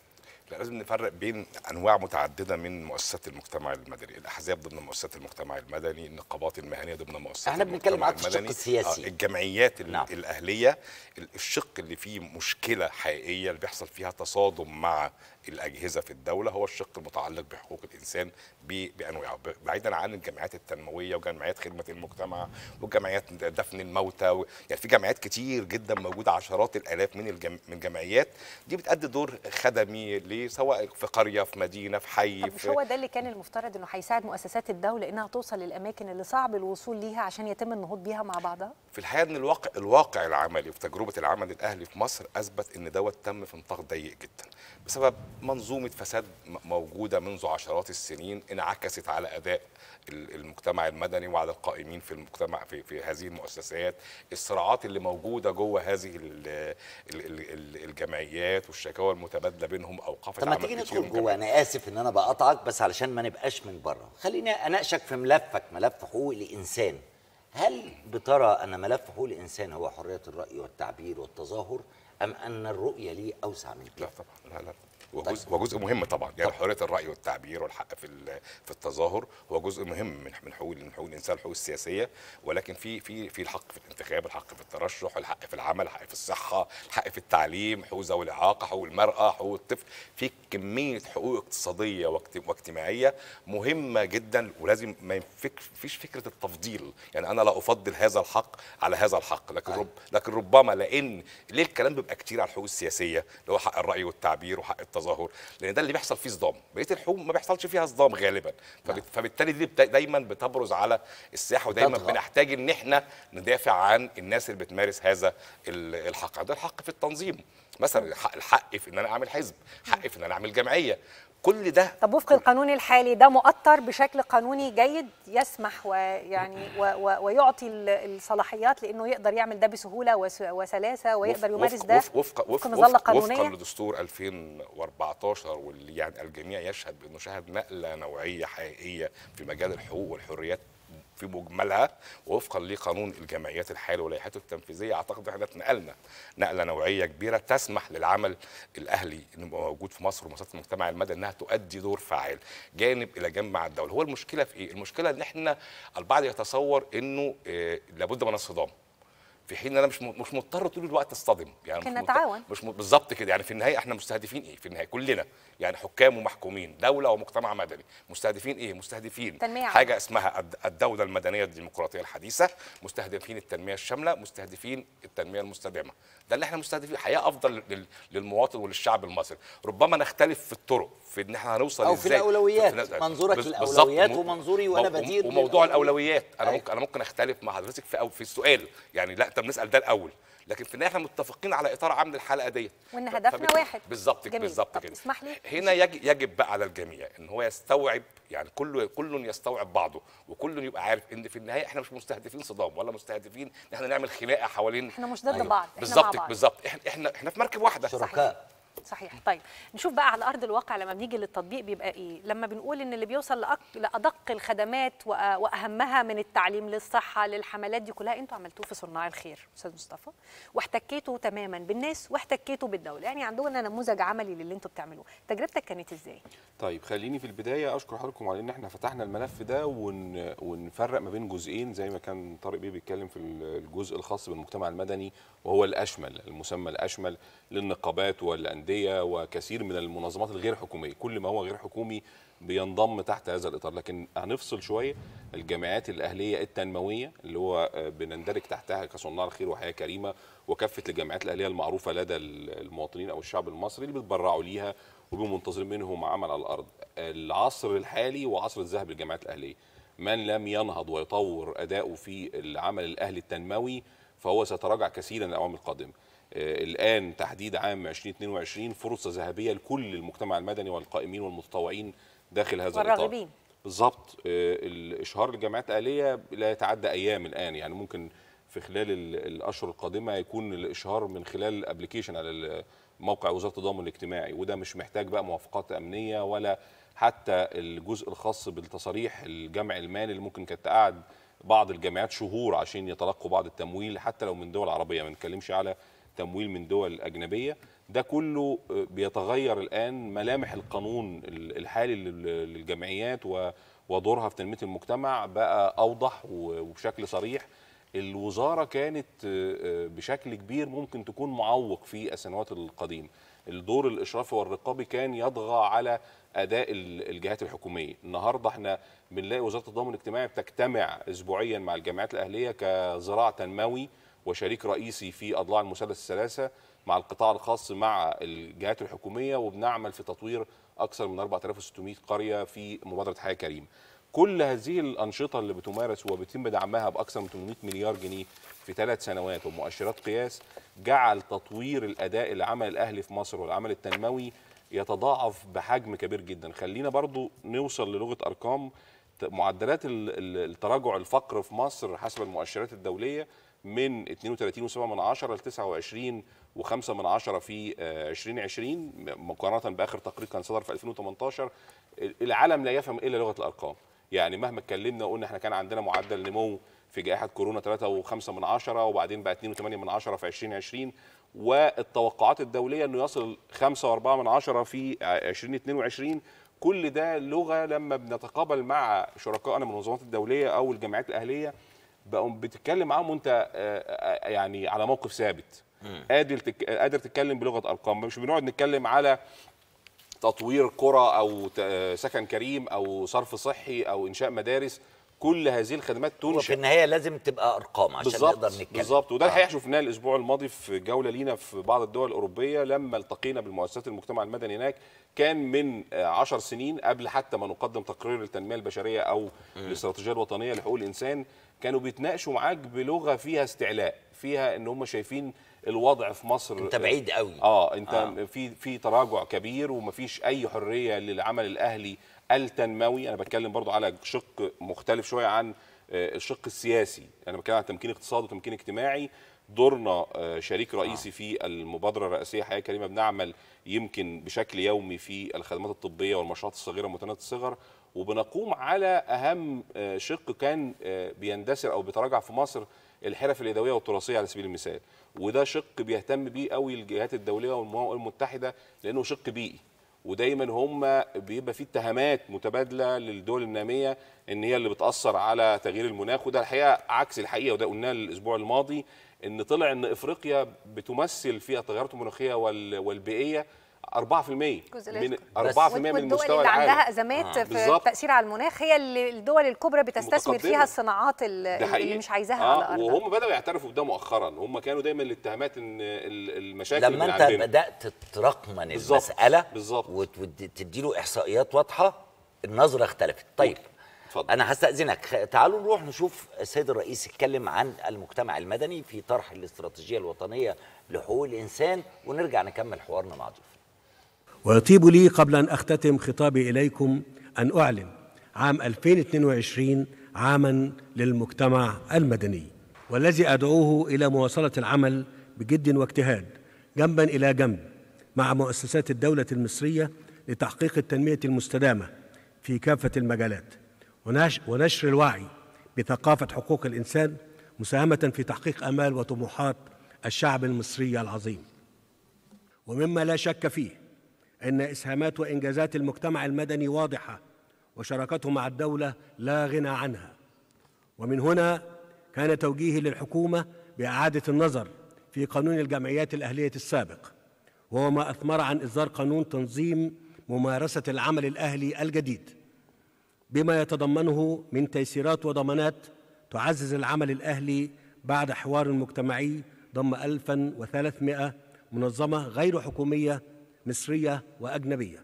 Speaker 12: لا لازم نفرق بين انواع متعدده من مؤسسات المجتمع المدني الاحزاب ضمن مؤسسات المجتمع المدني النقابات المهنيه ضمن مؤسسات
Speaker 1: احنا بنتكلم
Speaker 12: المجتمع
Speaker 1: معاك في الشق
Speaker 12: المدني.
Speaker 1: السياسي.
Speaker 12: آه الجمعيات ال-
Speaker 1: نعم.
Speaker 12: الاهليه ال- الشق اللي فيه مشكله حقيقيه اللي بيحصل فيها تصادم مع الاجهزه في الدوله هو الشق المتعلق بحقوق الانسان ب- بانواعه ب- بعيدا عن الجمعيات التنمويه وجمعيات خدمه المجتمع وجمعيات دفن الموتى و... يعني في جمعيات كتير جدا موجوده عشرات الالاف من الجم... من جمعيات دي بتأدي دور خدمي ل- سواء في قريه في مدينه في حي
Speaker 2: طب مش
Speaker 12: في
Speaker 2: هو ده اللي كان المفترض انه هيساعد مؤسسات الدوله انها توصل للاماكن اللي صعب الوصول ليها عشان يتم النهوض بيها مع بعضها
Speaker 12: في الحقيقه ان الواقع الواقع العملي وفي تجربه العمل الاهلي في مصر اثبت ان دوت تم في نطاق ضيق جدا بسبب منظومه فساد م- موجوده منذ عشرات السنين انعكست على اداء ال- المجتمع المدني وعلى القائمين في المجتمع في, في هذه المؤسسات الصراعات اللي موجوده جوه هذه ال ال ال ال الجمعيات والشكاوى المتبادله بينهم اوقفت
Speaker 1: طب ما
Speaker 12: عمل
Speaker 1: تيجي
Speaker 12: كتير
Speaker 1: ندخل
Speaker 12: من
Speaker 1: جوه انا اسف ان انا بقطعك بس علشان ما نبقاش من بره خليني اناقشك في ملفك ملف حقوق الانسان هل بترى ان ملف حقوق الانسان هو حريه الراي والتعبير والتظاهر ام ان الرؤيه ليه اوسع من كده
Speaker 12: لا طبعا لا لا وجزء وجزء مهم طبعا يعني حريه الراي والتعبير والحق في ال- في التظاهر هو جزء مهم من من حقوق من حقوق الانسان الحقوق السياسيه ولكن في في في الحق في الانتخاب الحق في الترشح الحق في العمل الحق في الصحه الحق في التعليم حقوق ذوي الاعاقه حقوق المراه حقوق الطفل في كميه حقوق اقتصاديه واجت- واجتماعيه مهمه جدا ولازم ما ينفك فيش فكره التفضيل يعني انا لا افضل هذا الحق على هذا الحق لكن رب لكن ربما لان ليه الكلام بيبقى كتير على الحقوق السياسيه اللي هو حق الراي والتعبير وحق التظاهر لان ده اللي بيحصل فيه صدام بقيه الحقوق ما بيحصلش فيها صدام غالبا فبت- فبالتالي دي بت- دايما بتبرز على الساحه ودايما
Speaker 1: بتطغى.
Speaker 12: بنحتاج ان احنا ندافع عن الناس اللي بتمارس هذا ال- الحق ده الحق في التنظيم مثلا الحق, الحق في ان انا اعمل حزب حق في ان انا اعمل جمعيه كل ده
Speaker 2: طب وفق القانون الحالي ده مؤطر بشكل قانوني جيد يسمح ويعني و و ويعطي ال- الصلاحيات لانه يقدر يعمل ده بسهوله وس- وسلاسه ويقدر
Speaker 12: وفق-
Speaker 2: يمارس
Speaker 12: وفق-
Speaker 2: ده
Speaker 12: وفق وفق
Speaker 2: وفق
Speaker 12: وفق
Speaker 2: مظله
Speaker 12: وفق,
Speaker 2: قانونيه
Speaker 12: وفقا لدستور 2014 واللي يعني الجميع يشهد بانه شهد نقله نوعيه حقيقيه في مجال الحقوق والحريات في مجملها ووفقا لقانون الجمعيات الحالي ولائحته التنفيذيه اعتقد احنا اتنقلنا نقله نوعيه كبيره تسمح للعمل الاهلي انه يبقى موجود في مصر ومؤسسات المجتمع المدني انها تؤدي دور فعال جانب الى جنب مع الدوله هو المشكله في ايه المشكله ان احنا البعض يتصور انه آه، لابد من الصدام في حين ان انا مش م- مش مضطر طول الوقت اصطدم يعني
Speaker 2: لكن
Speaker 12: مش مضطر-
Speaker 2: نتعاون.
Speaker 12: مش م- بالظبط كده يعني في النهايه احنا مستهدفين ايه في النهايه كلنا يعني حكام ومحكومين دوله ومجتمع مدني مستهدفين ايه مستهدفين
Speaker 2: تنمية عامة.
Speaker 12: حاجه اسمها الد- الدوله المدنيه الديمقراطيه الحديثه مستهدفين التنميه الشامله مستهدفين التنميه المستدامه ده اللي احنا مستهدفين حياه افضل لل- للمواطن وللشعب المصري ربما نختلف في الطرق في ان احنا هنوصل
Speaker 1: أو في
Speaker 12: ازاي
Speaker 1: الأولويات.
Speaker 12: في-
Speaker 1: منظورك
Speaker 12: بز-
Speaker 1: للأولويات
Speaker 12: بالظبط.
Speaker 1: ومنظوري وأنا
Speaker 12: وم-
Speaker 1: بدير
Speaker 12: وموضوع
Speaker 1: للأولويات.
Speaker 12: الاولويات انا
Speaker 1: أيوة.
Speaker 12: ممكن انا ممكن اختلف مع حضرتك في أو في السؤال يعني لا طب نسال ده الاول لكن في النهايه احنا متفقين على اطار عام للحلقه ديت
Speaker 2: وان هدفنا
Speaker 12: فبت-
Speaker 2: واحد
Speaker 12: بالظبط كده
Speaker 2: جميل.
Speaker 12: بالظبط
Speaker 2: طب
Speaker 12: كده
Speaker 2: اسمح لي
Speaker 12: هنا يجب, يجب بقى على الجميع ان هو يستوعب يعني كل كل يستوعب بعضه وكل يبقى عارف ان في النهايه احنا مش مستهدفين صدام ولا مستهدفين ان احنا نعمل خناقه حوالين
Speaker 2: احنا مش ضد بعض احنا مع
Speaker 12: بالظبط
Speaker 2: بعض
Speaker 12: بالظبط احنا احنا احنا في مركب واحده
Speaker 1: شركاء
Speaker 2: صحيح طيب نشوف بقى على ارض الواقع لما بنيجي للتطبيق بيبقى ايه لما بنقول ان اللي بيوصل لأك... لادق الخدمات وأ... واهمها من التعليم للصحه للحملات دي كلها انتوا عملتوه في صناع الخير استاذ مصطفى واحتكيتوا تماما بالناس واحتكيتوا بالدوله يعني عندنا نموذج عملي للي انتوا بتعملوه تجربتك كانت ازاي
Speaker 14: طيب خليني في البدايه اشكر حضراتكم على ان احنا فتحنا الملف ده ون... ونفرق ما بين جزئين زي ما كان طارق بيه بيتكلم في الجزء الخاص بالمجتمع المدني وهو الاشمل المسمى الاشمل للنقابات والانديه وكثير من المنظمات الغير حكوميه كل ما هو غير حكومي بينضم تحت هذا الاطار لكن هنفصل شويه الجامعات الاهليه التنمويه اللي هو آه، بنندرج تحتها كصناع الخير وحياه كريمه وكافه الجامعات الاهليه المعروفه لدى المواطنين او الشعب المصري اللي بيتبرعوا ليها وبيبقوا منتظرين منهم عمل على الارض العصر الحالي وعصر الذهب للجامعات الاهليه من لم ينهض ويطور اداؤه في العمل الاهلي التنموي فهو سيتراجع كثيرا الاعوام القادمه آه، الان تحديد عام 2022 فرصه ذهبيه لكل المجتمع المدني والقائمين والمتطوعين داخل هذا الاطار
Speaker 2: والراغبين
Speaker 14: بالظبط آه، الاشهار للجامعات الاهليه لا يتعدى ايام الان يعني ممكن في خلال ال- الاشهر القادمه يكون الاشهار من خلال ابلكيشن على ال- موقع وزاره التضامن الاجتماعي وده مش محتاج بقى موافقات امنيه ولا حتى الجزء الخاص بالتصاريح الجمع المالي اللي ممكن كانت تقعد بعض الجامعات شهور عشان يتلقوا بعض التمويل حتى لو من دول عربيه ما نتكلمش على تمويل من دول اجنبيه ده كله آه، بيتغير الان ملامح القانون ال- الحالي لل- للجمعيات و- ودورها في تنميه المجتمع بقى اوضح و- وبشكل صريح الوزاره كانت آه، آه، بشكل كبير ممكن تكون معوق في السنوات القديمه الدور الاشرافي والرقابي كان يطغى على اداء ال- الجهات الحكوميه النهارده احنا بنلاقي وزاره التضامن الاجتماعي بتجتمع اسبوعيا مع الجامعات الاهليه كذراع تنموي وشريك رئيسي في اضلاع المثلث الثلاثه مع القطاع الخاص مع الجهات الحكوميه وبنعمل في تطوير اكثر من 4600 قريه في مبادره حياه كريمه كل هذه الانشطه اللي بتمارس وبيتم دعمها باكثر من 800 مليار جنيه في ثلاث سنوات ومؤشرات قياس جعل تطوير الاداء العمل الاهلي في مصر والعمل التنموي يتضاعف بحجم كبير جدا خلينا برضو نوصل للغه ارقام ت- معدلات ال- ال- التراجع الفقر في مصر حسب المؤشرات الدوليه من 32.7 من عشرة ل 29.5 من عشرة في آه، 2020 مقارنه باخر تقرير كان صدر في 2018 العالم لا يفهم الا لغه الارقام يعني مهما اتكلمنا وقلنا احنا كان عندنا معدل نمو في جائحه كورونا 3.5 من عشرة وبعدين بقى 2.8 من عشرة في 2020 والتوقعات الدوليه انه يصل 5.4 من عشرة في 2022 كل ده لغه لما بنتقابل مع شركائنا من المنظمات الدوليه او الجامعات الاهليه بقوا بتتكلم معاهم وانت آه، آه، يعني على موقف ثابت قادر تك... قادر تتكلم بلغه ارقام مش بنقعد نتكلم على تطوير قرى او ت- سكن كريم او صرف صحي او انشاء مدارس كل هذه الخدمات
Speaker 1: وفي
Speaker 14: تنشئ
Speaker 1: النهايه لازم تبقى ارقام عشان
Speaker 14: بالظبط
Speaker 1: نقدر نتكلم
Speaker 14: بالظبط وده الحقيقه شفناه الاسبوع الماضي في جوله لينا في بعض الدول الاوروبيه لما التقينا بالمؤسسات المجتمع المدني هناك كان من آه، عشر سنين قبل حتى ما نقدم تقرير التنميه البشريه او الاستراتيجيه الوطنيه لحقوق الانسان كانوا بيتناقشوا معاك بلغه فيها استعلاء فيها ان هم شايفين الوضع في مصر
Speaker 1: انت بعيد قوي
Speaker 14: اه انت
Speaker 1: آه.
Speaker 14: آه. في في تراجع كبير ومفيش اي حريه للعمل الاهلي التنموي انا بتكلم برضو على شق مختلف شويه عن آه، الشق السياسي انا بتكلم عن تمكين اقتصادي وتمكين اجتماعي دورنا آه، شريك رئيسي في المبادره الرئاسيه حياه كريمه بنعمل يمكن بشكل يومي في الخدمات الطبيه والمشروعات الصغيره متناهيه الصغر وبنقوم على اهم آه، شق كان آه، بيندثر او بيتراجع في مصر الحرف اليدويه والتراثيه على سبيل المثال وده شق بيهتم بيه قوي الجهات الدوليه والامم المتحده لانه شق بيئي ودايما هم بيبقى في اتهامات متبادله للدول الناميه ان هي اللي بتاثر على تغيير المناخ وده الحقيقه عكس الحقيقه وده قلناه الاسبوع الماضي ان طلع ان افريقيا بتمثل في التغيرات المناخيه وال- والبيئيه 4%
Speaker 2: جزء لا
Speaker 14: من
Speaker 2: يذكر.
Speaker 14: 4% من
Speaker 2: والدول
Speaker 14: المستوى
Speaker 2: اللي
Speaker 14: العالم
Speaker 2: عندها ازمات في
Speaker 14: بالظبط.
Speaker 2: التاثير على المناخ هي اللي الدول الكبرى بتستثمر
Speaker 14: متقدمة.
Speaker 2: فيها الصناعات ال-
Speaker 14: ده
Speaker 2: اللي
Speaker 14: حقيقي
Speaker 2: مش عايزاها
Speaker 14: آه
Speaker 2: على ارضها
Speaker 14: وهم بداوا يعترفوا بده مؤخرا هم كانوا دايما الاتهامات ان ال- المشاكل
Speaker 1: لما
Speaker 14: من
Speaker 1: انت
Speaker 14: عندنا.
Speaker 1: بدات ترقمن
Speaker 14: بالظبط.
Speaker 1: المساله
Speaker 14: بالظبط
Speaker 1: وتدي له احصائيات واضحه النظره اختلفت طيب اتفضل. انا هستاذنك خ- تعالوا نروح نشوف السيد الرئيس اتكلم عن المجتمع المدني في طرح الاستراتيجيه الوطنيه لحقوق الانسان ونرجع نكمل حوارنا مع ضيوفنا
Speaker 15: ويطيب لي قبل أن أختتم خطابي إليكم أن أعلن عام 2022 عاما للمجتمع المدني والذي أدعوه إلى مواصلة العمل بجد واجتهاد جنبا إلى جنب مع مؤسسات الدولة المصرية لتحقيق التنمية المستدامة في كافة المجالات ونش- ونشر الوعي بثقافة حقوق الإنسان مساهمة في تحقيق آمال وطموحات الشعب المصري العظيم ومما لا شك فيه ان اسهامات وانجازات المجتمع المدني واضحه وشراكته مع الدوله لا غنى عنها ومن هنا كان توجيهي للحكومه باعاده النظر في قانون الجمعيات الاهليه السابق وهو ما اثمر عن اصدار قانون تنظيم ممارسه العمل الاهلي الجديد بما يتضمنه من تيسيرات وضمانات تعزز العمل الاهلي بعد حوار مجتمعي ضم 1300 منظمه غير حكوميه مصريه واجنبيه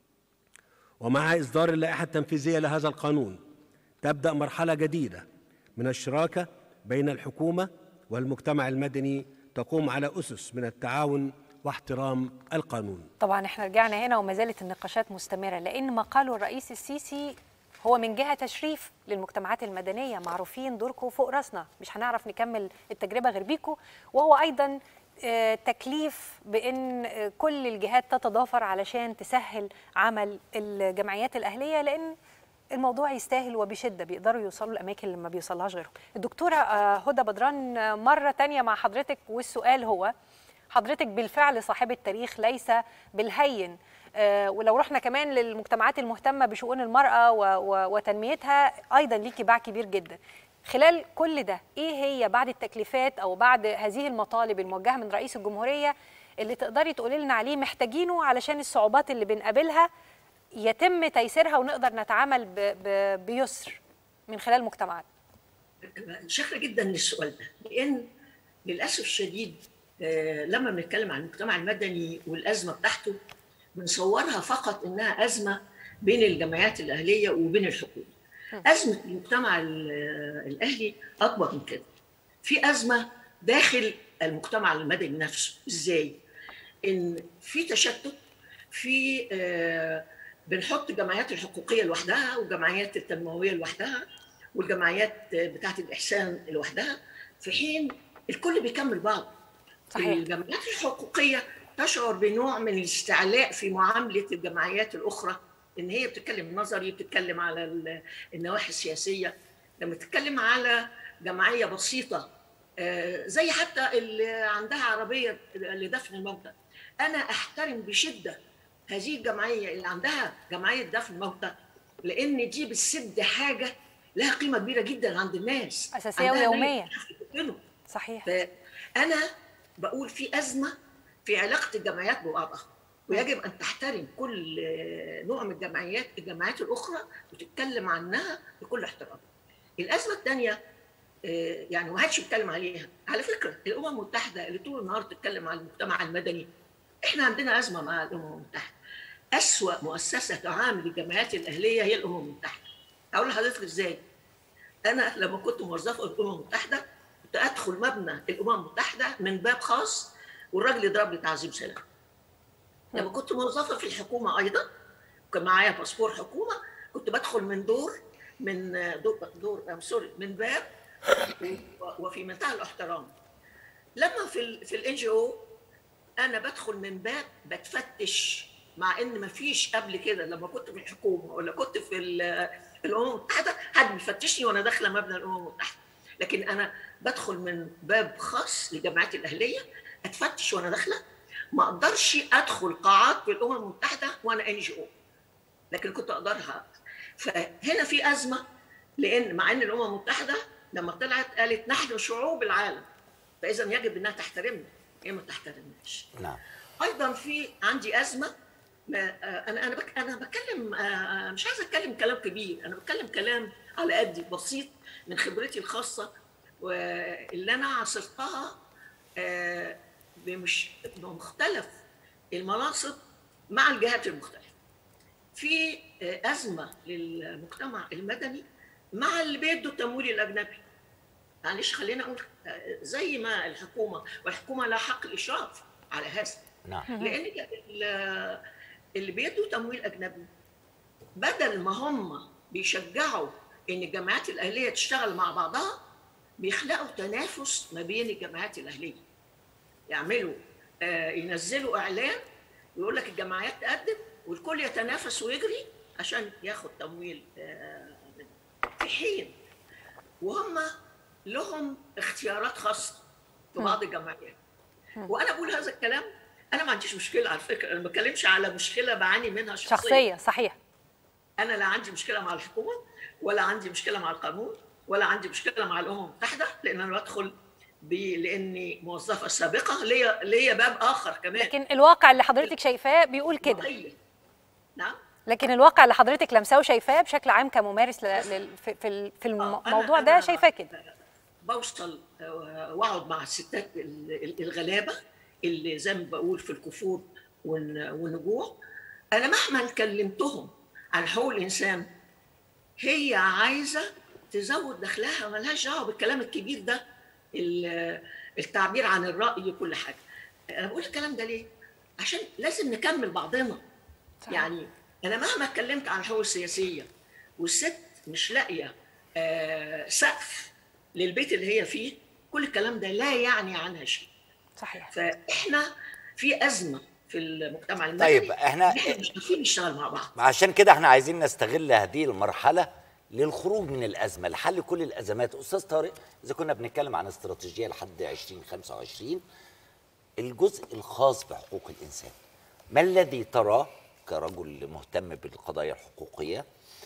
Speaker 15: ومع اصدار اللائحه التنفيذيه لهذا القانون تبدا مرحله جديده من الشراكه بين الحكومه والمجتمع المدني تقوم على اسس من التعاون واحترام القانون
Speaker 2: طبعا احنا رجعنا هنا وما زالت النقاشات مستمره لان ما قاله الرئيس السيسي هو من جهه تشريف للمجتمعات المدنيه معروفين دوركم فوق راسنا مش هنعرف نكمل التجربه غير بيكم وهو ايضا آه، تكليف بان آه، كل الجهات تتضافر علشان تسهل عمل الجمعيات الاهليه لان الموضوع يستاهل وبشده بيقدروا يوصلوا الاماكن اللي ما بيوصلهاش غيرهم الدكتوره آه، هدى بدران آه، مره تانية مع حضرتك والسؤال هو حضرتك بالفعل صاحبة تاريخ ليس بالهين آه، ولو رحنا كمان للمجتمعات المهتمة بشؤون المرأة و- و- وتنميتها أيضا ليكي باع كبير جدا خلال كل ده إيه هي بعد التكليفات أو بعد هذه المطالب الموجهة من رئيس الجمهورية اللي تقدري تقولي لنا عليه محتاجينه علشان الصعوبات اللي بنقابلها يتم تيسيرها ونقدر نتعامل ب- ب- بيسر من خلال المجتمعات
Speaker 13: شاكره جدا للسؤال ده لان للاسف الشديد آه، لما بنتكلم عن المجتمع المدني والازمه بتاعته بنصورها فقط انها ازمه بين الجمعيات الاهليه وبين الحكومه. ازمه المجتمع ال- الاهلي اكبر من كده. في ازمه داخل المجتمع المدني نفسه، ازاي؟ ان في تشتت في آه، بنحط الجمعيات الحقوقيه لوحدها والجمعيات التنمويه لوحدها والجمعيات بتاعه الاحسان لوحدها في حين الكل بيكمل بعض
Speaker 2: صحيح.
Speaker 13: الجمعيات الحقوقيه تشعر بنوع من الاستعلاء في معامله الجمعيات الاخرى ان هي بتتكلم نظري بتتكلم على ال- النواحي السياسيه لما تتكلم على جمعيه بسيطه آه، زي حتى اللي عندها عربيه لدفن الموتى انا احترم بشده هذه الجمعيه اللي عندها جمعيه دفن الموتى لان دي بتسد حاجه لها قيمه كبيره جدا عند الناس
Speaker 2: أساسية
Speaker 13: عندها
Speaker 2: ويومية.
Speaker 13: ناس بتقتله.
Speaker 2: صحيح
Speaker 13: فانا بقول في ازمه في علاقه الجمعيات ببعضها ويجب ان تحترم كل آه، نوع من الجمعيات الجمعيات الاخرى وتتكلم عنها بكل احترام. الازمه الثانيه يعني ما حدش بيتكلم عليها، على فكره الامم المتحده اللي طول النهار تتكلم عن المجتمع المدني احنا عندنا ازمه مع الامم المتحده. اسوا مؤسسه تعامل الجمعيات الاهليه هي الامم المتحده. اقول لحضرتك ازاي؟ انا لما كنت موظفه في الامم المتحده كنت ادخل مبنى الامم المتحده من باب خاص والراجل يضرب لي تعظيم سلام. لما كنت موظفه في الحكومه ايضا كان معايا باسبور حكومه كنت بدخل من دور من دور, دور أم سوري من باب و- وفي منتهى الاحترام. لما في ال في الان جي او انا بدخل من باب بتفتش مع ان ما فيش قبل كده لما كنت في الحكومه ولا كنت في ال- الامم المتحده حد بيفتشني وانا داخله مبنى الامم المتحده لكن انا بدخل من باب خاص للجامعات الاهليه اتفتش وانا داخله ما اقدرش ادخل قاعات في الامم المتحده وانا ان جي او لكن كنت اقدرها فهنا في ازمه لان مع ان الامم المتحده لما طلعت قالت نحن شعوب العالم فاذا يجب انها تحترمنا هي ما تحترمناش
Speaker 1: نعم
Speaker 13: ايضا في عندي ازمه ما آه، انا انا بك انا بتكلم آه، مش عايزه اتكلم كلام كبير انا بتكلم كلام على قدي بسيط من خبرتي الخاصه واللي انا عاصرتها آه، بمش بمختلف المناصب مع الجهات المختلفه في آه، ازمه للمجتمع المدني مع اللي بيدوا التمويل الاجنبي معلش خلينا اقول آه، زي ما الحكومه والحكومه لها حق الاشراف على هذا
Speaker 1: نعم
Speaker 13: لان ال- اللي بيدوا تمويل اجنبي بدل ما هم بيشجعوا ان الجامعات الاهليه تشتغل مع بعضها بيخلقوا تنافس ما بين الجامعات الاهليه يعملوا آه، ينزلوا اعلان ويقول لك الجامعات تقدم والكل يتنافس ويجري عشان ياخد تمويل آه، في حين وهم لهم اختيارات خاصه في بعض الجامعات وانا بقول هذا الكلام انا ما عنديش مشكله على فكره انا ما بتكلمش على مشكله بعاني منها شخصيا
Speaker 2: شخصيه صحيح
Speaker 13: انا لا عندي مشكله مع الحكومه ولا عندي مشكله مع القانون ولا عندي مشكله مع الامم المتحده لان انا بدخل ب- لاني موظفه سابقه ليا ليا باب اخر كمان
Speaker 2: لكن الواقع اللي حضرتك شايفاه بيقول كده
Speaker 13: وضعية. نعم
Speaker 2: لكن الواقع اللي حضرتك لمساه وشايفاه بشكل عام كممارس ل- لل- في في ال- في الموضوع ده شايفاه كده
Speaker 13: بوصل آه، واقعد مع الستات ال- ال- الغلابه اللي زي ما بقول في الكفور والن- والنجوع انا مهما كلمتهم عن حقوق الانسان هي عايزه تزود دخلها ملهاش دعوه بالكلام الكبير ده ال- التعبير عن الراي وكل حاجه انا بقول الكلام ده ليه عشان لازم نكمل بعضنا يعني انا مهما اتكلمت عن الحقوق السياسيه والست مش لاقيه آه، سقف للبيت اللي هي فيه كل الكلام ده لا يعني عنها شيء
Speaker 2: صحيح
Speaker 13: فاحنا في ازمه في المجتمع المدني
Speaker 1: طيب، إحنا-
Speaker 13: احنا مش عارفين نشتغل مع بعض
Speaker 1: عشان كده احنا عايزين نستغل هذه المرحلة للخروج من الأزمة لحل كل الأزمات أستاذ طارق إذا كنا بنتكلم عن استراتيجية لحد 2025 الجزء الخاص بحقوق الإنسان ما الذي تراه كرجل مهتم بالقضايا الحقوقية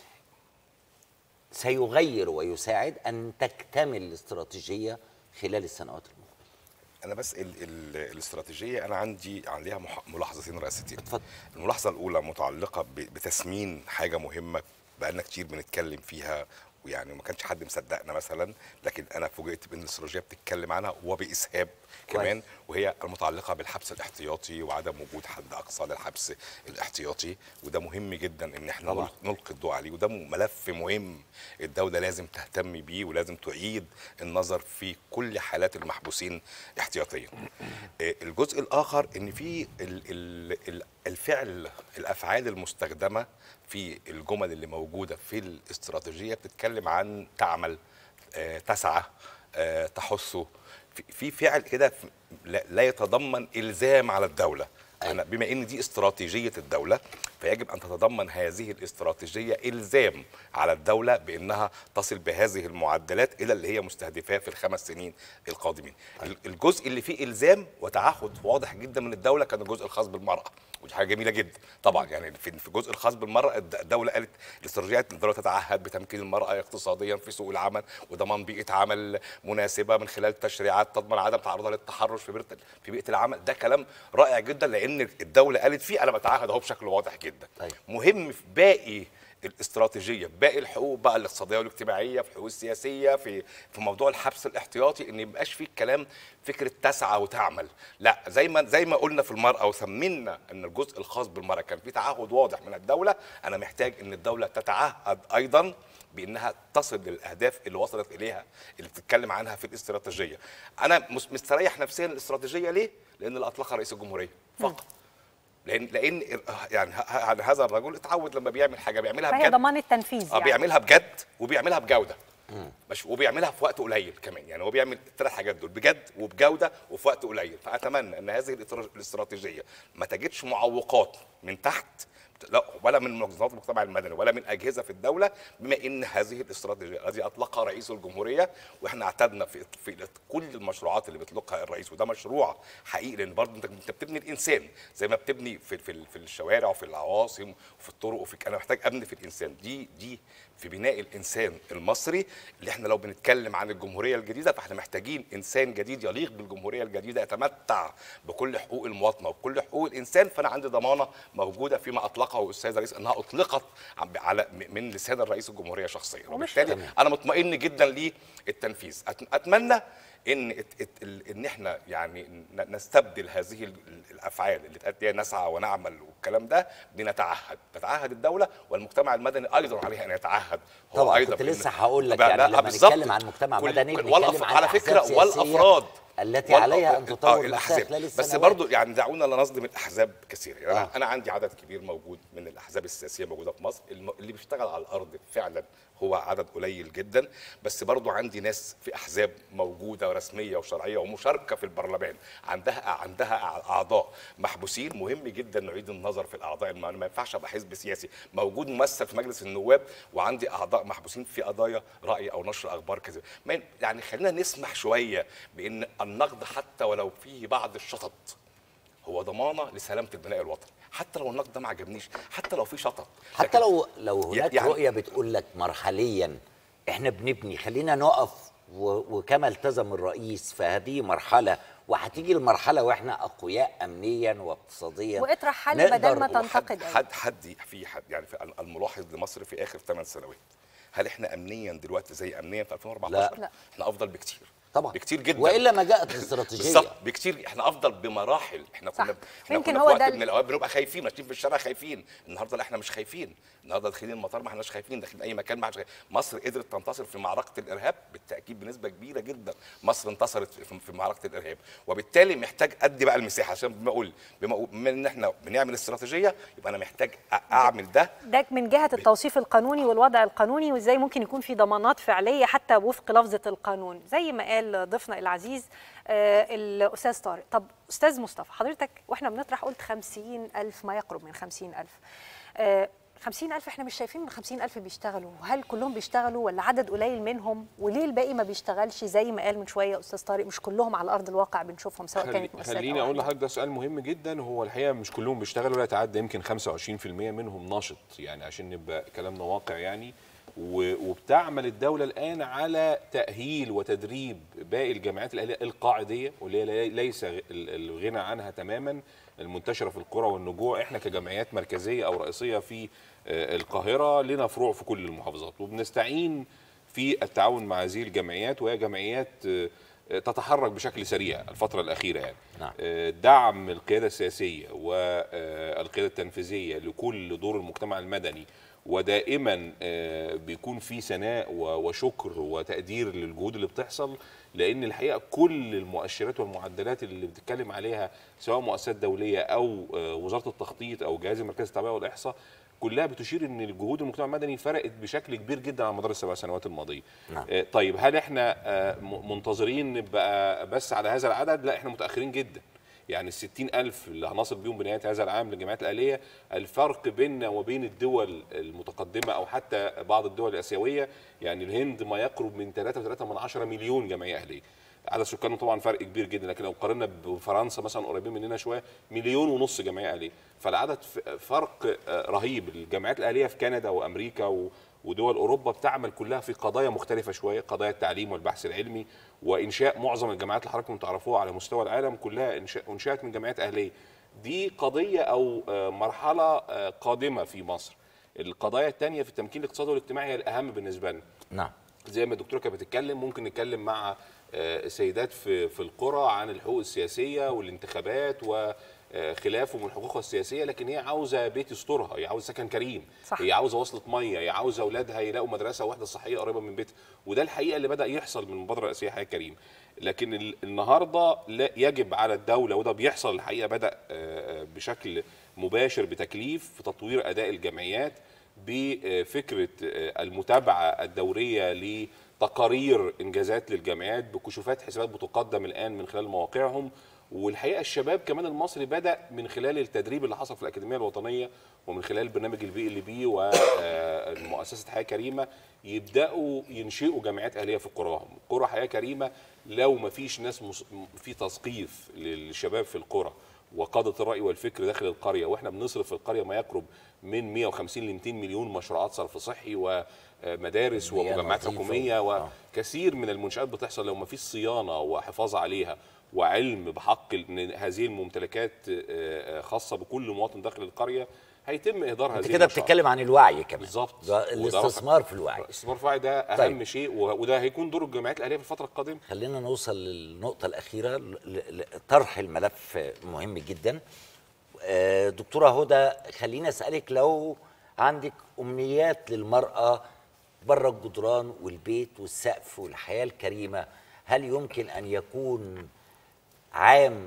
Speaker 1: سيغير ويساعد أن تكتمل الاستراتيجية خلال السنوات المقبلة
Speaker 12: انا بس ال ال الاستراتيجيه انا عندي عليها مح- ملاحظتين رئيسيتين الملاحظه الاولى متعلقه ب- بتسمين حاجه مهمه بقالنا كتير بنتكلم فيها ويعني ما كانش حد مصدقنا مثلا لكن انا فوجئت بان الاستراتيجيه بتتكلم عنها وباسهاب كمان وهي المتعلقه بالحبس الاحتياطي وعدم وجود حد اقصى للحبس الاحتياطي وده مهم جدا ان احنا
Speaker 1: طبعاً.
Speaker 12: نلقي الضوء عليه وده ملف مهم الدوله لازم تهتم بيه ولازم تعيد النظر في كل حالات المحبوسين احتياطيا آه، الجزء الاخر ان في ال- ال- ال- الفعل الافعال المستخدمه في الجمل اللي موجوده في الاستراتيجيه بتتكلم عن تعمل آه، تسعى آه، تحث في- في فعل كده ف- لا لا يتضمن الزام على الدوله أنا بما ان دي استراتيجيه الدوله فيجب ان تتضمن هذه الاستراتيجيه الزام على الدوله بانها تصل بهذه المعدلات الى اللي هي مستهدفاه في الخمس سنين القادمين. ال- الجزء اللي فيه الزام وتعهد واضح جدا من الدوله كان الجزء الخاص بالمراه ودي حاجه جميله جدا طبعا يعني في في الجزء الخاص بالمراه الد- الدوله قالت الاستراتيجيات الدوله تتعهد بتمكين المراه اقتصاديا في سوق العمل وضمان بيئه عمل مناسبه من خلال تشريعات تضمن عدم تعرضها للتحرش في بيئه في بيئه العمل ده كلام رائع جدا لان الدوله قالت فيه انا بتعهد اهو بشكل واضح جدا
Speaker 1: طيب.
Speaker 12: مهم في باقي الاستراتيجيه باقي الحقوق بقى الاقتصاديه والاجتماعيه في الحقوق السياسيه في في موضوع الحبس الاحتياطي ان يبقاش فيه الكلام فكره تسعى وتعمل لا زي ما زي ما قلنا في المراه وسمينا ان الجزء الخاص بالمراه كان في تعهد واضح من الدوله انا محتاج ان الدوله تتعهد ايضا بانها تصل للاهداف اللي وصلت اليها اللي بتتكلم عنها في الاستراتيجيه انا مس- مستريح نفسيا الاستراتيجيه ليه لان اللي اطلقها رئيس الجمهوريه فقط لان لان يعني ه- ه- هذا الرجل اتعود لما بيعمل حاجه بيعملها
Speaker 2: فهي
Speaker 12: بجد
Speaker 2: ضمان التنفيذ
Speaker 12: اه
Speaker 2: يعني
Speaker 12: بيعملها بجد وبيعملها بجوده ما مش وبيعملها في وقت قليل كمان يعني هو بيعمل الثلاث حاجات دول بجد وبجوده وفي وقت قليل فاتمنى ان هذه الاسترا- الاستراتيجيه ما تجدش معوقات من تحت لا ولا من منظمات المجتمع المدني ولا من اجهزه في الدوله بما ان هذه الاستراتيجيه التي اطلقها رئيس الجمهوريه واحنا اعتدنا في في كل المشروعات اللي بيطلقها الرئيس وده مشروع حقيقي لان برضه انت انت بتبني الانسان زي ما بتبني في في في الشوارع وفي العواصم وفي الطرق وفي انا محتاج ابني في الانسان دي دي في بناء الانسان المصري اللي احنا لو بنتكلم عن الجمهوريه الجديده فاحنا محتاجين انسان جديد يليق بالجمهوريه الجديده يتمتع بكل حقوق المواطنه وبكل حقوق الانسان فانا عندي ضمانه موجوده فيما اطلقه السيد الرئيس انها اطلقت عم- على من لسان الرئيس الجمهوريه شخصيا وبالتالي
Speaker 1: تمام.
Speaker 12: انا مطمئن جدا للتنفيذ أت- اتمنى ان ات- ات- ال- ان احنا يعني ن- نستبدل هذه ال- ال- الافعال اللي اتقالت ليها نسعى ونعمل والكلام ده بنتعهد تتعهد الدوله والمجتمع المدني ايضا عليه ان يتعهد هو
Speaker 1: طبعا
Speaker 12: ايضا
Speaker 1: كنت
Speaker 12: بإن-
Speaker 1: لسه هقول لك
Speaker 12: لا،
Speaker 1: يعني
Speaker 12: لا،
Speaker 1: لما
Speaker 12: بالظبط.
Speaker 1: نتكلم عن مجتمع
Speaker 12: كل-
Speaker 1: مدني
Speaker 12: كل-
Speaker 1: بنتكلم
Speaker 12: والأف-
Speaker 1: عن
Speaker 12: على
Speaker 1: أحزاب
Speaker 12: فكره
Speaker 1: سياسية
Speaker 12: والافراد
Speaker 1: التي
Speaker 12: والأ-
Speaker 1: عليها ان
Speaker 12: آه،
Speaker 1: تطور نفسها
Speaker 12: الأحزاب.
Speaker 1: خلال
Speaker 12: بس
Speaker 1: السنوات
Speaker 12: برضو يعني دعونا لا نظلم الاحزاب كثيرا يعني
Speaker 1: آه.
Speaker 12: انا انا عندي عدد كبير موجود من الاحزاب السياسيه موجوده في مصر الم- اللي بيشتغل على الارض فعلا هو عدد قليل جدا بس برضو عندي ناس في احزاب موجوده ورسميه وشرعيه ومشاركه في البرلمان عندها عندها اعضاء محبوسين مهم جدا نعيد النظر في الاعضاء ما ما ينفعش ابقى حزب سياسي موجود ممثل في مجلس النواب وعندي اعضاء محبوسين في قضايا راي او نشر اخبار كذا ما ين- يعني خلينا نسمح شويه بان النقد حتى ولو فيه بعض الشطط هو ضمانه لسلامه البناء الوطني حتى لو النقد ده ما عجبنيش حتى لو في شطط
Speaker 1: حتى
Speaker 12: لكن-
Speaker 1: لو لو هناك
Speaker 12: يعني-
Speaker 1: رؤيه بتقول لك مرحليا احنا بنبني خلينا نقف و- وكما التزم الرئيس فهذه مرحله وهتيجي المرحله واحنا اقوياء امنيا واقتصاديا
Speaker 2: واطرح حل
Speaker 1: نقدر-
Speaker 2: بدل ما
Speaker 12: وحد-
Speaker 2: تنتقد أيضا.
Speaker 12: حد حد في حد يعني في الملاحظ لمصر في اخر ثمان سنوات هل احنا امنيا دلوقتي زي امنيا في 2014
Speaker 1: لا. لا.
Speaker 12: احنا افضل بكتير
Speaker 1: طبعا
Speaker 12: بكتير جدا
Speaker 1: والا ما جاءت الاستراتيجيه
Speaker 12: بالظبط بكتير احنا افضل بمراحل احنا
Speaker 2: صح.
Speaker 12: كنا احنا
Speaker 2: يمكن
Speaker 12: كنا
Speaker 2: هو
Speaker 12: في وقت
Speaker 2: ده ال-
Speaker 12: من الاوقات بنبقى خايفين ماشيين في الشارع خايفين النهارده لا احنا مش خايفين النهارده داخلين المطار ما احناش خايفين داخلين اي مكان ما احناش خايفين. مصر قدرت تنتصر في معركه الارهاب بالتاكيد بنسبه كبيره جدا مصر انتصرت في في معركه الارهاب وبالتالي محتاج ادي بقى المساحه عشان بما اقول بما أقول- بما ان احنا بنعمل استراتيجيه يبقى انا محتاج أ- اعمل ده
Speaker 2: ده من جهه التوصيف القانوني والوضع القانوني وازاي ممكن يكون في ضمانات فعليه حتى وفق لفظه القانون زي ما قال ضيفنا العزيز آه الاستاذ طارق طب استاذ مصطفى حضرتك واحنا بنطرح قلت خمسين ألف ما يقرب من خمسين ألف آه خمسين ألف احنا مش شايفين من خمسين ألف بيشتغلوا هل كلهم بيشتغلوا ولا عدد قليل منهم وليه الباقي ما بيشتغلش زي ما قال من شويه استاذ طارق مش كلهم على ارض الواقع بنشوفهم سواء
Speaker 14: خلي-
Speaker 2: كانت مؤسسات
Speaker 14: خليني
Speaker 2: أو
Speaker 14: اقول
Speaker 2: أحزاب.
Speaker 14: لحضرتك ده سؤال مهم جدا هو الحقيقه مش كلهم بيشتغلوا لا يتعدى يمكن 25% منهم نشط يعني عشان نبقى كلامنا واقع يعني و- وبتعمل الدوله الان على تاهيل وتدريب باقي الجامعات الاهليه القاعديه واللي هي لي- ليس غ- ال- الغنى عنها تماما المنتشره في القرى والنجوع احنا كجمعيات مركزيه او رئيسيه في آه، القاهره لنا فروع في كل المحافظات وبنستعين في التعاون مع هذه الجمعيات وهي جمعيات آه، آه، تتحرك بشكل سريع الفترة الأخيرة يعني
Speaker 1: نعم.
Speaker 14: آه، دعم القيادة السياسية والقيادة التنفيذية لكل دور المجتمع المدني ودائما آه، بيكون في ثناء و- وشكر وتقدير للجهود اللي بتحصل لان الحقيقه كل المؤشرات والمعدلات اللي بتتكلم عليها سواء مؤسسات دوليه او آه، وزاره التخطيط او جهاز المركز التعبئه والاحصاء كلها بتشير ان الجهود المجتمع المدني فرقت بشكل كبير جدا على مدار السبع سنوات الماضيه.
Speaker 1: نعم.
Speaker 14: آه، طيب هل احنا آه، م- منتظرين نبقى بس على هذا العدد؟ لا احنا متاخرين جدا. يعني ال ألف اللي هنصل بيهم بنهايه هذا العام للجمعيات الاهليه الفرق بيننا وبين الدول المتقدمه او حتى بعض الدول الاسيويه يعني الهند ما يقرب من 3.3 مليون جمعيه اهليه عدد سكانهم طبعا فرق كبير جدا لكن لو قارنا بفرنسا مثلا قريبين مننا شويه مليون ونص جمعيه اهليه فالعدد ف- فرق آه، رهيب الجمعيات الاهليه في كندا وامريكا و ودول اوروبا بتعمل كلها في قضايا مختلفه شويه قضايا التعليم والبحث العلمي وانشاء معظم الجامعات اللي حضراتكم تعرفوها على مستوى العالم كلها إنشاء انشات من جامعات اهليه دي قضيه او آه، مرحله آه، قادمه في مصر القضايا الثانيه في التمكين الاقتصادي والاجتماعي هي الاهم بالنسبه لنا
Speaker 1: نعم
Speaker 14: زي ما الدكتوره كانت بتتكلم ممكن نتكلم مع آه، سيدات في في القرى عن الحقوق السياسيه والانتخابات وخلافه من حقوقها السياسيه لكن هي عاوزه بيت يسترها هي عاوزه سكن كريم
Speaker 2: صح.
Speaker 14: هي عاوزه وصله ميه هي عاوزه اولادها يلاقوا مدرسه واحده صحيه قريبه من بيتها وده الحقيقه اللي بدا يحصل من المبادره الرئاسيه حياه كريم لكن ال- النهارده لا يجب على الدوله وده بيحصل الحقيقه بدا آه، آه، بشكل مباشر بتكليف في تطوير اداء الجمعيات بفكره المتابعه الدوريه لتقارير انجازات للجامعات بكشوفات حسابات بتقدم الان من خلال مواقعهم والحقيقه الشباب كمان المصري بدا من خلال التدريب اللي حصل في الاكاديميه الوطنيه ومن خلال برنامج البي ال بي ومؤسسه حياه كريمه يبداوا ينشئوا جامعات اهليه في قراهم، قرى حياه كريمه لو ما فيش ناس مص... في تثقيف للشباب في القرى وقاده الراي والفكر داخل القريه واحنا بنصرف في القريه ما يقرب من 150 ل 200 مليون مشروعات صرف صحي ومدارس
Speaker 1: بنية
Speaker 14: ومجمعات
Speaker 1: نظيفة.
Speaker 14: حكوميه وكثير من المنشات بتحصل لو ما فيش صيانه وحفاظ عليها وعلم بحق ان هذه الممتلكات آه، آه، خاصه بكل مواطن داخل القريه هيتم اهدار هذه
Speaker 1: انت كده
Speaker 14: المشروعات.
Speaker 1: بتتكلم عن الوعي كمان
Speaker 14: بالظبط
Speaker 1: ده
Speaker 14: وده
Speaker 1: الاستثمار
Speaker 14: رقم-
Speaker 1: في الوعي
Speaker 14: الاستثمار في الوعي ده اهم
Speaker 1: طيب.
Speaker 14: شيء و- وده هيكون دور الجامعات الاهليه في الفتره القادمه
Speaker 1: خلينا نوصل للنقطة الأخيرة ل- ل- طرح الملف مهم جدا آه، دكتورة هدى خليني أسألك لو عندك أمنيات للمرأة بره الجدران والبيت والسقف والحياة الكريمة هل يمكن أن يكون عام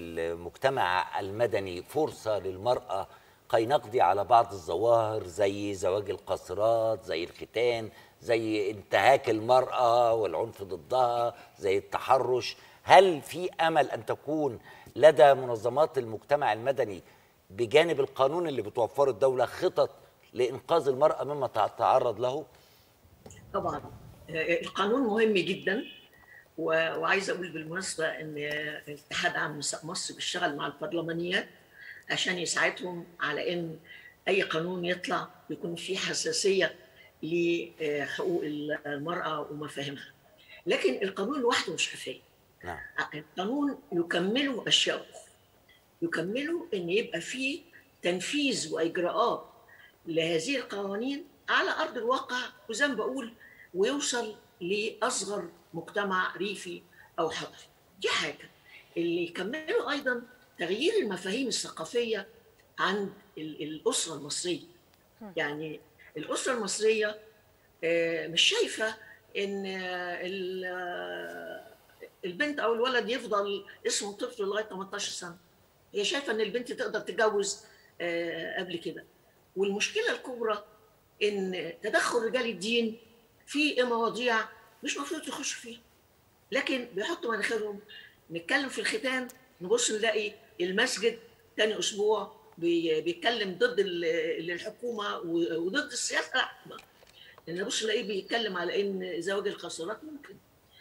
Speaker 1: المجتمع المدني فرصة للمرأة كي نقضي على بعض الظواهر زي زواج القاصرات زي الختان زي انتهاك المرأة والعنف ضدها زي التحرش هل في أمل أن تكون لدى منظمات المجتمع المدني بجانب القانون اللي بتوفره الدولة خطط لإنقاذ المرأة مما تتعرض له؟
Speaker 13: طبعا آه، القانون مهم جدا و- وعايزه اقول بالمناسبه ان الاتحاد عام نساء مصر بيشتغل مع البرلمانيات عشان يساعدهم على ان اي قانون يطلع يكون فيه حساسيه لحقوق المراه ومفاهيمها لكن القانون لوحده مش كفايه
Speaker 1: نعم
Speaker 13: القانون يكمله اشياء اخرى يكمله ان يبقى فيه تنفيذ واجراءات لهذه القوانين على ارض الواقع وزي ما بقول ويوصل لاصغر مجتمع ريفي او حضري دي حاجه اللي يكمله ايضا تغيير المفاهيم الثقافيه عند ال- الاسره المصريه يعني الاسره المصريه آه، مش شايفه ان آه، ال- آه، البنت او الولد يفضل اسمه طفل لغايه 18 سنه هي شايفه ان البنت تقدر تتجوز آه، قبل كده والمشكله الكبرى ان تدخل رجال الدين في مواضيع مش مفروض يخشوا فيها لكن بيحطوا مناخيرهم نتكلم في الختان نبص نلاقي المسجد تاني اسبوع بي- بيتكلم ضد ال- الحكومه و- وضد السياسه لا نبص نلاقيه بيتكلم على ان زواج القاصرات ممكن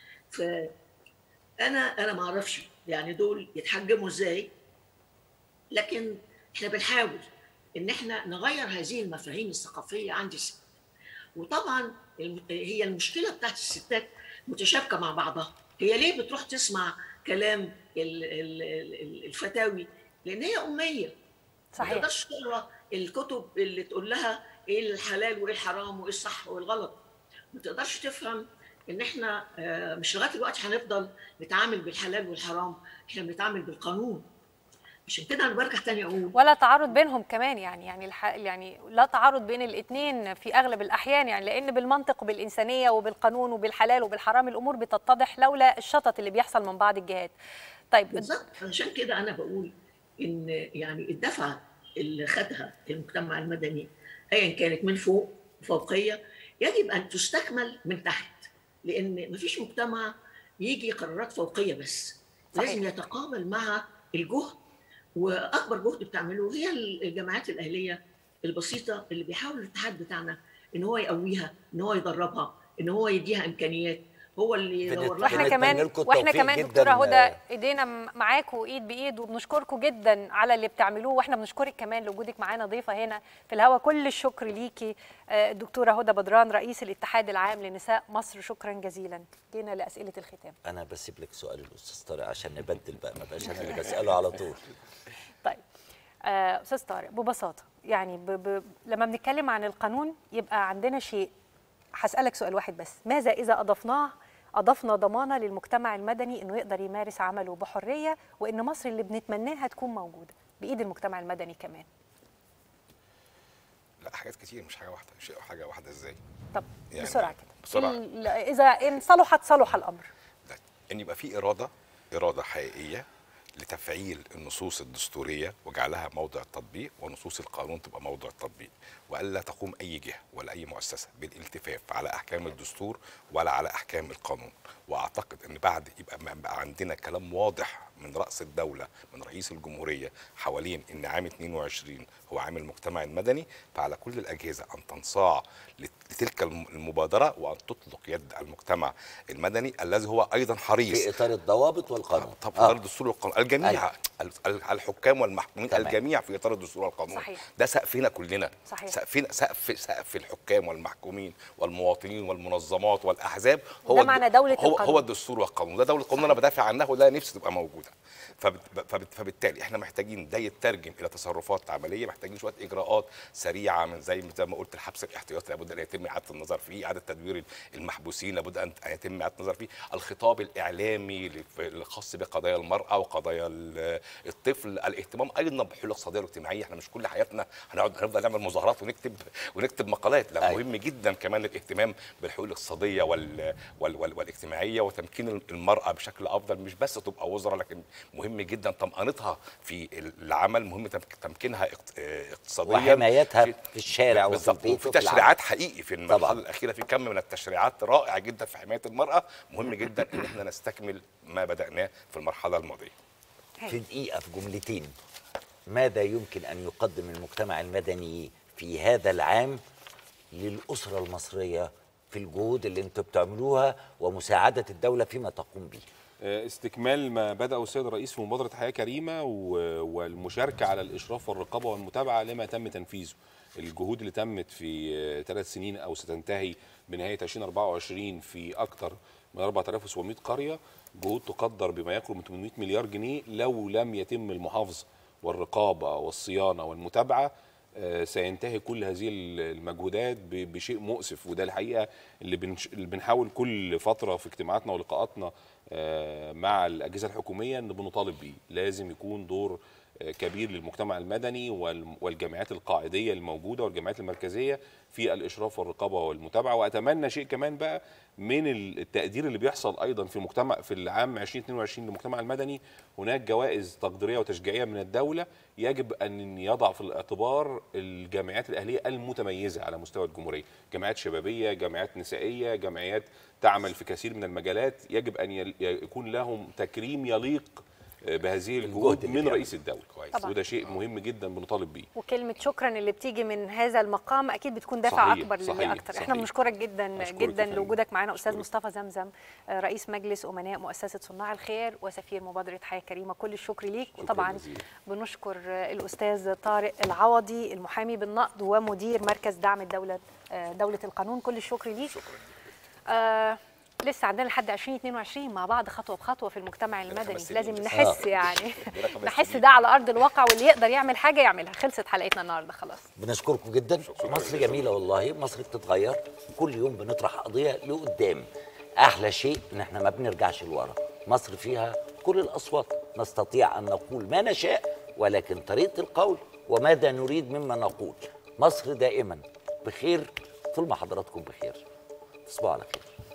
Speaker 13: فانا انا ما اعرفش يعني دول يتحجموا ازاي لكن احنا بنحاول ان احنا نغير هذه المفاهيم الثقافيه عند الست وطبعا الم- هي المشكله بتاعت الستات متشابكه مع بعضها هي ليه بتروح تسمع كلام ال- ال- ال- الفتاوي لان هي اميه
Speaker 2: صحيح.
Speaker 13: ما تقدرش تقرا الكتب اللي تقول لها ايه الحلال وايه الحرام وايه الصح والغلط ما تقدرش تفهم ان احنا آه، مش لغايه دلوقتي هنفضل نتعامل بالحلال والحرام احنا بنتعامل بالقانون عشان كده انا برجع تاني اقول
Speaker 2: ولا تعارض بينهم كمان يعني يعني الح... يعني لا تعارض بين الاثنين في اغلب الاحيان يعني لان بالمنطق وبالانسانيه وبالقانون وبالحلال وبالحرام الامور بتتضح لولا الشطط اللي بيحصل من بعض الجهات طيب
Speaker 13: بالظبط عشان كده انا بقول ان يعني الدفعه اللي خدها المجتمع المدني ايا كانت من فوق فوقيه يجب ان تستكمل من تحت لان مفيش مجتمع يجي قرارات فوقيه بس
Speaker 2: صحيح.
Speaker 13: لازم يتقابل مع الجهد واكبر جهد بتعمله هي الجامعات الاهليه البسيطه اللي بيحاول الاتحاد بتاعنا ان هو يقويها ان هو يدربها ان هو يديها امكانيات هو اللي يدور لها
Speaker 2: واحنا
Speaker 1: بنتمنى
Speaker 2: كمان
Speaker 1: لكم
Speaker 2: واحنا
Speaker 1: التوفيق
Speaker 2: كمان
Speaker 1: جداً.
Speaker 2: دكتوره هدى ايدينا م- معاكم ايد بايد وبنشكركم جدا على اللي بتعملوه واحنا بنشكرك كمان لوجودك معانا ضيفه هنا في الهوا كل الشكر ليكي آه، الدكتوره هدى بدران رئيس الاتحاد العام لنساء مصر شكرا جزيلا جينا لاسئله الختام
Speaker 1: أنا بسيب لك سؤال الأستاذ طارق عشان نبدل بقى ما بقاش أنا اللي بسأله على طول
Speaker 2: طيب آه، استاذ طارق ببساطه يعني ب... ب... لما بنتكلم عن القانون يبقى عندنا شيء هسالك سؤال واحد بس ماذا اذا اضفناه اضفنا ضمانه للمجتمع المدني انه يقدر يمارس عمله بحريه وان مصر اللي بنتمناها تكون موجوده بايد المجتمع المدني كمان
Speaker 12: لا حاجات كتير مش حاجه واحده مش حاجه واحده ازاي
Speaker 2: طب
Speaker 12: يعني
Speaker 2: بسرعه كده
Speaker 12: بسرعة.
Speaker 2: ال- اذا ان صلحت صلح الامر
Speaker 12: ان يبقى في اراده اراده حقيقيه لتفعيل النصوص الدستوريه وجعلها موضع التطبيق ونصوص القانون تبقى موضع التطبيق والا تقوم اي جهه ولا اي مؤسسه بالالتفاف على احكام الدستور ولا على احكام القانون واعتقد ان بعد يبقى بقى عندنا كلام واضح من راس الدوله من رئيس الجمهوريه حوالين ان عام 22 هو عام المجتمع المدني فعلى كل الاجهزه ان تنصاع لتلك الم- المبادره وان تطلق يد المجتمع المدني الذي هو ايضا حريص
Speaker 1: في اطار الضوابط والقانون
Speaker 12: طب
Speaker 1: آه.
Speaker 12: اطار الدستور والقانون الجميع
Speaker 1: أيوة.
Speaker 12: ال- ال- الحكام والمحكومين
Speaker 1: تمام.
Speaker 12: الجميع في اطار الدستور والقانون
Speaker 2: صحيح.
Speaker 12: ده سقفنا كلنا
Speaker 2: صحيح.
Speaker 12: سقفنا سقف سقف الحكام والمحكومين والمواطنين والمنظمات والاحزاب هو
Speaker 2: ده
Speaker 12: الد-
Speaker 2: معنى دولة
Speaker 12: هو
Speaker 2: القانون.
Speaker 12: هو الدستور والقانون ده دوله القانون انا بدافع عنها وده نفسي تبقى موجوده فبت- فبت- فبالتالي احنا محتاجين ده يترجم الى تصرفات عمليه محتاجين شويه اجراءات سريعه من زي زي ما قلت الحبس الاحتياطي لابد ان يتم اعاده النظر فيه اعاده تدوير المحبوسين لابد ان أن يتم اعاده النظر فيه الخطاب الاعلامي لف- الخاص بقضايا المراه وقضايا ال- الطفل الاهتمام ايضا بالحلول الاقتصاديه والاجتماعيه احنا مش كل حياتنا هنقعد هنفضل نعمل مظاهرات ونكتب ونكتب مقالات لا
Speaker 1: أيوة.
Speaker 12: مهم جدا كمان الاهتمام بالحلول الاقتصاديه وال وال وال والاجتماعيه وتمكين المراه بشكل افضل مش بس تبقى وزراء لكن مهم جدا طمانتها في العمل مهم تمك- تمكينها اقت- اه اقتصاديا
Speaker 1: وحمايتها في الشارع وفي
Speaker 12: بالظبط
Speaker 1: البيت
Speaker 12: وفي
Speaker 1: وفي العمل.
Speaker 12: تشريعات حقيقي في المرحله
Speaker 1: طبعاً.
Speaker 12: الاخيره في كم من التشريعات رائع جدا في حمايه المراه مهم جدا ان احنا نستكمل ما بداناه في المرحله الماضيه
Speaker 1: في دقيقة في جملتين ماذا يمكن أن يقدم المجتمع المدني في هذا العام للأسرة المصرية في الجهود اللي انتم بتعملوها ومساعدة الدولة فيما تقوم به
Speaker 14: آه، استكمال ما بدأه السيد الرئيس في مبادرة حياة كريمة و- والمشاركة على الإشراف والرقابة والمتابعة لما تم تنفيذه الجهود اللي تمت في آه، ثلاث سنين أو ستنتهي بنهاية 2024 في أكثر من 4700 قرية جهود تقدر بما يقرب من 800 مليار جنيه لو لم يتم المحافظة والرقابة والصيانة والمتابعة آه، سينتهي كل هذه المجهودات ب- بشيء مؤسف وده الحقيقه اللي, بنش... اللي بنحاول كل فتره في اجتماعاتنا ولقاءاتنا آه، مع الاجهزه الحكوميه ان بنطالب بيه لازم يكون دور آه، كبير للمجتمع المدني والم- والجمعيات القاعديه الموجوده والجمعيات المركزيه في الاشراف والرقابه والمتابعه واتمنى شيء كمان بقى من التقدير اللي بيحصل ايضا في المجتمع في العام 2022 للمجتمع المدني هناك جوائز تقديريه وتشجيعيه من الدوله يجب ان يضع في الاعتبار الجامعات الاهليه المتميزه على مستوى الجمهوريه جامعات شبابيه جامعات نسائيه جامعات تعمل في كثير من المجالات يجب ان يل- يكون لهم تكريم يليق بهذه الجهود من رئيس الدوله
Speaker 2: طبعاً.
Speaker 14: وده شيء مهم جدا بنطالب بيه
Speaker 2: وكلمة شكرا اللي بتيجي من هذا المقام أكيد بتكون دافع
Speaker 14: صحيح،
Speaker 2: أكبر للي
Speaker 14: صحيح،
Speaker 2: أكتر إحنا
Speaker 14: صحيح.
Speaker 2: بنشكرك جدا
Speaker 14: أشكرك
Speaker 2: جدا
Speaker 14: يا فندم.
Speaker 2: لوجودك معنا أستاذ مصطفى زمزم آه، رئيس مجلس أمناء مؤسسة صناع الخير وسفير مبادرة حياة كريمة كل الشكر ليك وطبعا
Speaker 14: جزيلا.
Speaker 2: بنشكر آه، الأستاذ طارق العوضي المحامي بالنقد ومدير مركز دعم الدولة آه، دولة القانون كل الشكر ليك آه لسه عندنا لحد 2022 مع بعض خطوه بخطوه في المجتمع المدني
Speaker 12: سنين
Speaker 2: لازم
Speaker 12: لسه.
Speaker 2: نحس
Speaker 1: آه.
Speaker 2: يعني
Speaker 12: عندنا خمس
Speaker 2: نحس
Speaker 12: سنين.
Speaker 2: ده على ارض الواقع واللي يقدر يعمل حاجه يعملها خلصت حلقتنا النهارده خلاص
Speaker 1: بنشكركم جدا مصر جميلة والله مصر بتتغير كل يوم بنطرح قضية لقدام أحلى شيء إن احنا ما بنرجعش لورا مصر فيها كل الأصوات نستطيع أن نقول ما نشاء ولكن طريقة القول وماذا نريد مما نقول مصر دائما بخير طول ما حضراتكم بخير تصبحوا على خير